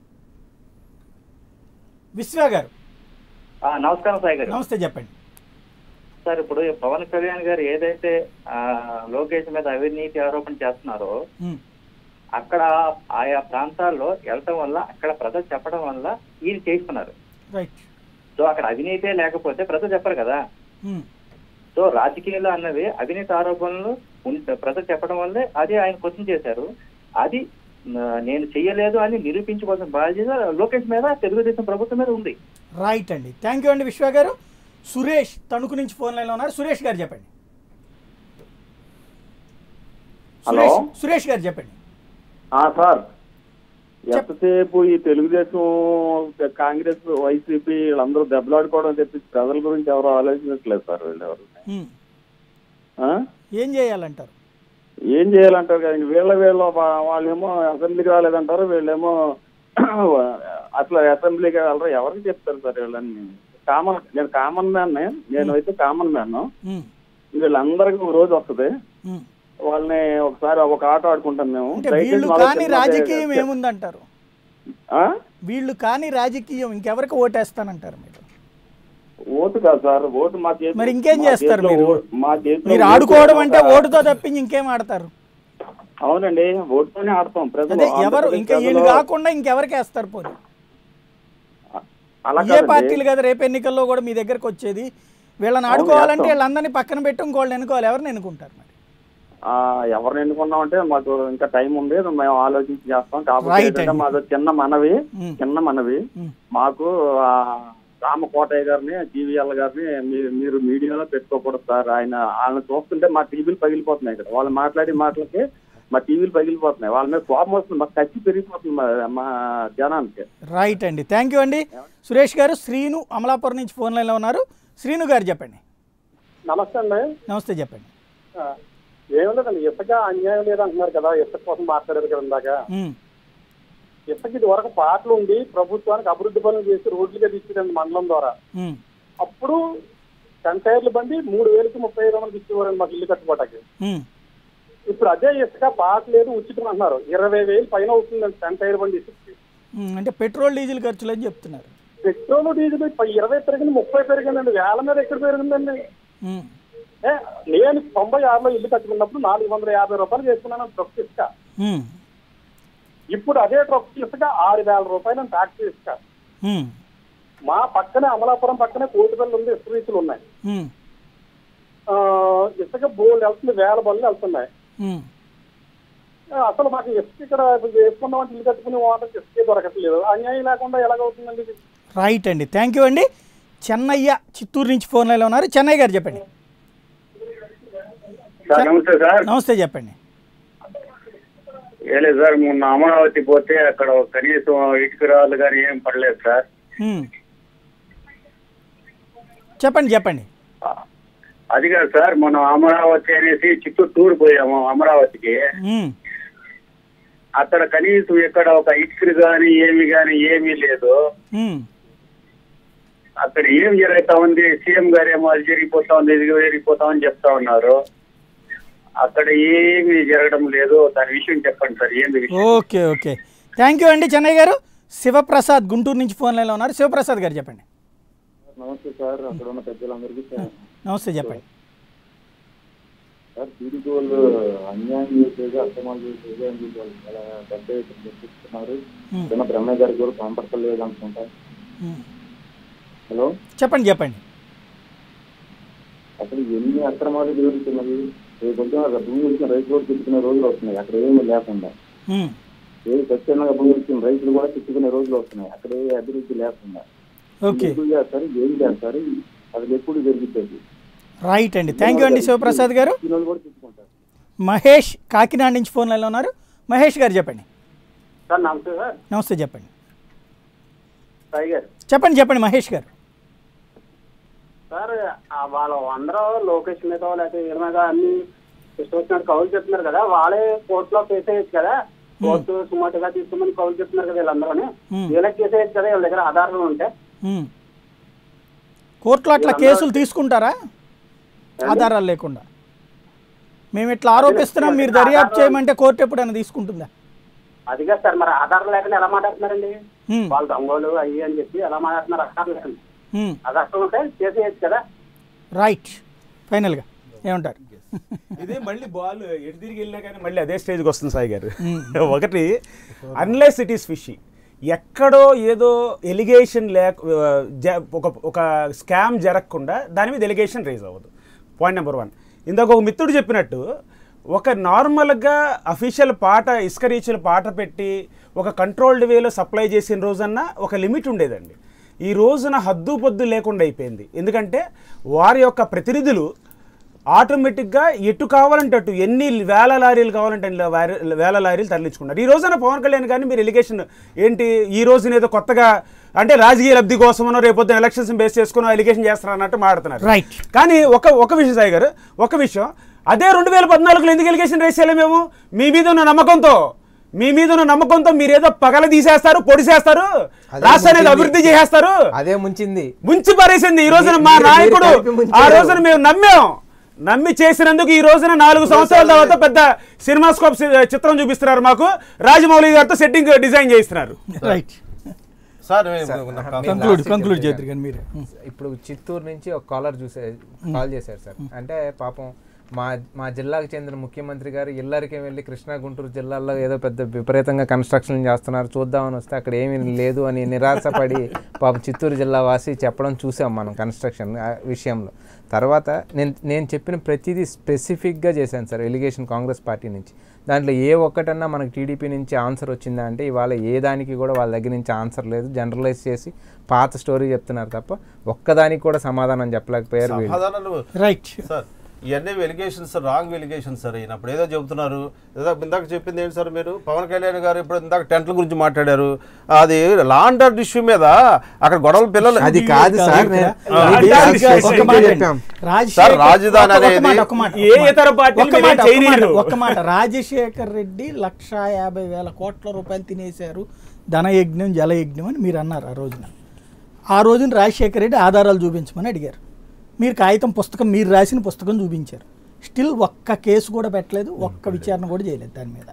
[SPEAKER 1] విశ్వ గారు
[SPEAKER 17] ఆ, నమస్కారం సాయి గారు
[SPEAKER 1] నమస్తే చెప్పండి
[SPEAKER 17] సార్ ఇప్పుడు పవన్ కళ్యాణ్ గారు ఏదైతే ఆ, లోకేష్ మీద అవినీతి ఆరోపణ చేస్తున్నారో
[SPEAKER 1] ఉమ్,
[SPEAKER 17] అక్కడ ఆయా ప్రాంతాల్లో వెళ్ళటం వల్ల అక్కడ ప్రజలు చెప్పడం వల్ల ఈయన చేస్తున్నారు
[SPEAKER 1] రైట్
[SPEAKER 17] సో అక్కడ అవినీతే లేకపోతే ప్రజలు చెప్పరు కదా
[SPEAKER 1] ఉమ్,
[SPEAKER 17] సో రాజకీయాలు అన్నవి అవినీతి ఆరోపణలు ఉంట- ప్రజలు చెప్పడం వల్లే అది ఆయన క్వశ్చన్ చేశారు అది ఆ, నేను చెయ్యలేదు అని నిరూపించుకోవాల్సిన బాధ్యత లోకేష్ మీద తెలుగుదేశం ప్రభుత్వం మీద ఉంది
[SPEAKER 1] రైట్ అండి థ్యాంక్ యూ అండి విశ్వ గారు సురేష్ తణుకు నుంచి ఫోన్ లైన్లో ఉన్నారు సురేష్ గారు చెప్పండి
[SPEAKER 18] హలో.
[SPEAKER 1] సురేష్ సురేష్ గారు చెప్పండి
[SPEAKER 18] ఆ, సార్ ఎంతసేపు ఈ తెలుగుదేశం కాంగ్రెస్ వైసీపీ వీళ్ళందరూ దెబ్బలాడుకోవడం చెప్పి ప్రజల గురించి ఎవరు ఆలోచించట్లేదు సార్ వీళ్ళు ఎవరు
[SPEAKER 1] ఉమ్.
[SPEAKER 18] ఆ?
[SPEAKER 1] ఏం చేయాలంటారు
[SPEAKER 18] ఏం చేయాలంటారు కదా ఇంక వీళ్ళ వీళ్ళ వా- వాళ్ళేమో అసెంబ్లీకి రాలేదంటారు వీళ్ళేమో అసలు అసెంబ్లీకి వెళ్ళరు ఎవరికి చెప్తారు సార్ వీళ్ళని కామన్ నేను కామన్ మ్యాన్ నేను అయితే కామన్ మ్యాన్
[SPEAKER 1] ఉమ్.
[SPEAKER 18] వీళ్ళందరికీ ఒక రోజు వస్తుంది
[SPEAKER 1] ఉమ్.
[SPEAKER 18] వాళ్ళని ఒకసారి ఒక ఆట ఆడుకుంటాం మేము
[SPEAKER 1] అంటే
[SPEAKER 18] దయచేసి
[SPEAKER 1] వీళ్ళు
[SPEAKER 18] మాలో
[SPEAKER 1] కాని
[SPEAKER 18] చిన్న
[SPEAKER 1] రాజకీయం
[SPEAKER 18] దే-
[SPEAKER 1] ఏముందంటారు
[SPEAKER 18] ఆ?
[SPEAKER 1] వీళ్ళు కాని రాజకీయం ఇంకెవరికి ఓటేస్తానంటారు మీరు
[SPEAKER 18] ఓటు కాదు సార్ ఓటు మా చేతిలో
[SPEAKER 1] మరి ఇంకేం
[SPEAKER 18] మా
[SPEAKER 1] చేస్తారు
[SPEAKER 18] చేతిలో
[SPEAKER 1] మీరు
[SPEAKER 18] ఓ- మా చేతిలో
[SPEAKER 1] మీరు
[SPEAKER 18] ఓటు
[SPEAKER 1] ఆడుకోవడం అంటే
[SPEAKER 18] ఒక-
[SPEAKER 1] ఓటుతో తప్పించి ఇంకేం ఆడతారు
[SPEAKER 18] అవునండి ఓటుతోనే ఆడతాం ప్రజలు
[SPEAKER 1] అదే ఎవరు
[SPEAKER 18] ఆంధ్రప్రదేశ్
[SPEAKER 1] ఇంకా వీళ్ళు
[SPEAKER 18] ప్రజలు
[SPEAKER 1] కాకుండా ఇంకెవరికి వేస్తారు పోనీ
[SPEAKER 18] అలా
[SPEAKER 1] ఏ
[SPEAKER 18] కాదండి.
[SPEAKER 1] పార్టీలు కదా రేపు ఎన్నికల్లో కూడా మీ దగ్గరకు వచ్చేది వీళ్ళని
[SPEAKER 18] అవును,
[SPEAKER 1] ఆడుకోవాలంటే
[SPEAKER 18] వేస్తాం.
[SPEAKER 1] వీళ్ళందరినీ పక్కన పెట్టి ఇంకోళ్ళని ఎన్నుకోవాలి ఎవరిని ఎన్నుకుంటారు మరి
[SPEAKER 18] ఆ, ఎవరిని ఎన్నుకున్నామంటే మాకు ఇంకా టైం ఉంది మేము ఆలోచించి చేస్తాం కాకపోతే
[SPEAKER 1] Right
[SPEAKER 18] ఏంటంటే
[SPEAKER 1] అండి.
[SPEAKER 18] మాది చిన్న మనవి
[SPEAKER 1] మ్.
[SPEAKER 18] చిన్న మనవి
[SPEAKER 1] మ్.
[SPEAKER 18] మాకు ఆ, రామకోటయ్య గారిని జీవీఎల్ గారిని మీరు మీరు మీడియాలో పెట్టుకోకూడదు సార్ ఆయన వాళ్ళని చూస్తుంటే మా టీవీలు పగిలిపోతున్నాయి ఇక్కడ వాళ్ళు మాట్లాడే మాటలకి మా టీవీలు పగిలిపోతున్నాయి వాళ్ళ మీద కోపం వస్తుంది మాకు ఖర్చు పెరిగిపోతుంది మా- మా జనానికి
[SPEAKER 1] రైట్ అండి థ్యాంక్ యూ అండి సురేష్ గారు శ్రీను అమలాపురం నుంచి ఫోన్ లైన్లో ఉన్నారు శ్రీను గారు చెప్పండి
[SPEAKER 19] నమస్తే అండి
[SPEAKER 1] నమస్తే చెప్పండి
[SPEAKER 19] ఆ, ఏం లేదండి ఇసుక అన్యాయం లేదు అంటున్నారు కదా ఇసుక కోసం మాట్లాడారు కదా ఇందాక
[SPEAKER 1] ఉమ్,
[SPEAKER 19] ఇసుక ఇది వరకు పాటలు ఉండి ప్రభుత్వానికి అభివృద్ధి పనులు చేసి రోడ్లుగా తీసుకురండి మండలం ద్వారా
[SPEAKER 1] ఉమ్,
[SPEAKER 19] అప్పుడు కంటైర్లు బండి మూడు వేలకి ముప్పై ఐదు వందలకి ఇచ్చేవారండి మాకు ఇల్లు కట్టుకోవటానికి
[SPEAKER 1] ఉమ్,
[SPEAKER 19] ఇప్పుడు అదే ఇసుక పాట లేదు ఉచితం అంటున్నారు ఇరవై వేలు పైన అవుతుందండి కంటైర్ బండి ఇసుక
[SPEAKER 1] ఉమ్, అంటే పెట్రోల్ డీజిల్ ఖర్చులు అని చెప్తున్నారు
[SPEAKER 19] పెట్రోల్ డీజిల్ పై ఇరవై పెరిగింది ముప్పై పెరిగిందండి వేల మీద ఎక్కడ పెరిగిందండి
[SPEAKER 1] ఉమ్,
[SPEAKER 19] ఏ, నేను తొంభై ఆరులో ఇల్లు కట్టుకున్నప్పుడు నాలుగు వందల యాభై రూపాయలు చేసుకున్నాను ట్రక్ ఇసుక
[SPEAKER 1] ఉమ్,
[SPEAKER 19] ఇప్పుడు అదే ట్రక్ ఇసుక ఆరు వేల రూపాయలు ట్యాక్సీ ఇసుక
[SPEAKER 1] ఉమ్,
[SPEAKER 19] మా పక్కనే అమలాపురం పక్కనే కోటిపల్లి ఉంది ఇసుక రీతులు ఉన్నాయి
[SPEAKER 1] ఉమ్,
[SPEAKER 19] ఆ, ఇసుక బోల్డ్ వెళ్తుంది వేల బళ్ళు వెళ్తున్నాయి
[SPEAKER 1] ఉమ్.
[SPEAKER 19] ఆ, అసలు మాకు ఇసుక ఇక్కడ వేసుకున్నామంటే ఇల్లు కట్టుకుని వాటర్ ఇసుకే దొరకట్లేదు అన్యాయం లేకుండా ఎలాగవుతుందండి ఇది
[SPEAKER 1] రైట్ అండి థ్యాంక్ యూ అండి చెన్నయ్య చిత్తూరు నుంచి ఫోన్ లైన్లో ఉన్నారు చెన్నయ్య గారు చెప్పండి
[SPEAKER 20] సార్ నమస్తే సార్
[SPEAKER 1] నమస్తే చెప్పండి
[SPEAKER 20] ఏ లేదు సార్ మొన్న అమరావతి పోతే అక్కడ కనీసం ఇటుక రాళ్ళు కానీ ఏం పడలేదు సార్
[SPEAKER 1] ఉమ్. చెప్పండి చెప్పండి
[SPEAKER 20] అది కాదు సార్ మనం అమరావతి అనేసి చిత్తూరు టూర్ పోయాము అమరావతికి
[SPEAKER 1] ఉమ్,
[SPEAKER 20] అక్కడ కనీసం ఇక్కడ ఒక ఇటుకలు కానీ ఏమి కానీ ఏమీ లేదు
[SPEAKER 1] ఉమ్,
[SPEAKER 20] అక్కడ ఏం జరుగుతా ఉంది సీఎం గారు ఏమో అది జరిగిపోతా ఉంది ఇది జరిగిపోతా అని చెప్తా ఉన్నారు అక్కడ ఏమీ జరగడం లేదు దాని విషయం చెప్పండి సార్ ఏంది విషయం
[SPEAKER 1] ఓకే ఓకే థ్యాంక్ యూ అండి చెన్నయ్య గారు శివప్రసాద్ గుంటూరు నుంచి ఫోన్ లైన్లో ఉన్నారు శివప్రసాద్ గారు చెప్పండి
[SPEAKER 18] నమస్తే సార్ అక్కడ ఉన్న పెద్దలందరికీ సార్
[SPEAKER 1] నమస్తే చెప్పండి
[SPEAKER 18] సార్ టీడీపీ వాళ్ళు అన్యాయం చేసేది అక్రమాలు చేసేది అని చెప్పి వాళ్ళు చాలా పెద్ద ఎత్తున చర్చిస్తున్నారు
[SPEAKER 1] Hmm.
[SPEAKER 18] చిన్న బ్రహ్మయ్య గారికి కూడా కనపడతలేదు అనుకుంటా
[SPEAKER 1] ఉమ్,
[SPEAKER 18] హలో
[SPEAKER 1] చెప్పండి చెప్పండి
[SPEAKER 18] అసలు ఎన్ని అక్రమాలు జరుగుతున్నవి రేపు పొద్దున అక్కడ భూమి ఇచ్చిన రైతులు కూడా తిట్టుకునే రోజులు వస్తున్నాయి అక్కడ ఏమీ లేకుండా
[SPEAKER 1] ఉమ్,
[SPEAKER 18] ఏ ఖచ్చితంగా భూమి ఇచ్చిన రైతులు కూడా తిట్టుకునే రోజులు వస్తున్నాయి అక్కడ ఏ అభివృద్ధి లేకుండా
[SPEAKER 1] ఓకే
[SPEAKER 18] ఎప్పుడు చేస్తారు ఏం చేస్తారు అసలు ఎప్పుడు జరుగుతుంది
[SPEAKER 1] రైట్ అండి థ్యాంక్ యూ అండి శివప్రసాద్ గారు
[SPEAKER 18] తినోళ్ళు కూడా తిట్టుకుంటారు
[SPEAKER 1] మహేష్ కాకినాడ నుంచి ఫోన్ లైన్లో ఉన్నారు మహేష్ గారు చెప్పండి
[SPEAKER 19] సార్ నమస్తే సార్
[SPEAKER 1] నమస్తే చెప్పండి
[SPEAKER 19] సాయి గారు
[SPEAKER 1] చెప్పండి చెప్పండి మహేష్ గారు
[SPEAKER 19] సార్ ఆ వాళ్ళు అందరూ లోకేష్ మీద లేకపోతే వీళ్ళ మీద అన్ని ఇష్టం వచ్చినట్టు కౌలు చెప్తున్నారు కదా వాళ్ళే కోర్టులో కేసేయచ్చు కదా కోర్టు సుమోటుగా తీసుకోమని కౌలు చెప్తున్నారు కదా వీళ్ళందరూ
[SPEAKER 1] Hmm.
[SPEAKER 19] వీళ్ళకి కేసేయచ్చు కదా వీళ్ళ దగ్గర ఆధారాలు ఉంటే
[SPEAKER 1] ఉమ్. కోర్టులో అట్లా కేసులు తీసుకుంటారా ఆధారాలు లేకుండా మేము ఇట్లా ఆరోపిస్తున్నాం మీరు దర్యాప్తు చేయమంటే కోర్టు ఎప్పుడైనా తీసుకుంటుందా
[SPEAKER 19] అదిగా సార్ మరి ఆధారం లేకుండా ఎలా మాట్లాడుతున్నారండి
[SPEAKER 1] Hmm.
[SPEAKER 19] వాళ్ళు దొంగలు అయ్యి అని చెప్పి ఎలా మాట్లాడుతున్నారు ఆధారం లేకుండా
[SPEAKER 1] ఉమ్.
[SPEAKER 19] అది అర్థం ఉంటే చేసేయచ్చు కదా
[SPEAKER 1] రైట్ ఫైనల్గా ఏమంటారు
[SPEAKER 7] ఇదే మళ్ళీ బాల్ ఎటు తిరిగి వెళ్ళినా కానీ మళ్ళీ అదే స్టేజ్కి వస్తుంది సాయి గారు
[SPEAKER 1] మ్మ్.
[SPEAKER 7] ఒకటి అన్లెస్ ఇట్ ఈస్ ఫిషీ ఎక్కడో ఏదో ఎలిగేషన్ లేక ఆ, జ- ఒక ఒక స్కామ్ జరగకుండా దాని మీద ఎలిగేషన్ రేజ్ అవ్వదు పాయింట్ నెంబర్ వన్ ఇందాక ఒక మిత్రుడు చెప్పినట్టు ఒక నార్మల్గా అఫీషియల్ పాట ఇసుక రీచుల పాట పెట్టి ఒక కంట్రోల్డ్ వేలో సప్లై చేసిన రోజన్నా ఒక లిమిట్ ఉండేదండి ఈ రోజున హద్దు పొద్దు లేకుండా అయిపోయింది ఎందుకంటే వారి యొక్క ప్రతినిధులు ఆటోమేటిక్గా ఎటు కావాలంటే అటు ఎన్ని వేల లారీలు కావాలంటే అన్ని లారీ- వేల లారీలు తరలించుకున్నారు ఈ రోజున పవన్ కళ్యాణ్ కానీ మీరు ఎలిగేషన్ ఏంటి ఈ రోజున ఏదో కొత్తగా అంటే రాజకీయ లబ్ధి కోసమనో రేపొద్దున ఎలక్షన్స్ బేస్ చేసుకుని ఎలిగేషన్ చేస్తారు అన్నట్టు మాట్లాడుతున్నారు
[SPEAKER 1] రైట్
[SPEAKER 7] కానీ ఒక ఒక విషయం సాయి గారు ఒక విషయం అదే రెండు వేల పద్నాలుగులో ఎందుకు ఎలిగేషన్ రేస్ చేయలే మేము మీ మీద ఉన్న నమ్మకంతో మీ మీద ఉన్న నమ్మకంతో మీరు ఏదో పగల తీసేస్తారు పొడిసేస్తారు
[SPEAKER 8] అదే
[SPEAKER 7] రాష్ట్రాన్ని ఏదో
[SPEAKER 8] ముంచింది.
[SPEAKER 7] అభివృద్ధి చేసేస్తారు
[SPEAKER 8] అదే ముంచింది
[SPEAKER 7] ముంచి పారేసింది ఈ రోజున మా
[SPEAKER 8] మీరు- మీరు
[SPEAKER 7] నాయకుడు
[SPEAKER 8] కలిపి ముంచారు.
[SPEAKER 7] ఆ రోజున మేము నమ్మాం నమ్మి చేసినందుకు ఈ రోజున నాలుగు సంవత్సరాల తర్వాత పెద్ద సినిమాస్కోప్ సి- చిత్రం చూపిస్తున్నారు మాకు రాజమౌళి గారితో సెట్టింగ్ డిజైన్ చేయిస్తున్నారు
[SPEAKER 1] రైట్
[SPEAKER 5] సార్
[SPEAKER 8] సార్,
[SPEAKER 1] Conclude,
[SPEAKER 8] మీరు last
[SPEAKER 1] conclude
[SPEAKER 8] చెప్పారు
[SPEAKER 1] చేద్దరు కానీ మీరే.
[SPEAKER 8] ఇప్పుడు చిత్తూరు నుంచి ఒక కాలర్ చూసే కాల్ చేశారు సార్ అంటే పాపం మా మా జిల్లాకు చెందిన ముఖ్యమంత్రి గారు ఇల్లరికి వెళ్ళి కృష్ణా గుంటూరు జిల్లాల్లో ఏదో పెద్ద విపరీతంగా కన్స్ట్రక్షన్ చేస్తున్నారు చూద్దామని వస్తే అక్కడ ఏమీ లేదు అని నిరాశపడి పాపం చిత్తూరు జిల్లా వాసి చెప్పడం చూసాం మనం కన్స్ట్రక్షన్ ఆ విషయంలో తర్వాత నేను నేను చెప్పిన ప్రతిదీ స్పెసిఫిక్గా చేశాను సార్ ఎలిగేషన్ కాంగ్రెస్ పార్టీ నుంచి దాంట్లో ఏ ఒక్కటన్నా మనకి టీడీపీ నుంచి ఆన్సర్ వచ్చిందా అంటే ఇవాళ ఏ దానికి కూడా వాళ్ళ దగ్గర నుంచి ఆన్సర్ లేదు జనరలైజ్ చేసి పాత స్టోరీ చెప్తున్నారు తప్ప ఒక్కదానికి కూడా సమాధానం చెప్పలేకపోయారు వీళ్ళు.
[SPEAKER 5] సమాధానాలు
[SPEAKER 1] రైట్
[SPEAKER 5] సార్ ఇవన్నీ వెలిగేషన్స్ రాంగ్ వెలిగేషన్స్ సార్ ఈయన అప్పుడు ఏదో చెబుతున్నారు ఏదో ఇందాక చెప్పింది ఏంటి సార్ మీరు పవన్ కళ్యాణ్ గారు ఇప్పుడు ఇందాక టెంట్ల గురించి మాట్లాడారు అది లాండర్ ఇష్యూ మీద అక్కడ గొడవల పిల్లలు
[SPEAKER 8] అది కాదు సార్, నేను-
[SPEAKER 5] ఆ,
[SPEAKER 8] ఇది
[SPEAKER 5] సార్,
[SPEAKER 8] కాదు సార్, ఒక మాట
[SPEAKER 5] చెప్పాం.
[SPEAKER 1] రాజశేఖర్-
[SPEAKER 5] సార్ రాజధాని
[SPEAKER 1] ఒక- ఒక
[SPEAKER 5] అనేది
[SPEAKER 1] మాట, ఒక మాట,
[SPEAKER 7] ఏ
[SPEAKER 1] ఒక మాట.
[SPEAKER 7] ఇతర పార్టీలు
[SPEAKER 1] ఒక్క మాట,
[SPEAKER 7] మీరేం
[SPEAKER 1] ఒక్క మాట,
[SPEAKER 7] చేయనీయరు.
[SPEAKER 1] ఒక్క మాట రాజశేఖర్ రెడ్డి లక్ష యాభై వేల కోట్ల రూపాయలు తినేశారు ధనయజ్ఞం జలయజ్ఞం అని మీరు అన్నారు ఆ రోజున ఆ రోజున రాజశేఖర్ రెడ్డి ఆధారాలు చూపించమని అడిగారు మీరు కాగితం పుస్తకం మీరు రాసిన పుస్తకం చూపించారు స్టిల్ ఒక్క కేసు కూడా పెట్టలేదు ఒక్క విచారణ కూడా చేయలేదు దాని మీద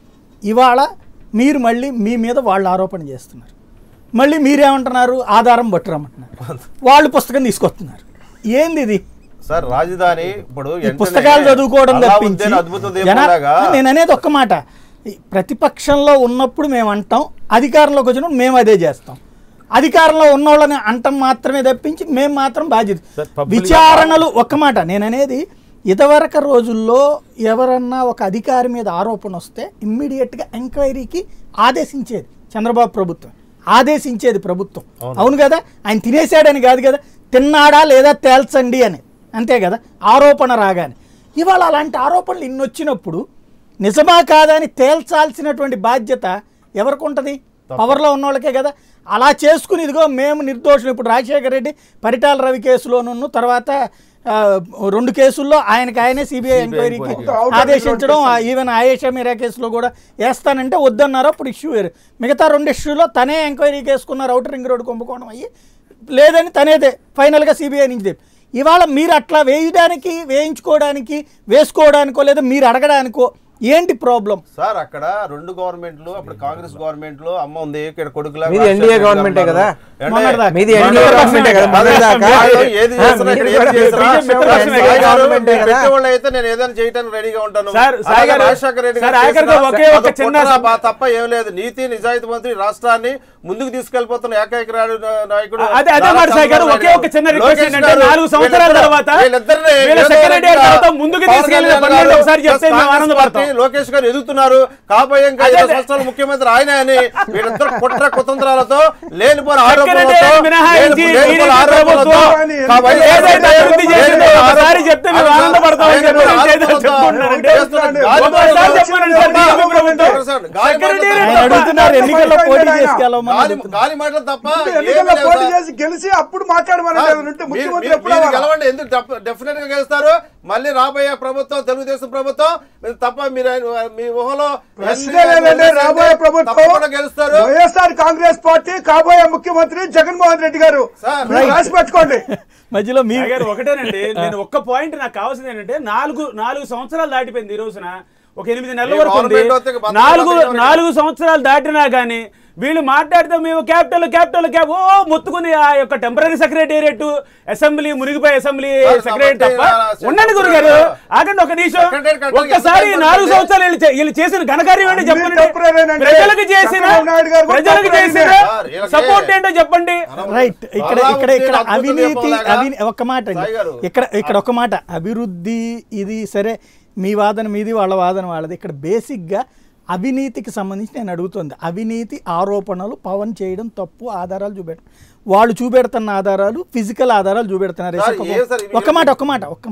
[SPEAKER 1] ఇవాళ మీరు మళ్ళీ మీ మీద వాళ్ళు ఆరోపణ చేస్తున్నారు మళ్ళీ మీరేమంటున్నారు ఆధారం పట్టురమ్మంటున్నారు వాళ్ళు పుస్తకం తీసుకొస్తున్నారు ఏంది ఇది
[SPEAKER 5] సార్ రాజధాని ఇప్పుడు
[SPEAKER 1] ఈ
[SPEAKER 5] వెంటనే
[SPEAKER 1] పుస్తకాలు చదువుకోవడం
[SPEAKER 5] అల్లావుద్దీన్
[SPEAKER 1] తప్పించి
[SPEAKER 5] అద్భుత
[SPEAKER 1] జన-
[SPEAKER 5] దీపంలాగా
[SPEAKER 1] నేను అనేది ఒక్క మాట ఈ ప్రతిపక్షంలో ఉన్నప్పుడు మేము అంటాం అధికారంలోకి వచ్చినప్పుడు మేము అదే చేస్తాం అధికారంలో ఉన్న వాళ్ళని అంటం మాత్రమే తప్పించి మేము మాత్రం బాధ్యత
[SPEAKER 5] public-
[SPEAKER 1] విచారణలు ఒక్క మాట నేను అనేది ఇదివరకు రోజుల్లో ఎవరన్నా ఒక అధికారి మీద ఆరోపణ వస్తే ఇమ్మీడియట్గా ఎంక్వైరీకి ఆదేశించేది చంద్రబాబు ప్రభుత్వం ఆదేశించేది ప్రభుత్వం
[SPEAKER 5] అవును.
[SPEAKER 1] అవును కదా ఆయన తినేసాడని కాదు కదా తిన్నాడా లేదా తేల్చండి అని అంతే కదా ఆరోపణ రాగానే ఇవాళ అలాంటి ఆరోపణలు ఇన్ని వచ్చినప్పుడు నిజమా కాదా అని తేల్చాల్సినటువంటి బాధ్యత ఎవరికి ఉంటుంది పవర్లో ఉన్న వాళ్ళకే కదా అలా చేసుకుని ఇదిగో మేము నిర్దోషులు ఇప్పుడు రాజశేఖర రెడ్డి పరిటాల రవి కేసులోను తర్వాత ఆ, రెండు కేసుల్లో ఆయనకి ఆయనే సిబిఐ ఎంక్వైరీకి
[SPEAKER 6] ఎంక్వైరీ.
[SPEAKER 1] ఆదేశించడం ఆ, ఈవెన్ ఆయేషా మీరా కేసులో కూడా వేస్తానంటే వద్దన్నారు అప్పుడు ఇష్యూ వేరు మిగతా రెండు ఇష్యూలో తనే ఎంక్వైరీకి వేసుకున్నారు అవుటర్ రింగ్ రోడ్ కుంభకోణం అయ్యి లేదని తనేదే ఫైనల్గా సిబిఐ నుంచి తెప్పి ఇవాళ మీరు అట్లా వేయడానికి వేయించుకోవడానికి వేసుకోవడానికో లేదా మీరు అడగడానికో ఏంటి ప్రాబ్లం
[SPEAKER 5] సార్ అక్కడ రెండు గవర్నమెంట్లు అప్పుడు కాంగ్రెస్ గవర్నమెంట్ లో అమ్మ ఉంది ఇక్కడ కొడుకులా
[SPEAKER 8] మీది NDA గవర్నమెంటే కదా? మొన్నటిదాకా. మీది NDA గవర్నమెంటే కదా? మొన్నటిదాకా.
[SPEAKER 5] ఏది చేస్తున్నా ఇక్కడ ఏది
[SPEAKER 8] మీది
[SPEAKER 5] చేస్తున్నా
[SPEAKER 8] BJP
[SPEAKER 5] సాయి గారు,
[SPEAKER 8] గవర్నమెంటే
[SPEAKER 5] మీరు
[SPEAKER 8] కదా?
[SPEAKER 5] పెట్టేవాళ్ళు అయితే నేను ఏదైనా చేయడానికి రెడీగా ఉంటాను
[SPEAKER 7] సార్, సాయి
[SPEAKER 5] అలాగే
[SPEAKER 7] గారు,
[SPEAKER 5] రాజశేఖర రెడ్డి
[SPEAKER 7] సార్,
[SPEAKER 5] గారు
[SPEAKER 7] ఆఖరిగా
[SPEAKER 5] చేసిన
[SPEAKER 7] ఒకే ఒక
[SPEAKER 5] అదొక
[SPEAKER 7] చిన్న
[SPEAKER 5] కుట్ర
[SPEAKER 7] సం-
[SPEAKER 5] బా- తప్ప ఏం లేదు నీతి నిజాయితీ మంత్రి రాష్ట్రాన్ని ముందుకు తీసుకెళ్లిపోతున్న ఏకైక రా- నాయకుడు
[SPEAKER 7] అదే అదే మాట సాయి గారు ఒకే ఒక చిన్న రిక్వెస్ట్
[SPEAKER 5] లోకేష్
[SPEAKER 7] ఏంటంటే
[SPEAKER 5] గారు,
[SPEAKER 7] నాలుగు సంవత్సరాల
[SPEAKER 5] వీళ్ళిద్దరు-
[SPEAKER 7] తర్వాత
[SPEAKER 5] వీళ్ళిద్దరిని
[SPEAKER 7] వీళ్ళ
[SPEAKER 5] ఏదో
[SPEAKER 7] సెక్రటరీ
[SPEAKER 5] రకంగా
[SPEAKER 7] తర్వాత ముందుకు
[SPEAKER 5] పవన్
[SPEAKER 7] తీసుకెళ్ళిన
[SPEAKER 5] కళ్యాణ్
[SPEAKER 7] పనులను
[SPEAKER 5] గారు
[SPEAKER 7] ఒకసారి చెప్తే మేము
[SPEAKER 5] కాంగ్రెస్
[SPEAKER 7] ఆనందపడతాం
[SPEAKER 5] పార్టీ లోకేష్ గారు ఎదుగుతున్నారు కాబోయే ఇంకా
[SPEAKER 7] అదే,
[SPEAKER 5] ఐదు
[SPEAKER 7] అదే.
[SPEAKER 5] సంవత్సరాల ముఖ్యమంత్రి ఆయన అని వీళ్ళిద్దరు కుట్ర కుతంత్రాలతో లేనిపోయిన
[SPEAKER 7] సెక్రటరీ
[SPEAKER 5] ఆరోపణలతో
[SPEAKER 7] మినహాయించి
[SPEAKER 5] లేని- లేనిపోయిన
[SPEAKER 7] టీడీపీ
[SPEAKER 5] ఆరోపణలతో
[SPEAKER 7] ప్రభుత్వం
[SPEAKER 5] కాబట్టి
[SPEAKER 7] ఏదైతే అభివృద్ధి చేసిందో ఒకసారి చెప్తే మేము
[SPEAKER 5] ఆయన-
[SPEAKER 7] ఆనందపడతామని
[SPEAKER 5] ఆయన
[SPEAKER 7] చెప్పి
[SPEAKER 5] ఆరోపణలతో
[SPEAKER 7] ఏదో చెప్పుకుంటున్నారంటే
[SPEAKER 5] చేస్తున్న గాలి
[SPEAKER 7] ఒకసారి
[SPEAKER 5] మాటలతో-
[SPEAKER 7] చెప్పమనండి సార్ టీడీపీ ప్రభుత్వం.
[SPEAKER 5] గాలి
[SPEAKER 7] సెక్రటరీ
[SPEAKER 5] మాటలతో-
[SPEAKER 1] ఆయన అడుగుతున్నారు ఎన్నికల్లో పోటీ
[SPEAKER 6] ఆయన.
[SPEAKER 1] చేసుకెళ్ళమని
[SPEAKER 5] గాలి
[SPEAKER 1] అడుగుతున్నారు.
[SPEAKER 5] గాలి మాటలు తప్ప
[SPEAKER 6] ముందు
[SPEAKER 5] ఏమీ
[SPEAKER 6] ఎన్నికల్లో
[SPEAKER 5] లేవు
[SPEAKER 6] పోటీ
[SPEAKER 5] సార్.
[SPEAKER 6] చేసి గెలిచి అప్పుడు మాట్లాడమని
[SPEAKER 5] సార్,
[SPEAKER 6] ఉంటే
[SPEAKER 5] మీరు-
[SPEAKER 6] ముఖ్యమంత్రి
[SPEAKER 5] మీరు-
[SPEAKER 6] ఎప్పుడు
[SPEAKER 5] మీరు
[SPEAKER 6] అవ్వాలా?
[SPEAKER 5] గెలవండి ఎందుకు డెఫినెట్ గా గెలుస్తారు మళ్ళీ రాబోయే ప్రభుత్వం తెలుగుదేశం ప్రభుత్వం మీరు తప్ప మీరు ఆయన- మీ ఊహలో
[SPEAKER 6] ప్రశ్నే లేదండి రాబోయే ప్రభుత్వం
[SPEAKER 5] తప్పకుండా గెలుస్తారు
[SPEAKER 6] వైఎస్ఆర్ కాంగ్రెస్ పార్టీ కాబోయే ముఖ్యమంత్రి జగన్మోహన్ రెడ్డి గారు
[SPEAKER 5] సార్,
[SPEAKER 6] మీరు రాసి పెట్టుకోండి
[SPEAKER 1] మధ్యలో మీ
[SPEAKER 7] నాయ్ గారు ఒకటేనండి నేను ఒక్క పాయింట్ నాకు కావాల్సింది ఏంటంటే నాలుగు నాలుగు సంవత్సరాలు దాటిపోయింది ఈ రోజున ఒక ఎనిమిది నెలల
[SPEAKER 5] ఈ
[SPEAKER 7] వరకు ఉంది
[SPEAKER 5] గవర్నమెంట్ వస్తే బతకదు,
[SPEAKER 7] నాలుగు
[SPEAKER 5] బతకదు.
[SPEAKER 7] నాలుగు సంవత్సరాలు దాటినా కానీ వీళ్ళు మాట్లాడితే మేము క్యాపిటల్ క్యాపిటల్ క్యాప్ ఓ మొత్తుకుని ఆ యొక్క టెంపరీ సెక్రటేరియట్ అసెంబ్లీ మునిగిపోయి అసెంబ్లీ
[SPEAKER 5] సార్,
[SPEAKER 7] సెక్రటరీ తప్ప
[SPEAKER 5] కాబట్టి
[SPEAKER 7] ఉండండి గురుగారు ఆగండి ఒక నిమిషం
[SPEAKER 5] సెక్రటరీ కట్టాలి,
[SPEAKER 7] ఒక్కసారి
[SPEAKER 5] ఎంత
[SPEAKER 7] నాలుగు
[SPEAKER 5] టైం
[SPEAKER 7] సంవత్సరాలు వీళ్ళు చే- వీళ్ళు చేసిన ఘనకార్యం ఏంటో చెప్పండి
[SPEAKER 6] temporary నండి.
[SPEAKER 7] ప్రజలకు చేసిన
[SPEAKER 6] చంద్రబాబు నాయుడు గారు కూడా
[SPEAKER 7] ప్రజలకు
[SPEAKER 6] temporary
[SPEAKER 7] చేసిన
[SPEAKER 6] నే.
[SPEAKER 5] సార్, వీళ్ళకి-
[SPEAKER 7] సపోర్ట్ ఏంటో చెప్పండి
[SPEAKER 1] రైట్ ఇక్కడ
[SPEAKER 5] అలా
[SPEAKER 1] ఇక్కడ
[SPEAKER 5] ఉంటే
[SPEAKER 1] ఇక్కడ
[SPEAKER 5] అద్భుత
[SPEAKER 1] అవినీతి
[SPEAKER 5] దీపంలాగా
[SPEAKER 1] అవిని ఒక్క మాట అండి.
[SPEAKER 5] సాయి గారు.
[SPEAKER 1] ఇక్కడ ఇక్కడ ఒక మాట అభివృద్ధి ఇది సరే మీ వాదన మీది వాళ్ళ వాదన వాళ్ళది ఇక్కడ బేసిక్గా అవినీతికి సంబంధించి నేను అడుగుతుంది అవినీతి ఆరోపణలు పవన్ చేయడం తప్పు ఆధారాలు చూపెట్టడం వాళ్ళు చూపెడుతున్న ఆధారాలు ఫిజికల్ ఆధారాలు చూపెడుతున్నారు
[SPEAKER 5] సార్,
[SPEAKER 1] ఇసుక
[SPEAKER 5] ఏ సార్ ఇవి-
[SPEAKER 1] ఒక్క మాట ఒక్క మాట ఒక్క మాట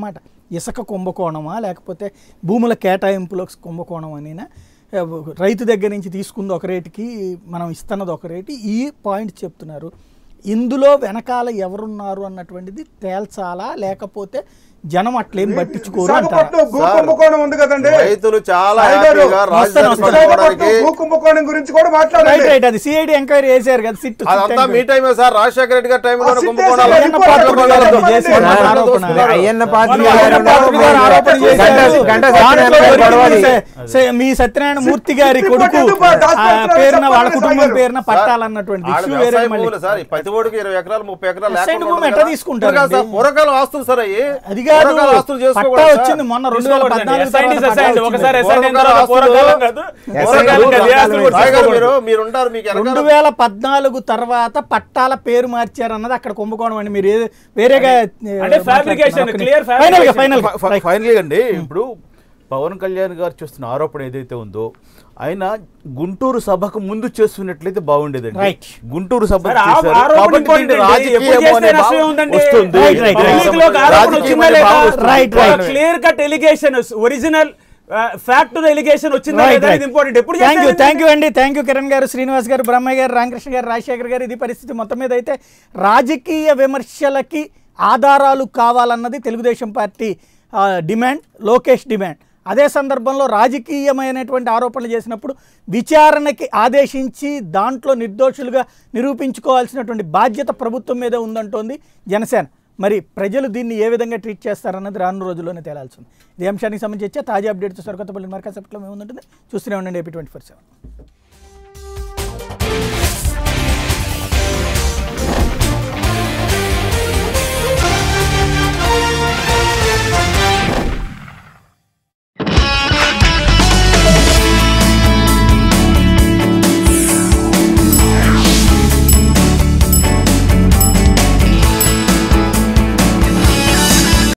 [SPEAKER 1] ఇసుక కుంభకోణమా లేకపోతే భూముల కేటాయింపులో కుంభకోణం అనినా రైతు దగ్గర నుంచి తీసుకుంది ఒక రేటుకి మనం ఇస్తున్నది ఒక రేటు ఈ పాయింట్ చెప్తున్నారు ఇందులో వెనకాల ఎవరున్నారు అన్నటువంటిది తేల్చాలా లేకపోతే జనం అట్లేం పట్టించుకోరు అంటారా
[SPEAKER 6] విశాఖపట్నం భూ కుంభకోణం ఉంది కదండి
[SPEAKER 5] రైతులు చాలా
[SPEAKER 6] రాయ్ గారు,
[SPEAKER 5] హ్యాపీగా రాజధాని
[SPEAKER 6] విశాఖపట్నం
[SPEAKER 5] పట్టుకోవడానికి
[SPEAKER 6] భూ కుంభకోణం గురించి కూడా
[SPEAKER 1] రైట్
[SPEAKER 6] మాట్లాడండి
[SPEAKER 1] రైట్ అది సిఐడి ఎంక్వైరీ చేశారు కదా సిట్
[SPEAKER 5] అదంతా మీ టైమే సార్ రాజశేఖర రెడ్డి గారి టైంలో
[SPEAKER 6] ఆ సిట్
[SPEAKER 5] కుంభకోణాలు
[SPEAKER 6] చేశారు,
[SPEAKER 5] అయ్యన్న
[SPEAKER 6] రిపోర్ట్
[SPEAKER 5] పాత్రుడు
[SPEAKER 6] చేశారు,
[SPEAKER 5] గారు
[SPEAKER 6] చేశారు,
[SPEAKER 5] చేశారు.
[SPEAKER 1] ఆరోపణ.
[SPEAKER 5] దోస్తున్నారు.
[SPEAKER 4] అయ్యన్న పాత్రుడు
[SPEAKER 1] వాళ్ళు
[SPEAKER 4] గారు
[SPEAKER 1] అయ్యన్న పాత్రుడు గారు ఆరోపణ చేశారు.
[SPEAKER 4] గంట
[SPEAKER 1] దాంట్లో
[SPEAKER 4] సత్యనారాయణ
[SPEAKER 1] ఒరిజినల్
[SPEAKER 4] గొడవది.
[SPEAKER 1] సే- సే- మీ సత్యనారాయణ మూర్తి గారి
[SPEAKER 6] సిట్
[SPEAKER 1] కొడుకు
[SPEAKER 6] రిపోర్ట్ ఎందుకు
[SPEAKER 1] ఆ,
[SPEAKER 6] డాక్టర్
[SPEAKER 1] పేరున వాళ్ళ
[SPEAKER 6] చెప్పండి
[SPEAKER 1] కుటుంబం
[SPEAKER 6] సార్.
[SPEAKER 1] పేరున పట్టాలన్నటువంటి
[SPEAKER 5] ఆడ
[SPEAKER 1] ఇష్యూ వేరే
[SPEAKER 5] వ్యవసాయ
[SPEAKER 1] మళ్ళీ
[SPEAKER 5] భూములు సార్ ఈ ప్రతి ఓడికి ఇరవై ఎకరాలు ముప్పై ఎకరాలు
[SPEAKER 1] వ్యవసాయ
[SPEAKER 5] లేకుండా
[SPEAKER 1] భూమి
[SPEAKER 5] ఉండదు
[SPEAKER 1] ఎట్లా
[SPEAKER 5] కదా.
[SPEAKER 1] తీసుకుంటారండి?
[SPEAKER 5] ఇప్పుడు కాదు సార్, పూర్వకాలం ఆస్తులు సార్ అయ్యి
[SPEAKER 1] అది కాదు
[SPEAKER 5] పూర్వకాలం ఆస్తులు
[SPEAKER 1] పట్టా
[SPEAKER 5] చేసుకోకూడదు సార్.
[SPEAKER 1] వచ్చింది మొన్న రెండు వేల
[SPEAKER 7] తీసుకోకూడదండి.
[SPEAKER 1] పద్నాలుగు
[SPEAKER 7] అసైన్డ్ ఇస్
[SPEAKER 1] తర్వాత
[SPEAKER 7] అసైన్డ్.
[SPEAKER 1] పట్టా
[SPEAKER 7] ఒకసారి
[SPEAKER 1] వచ్చింది.
[SPEAKER 7] అసైన్డ్ అయిన
[SPEAKER 5] పూర్వకాలం
[SPEAKER 7] తర్వాత
[SPEAKER 5] ఆస్తులు-
[SPEAKER 7] పూర్వకాలం కాదు. పూర్వకాలం కాదు. ఏ ఆస్తులు కూడా
[SPEAKER 5] రాయ్ గారు
[SPEAKER 7] తీసుకోకూడదు.
[SPEAKER 5] మీరు మీరు ఉంటారు మీకు
[SPEAKER 1] రెండు
[SPEAKER 5] వెనకాల
[SPEAKER 1] వేల పద్నాలుగు తర్వాత పట్టాల పేరు మార్చారు అన్నది అక్కడ కుంభకోణం అండి మీరు ఏ- వేరేగా
[SPEAKER 7] అంటే fabrication, clear
[SPEAKER 1] ఫైనల్ గా
[SPEAKER 7] fabrication.
[SPEAKER 1] ఫైనల్
[SPEAKER 3] ఫ- ఫ- ఫైనలీ అండి ఇప్పుడు పవన్ కళ్యాణ్ గారు చేస్తున్న ఆరోపణ ఏదైతే ఉందో ఆయన గుంటూరు సభకు ముందు చేస్తున్నట్లయితే బాగుండేదండి
[SPEAKER 1] Right.
[SPEAKER 3] గుంటూరు సభ
[SPEAKER 7] సార్, ఆ-
[SPEAKER 3] చేశారు.
[SPEAKER 7] ఆరోపణ
[SPEAKER 3] కాబట్టి
[SPEAKER 7] ఇంపార్టెంట్ అండి.
[SPEAKER 3] రాజకీయం
[SPEAKER 7] ఎప్పుడు చేస్తే
[SPEAKER 3] అనే
[SPEAKER 7] నష్టం
[SPEAKER 3] భావం
[SPEAKER 7] ఏముందండి?
[SPEAKER 3] వస్తుంది.
[SPEAKER 1] Right, right, right.
[SPEAKER 7] పబ్లిక్ లోకి ఆరోపణ
[SPEAKER 3] రాజకీయం
[SPEAKER 7] వచ్చిందా
[SPEAKER 3] అనే
[SPEAKER 7] లేదా?
[SPEAKER 3] భావం వస్తుంది.
[SPEAKER 1] Right, right.
[SPEAKER 7] Clear cut allegation original fact allegation వచ్చిందా లేదా ఇది ఇంపార్టెంట్ ఎప్పుడు
[SPEAKER 1] థ్యాంక్ యూ
[SPEAKER 7] చేస్తారండి?
[SPEAKER 1] థ్యాంక్ యూ అండి థ్యాంక్ యూ కిరణ్ గారు శ్రీనివాస్ గారు బ్రహ్మయ్య గారు రామకృష్ణ గారు రాజశేఖర్ గారు ఇది పరిస్థితి మొత్తం మీద అయితే రాజకీయ విమర్శలకి ఆధారాలు కావాలన్నది తెలుగుదేశం పార్టీ ఆ, డిమాండ్ లోకేష్ డిమాండ్ అదే సందర్భంలో రాజకీయమైనటువంటి ఆరోపణలు చేసినప్పుడు విచారణకి ఆదేశించి దాంట్లో నిర్దోషులుగా నిరూపించుకోవాల్సినటువంటి బాధ్యత ప్రభుత్వం మీదే ఉందంటోంది జనసేన మరి ప్రజలు దీన్ని ఏ విధంగా ట్రీట్ చేస్తారన్నది రాను రోజుల్లోనే తేలాల్సి ఉంది ఈ అంశానికి సంబంధించి తాజా అప్డేట్స్ సరికొత్తపల్లి మార్కా సెప్ట్లో మేము ఉంటుంది చూస్తూనే ఉండండి ఏపీ ట్వంటీ ఫోర్ సెవెన్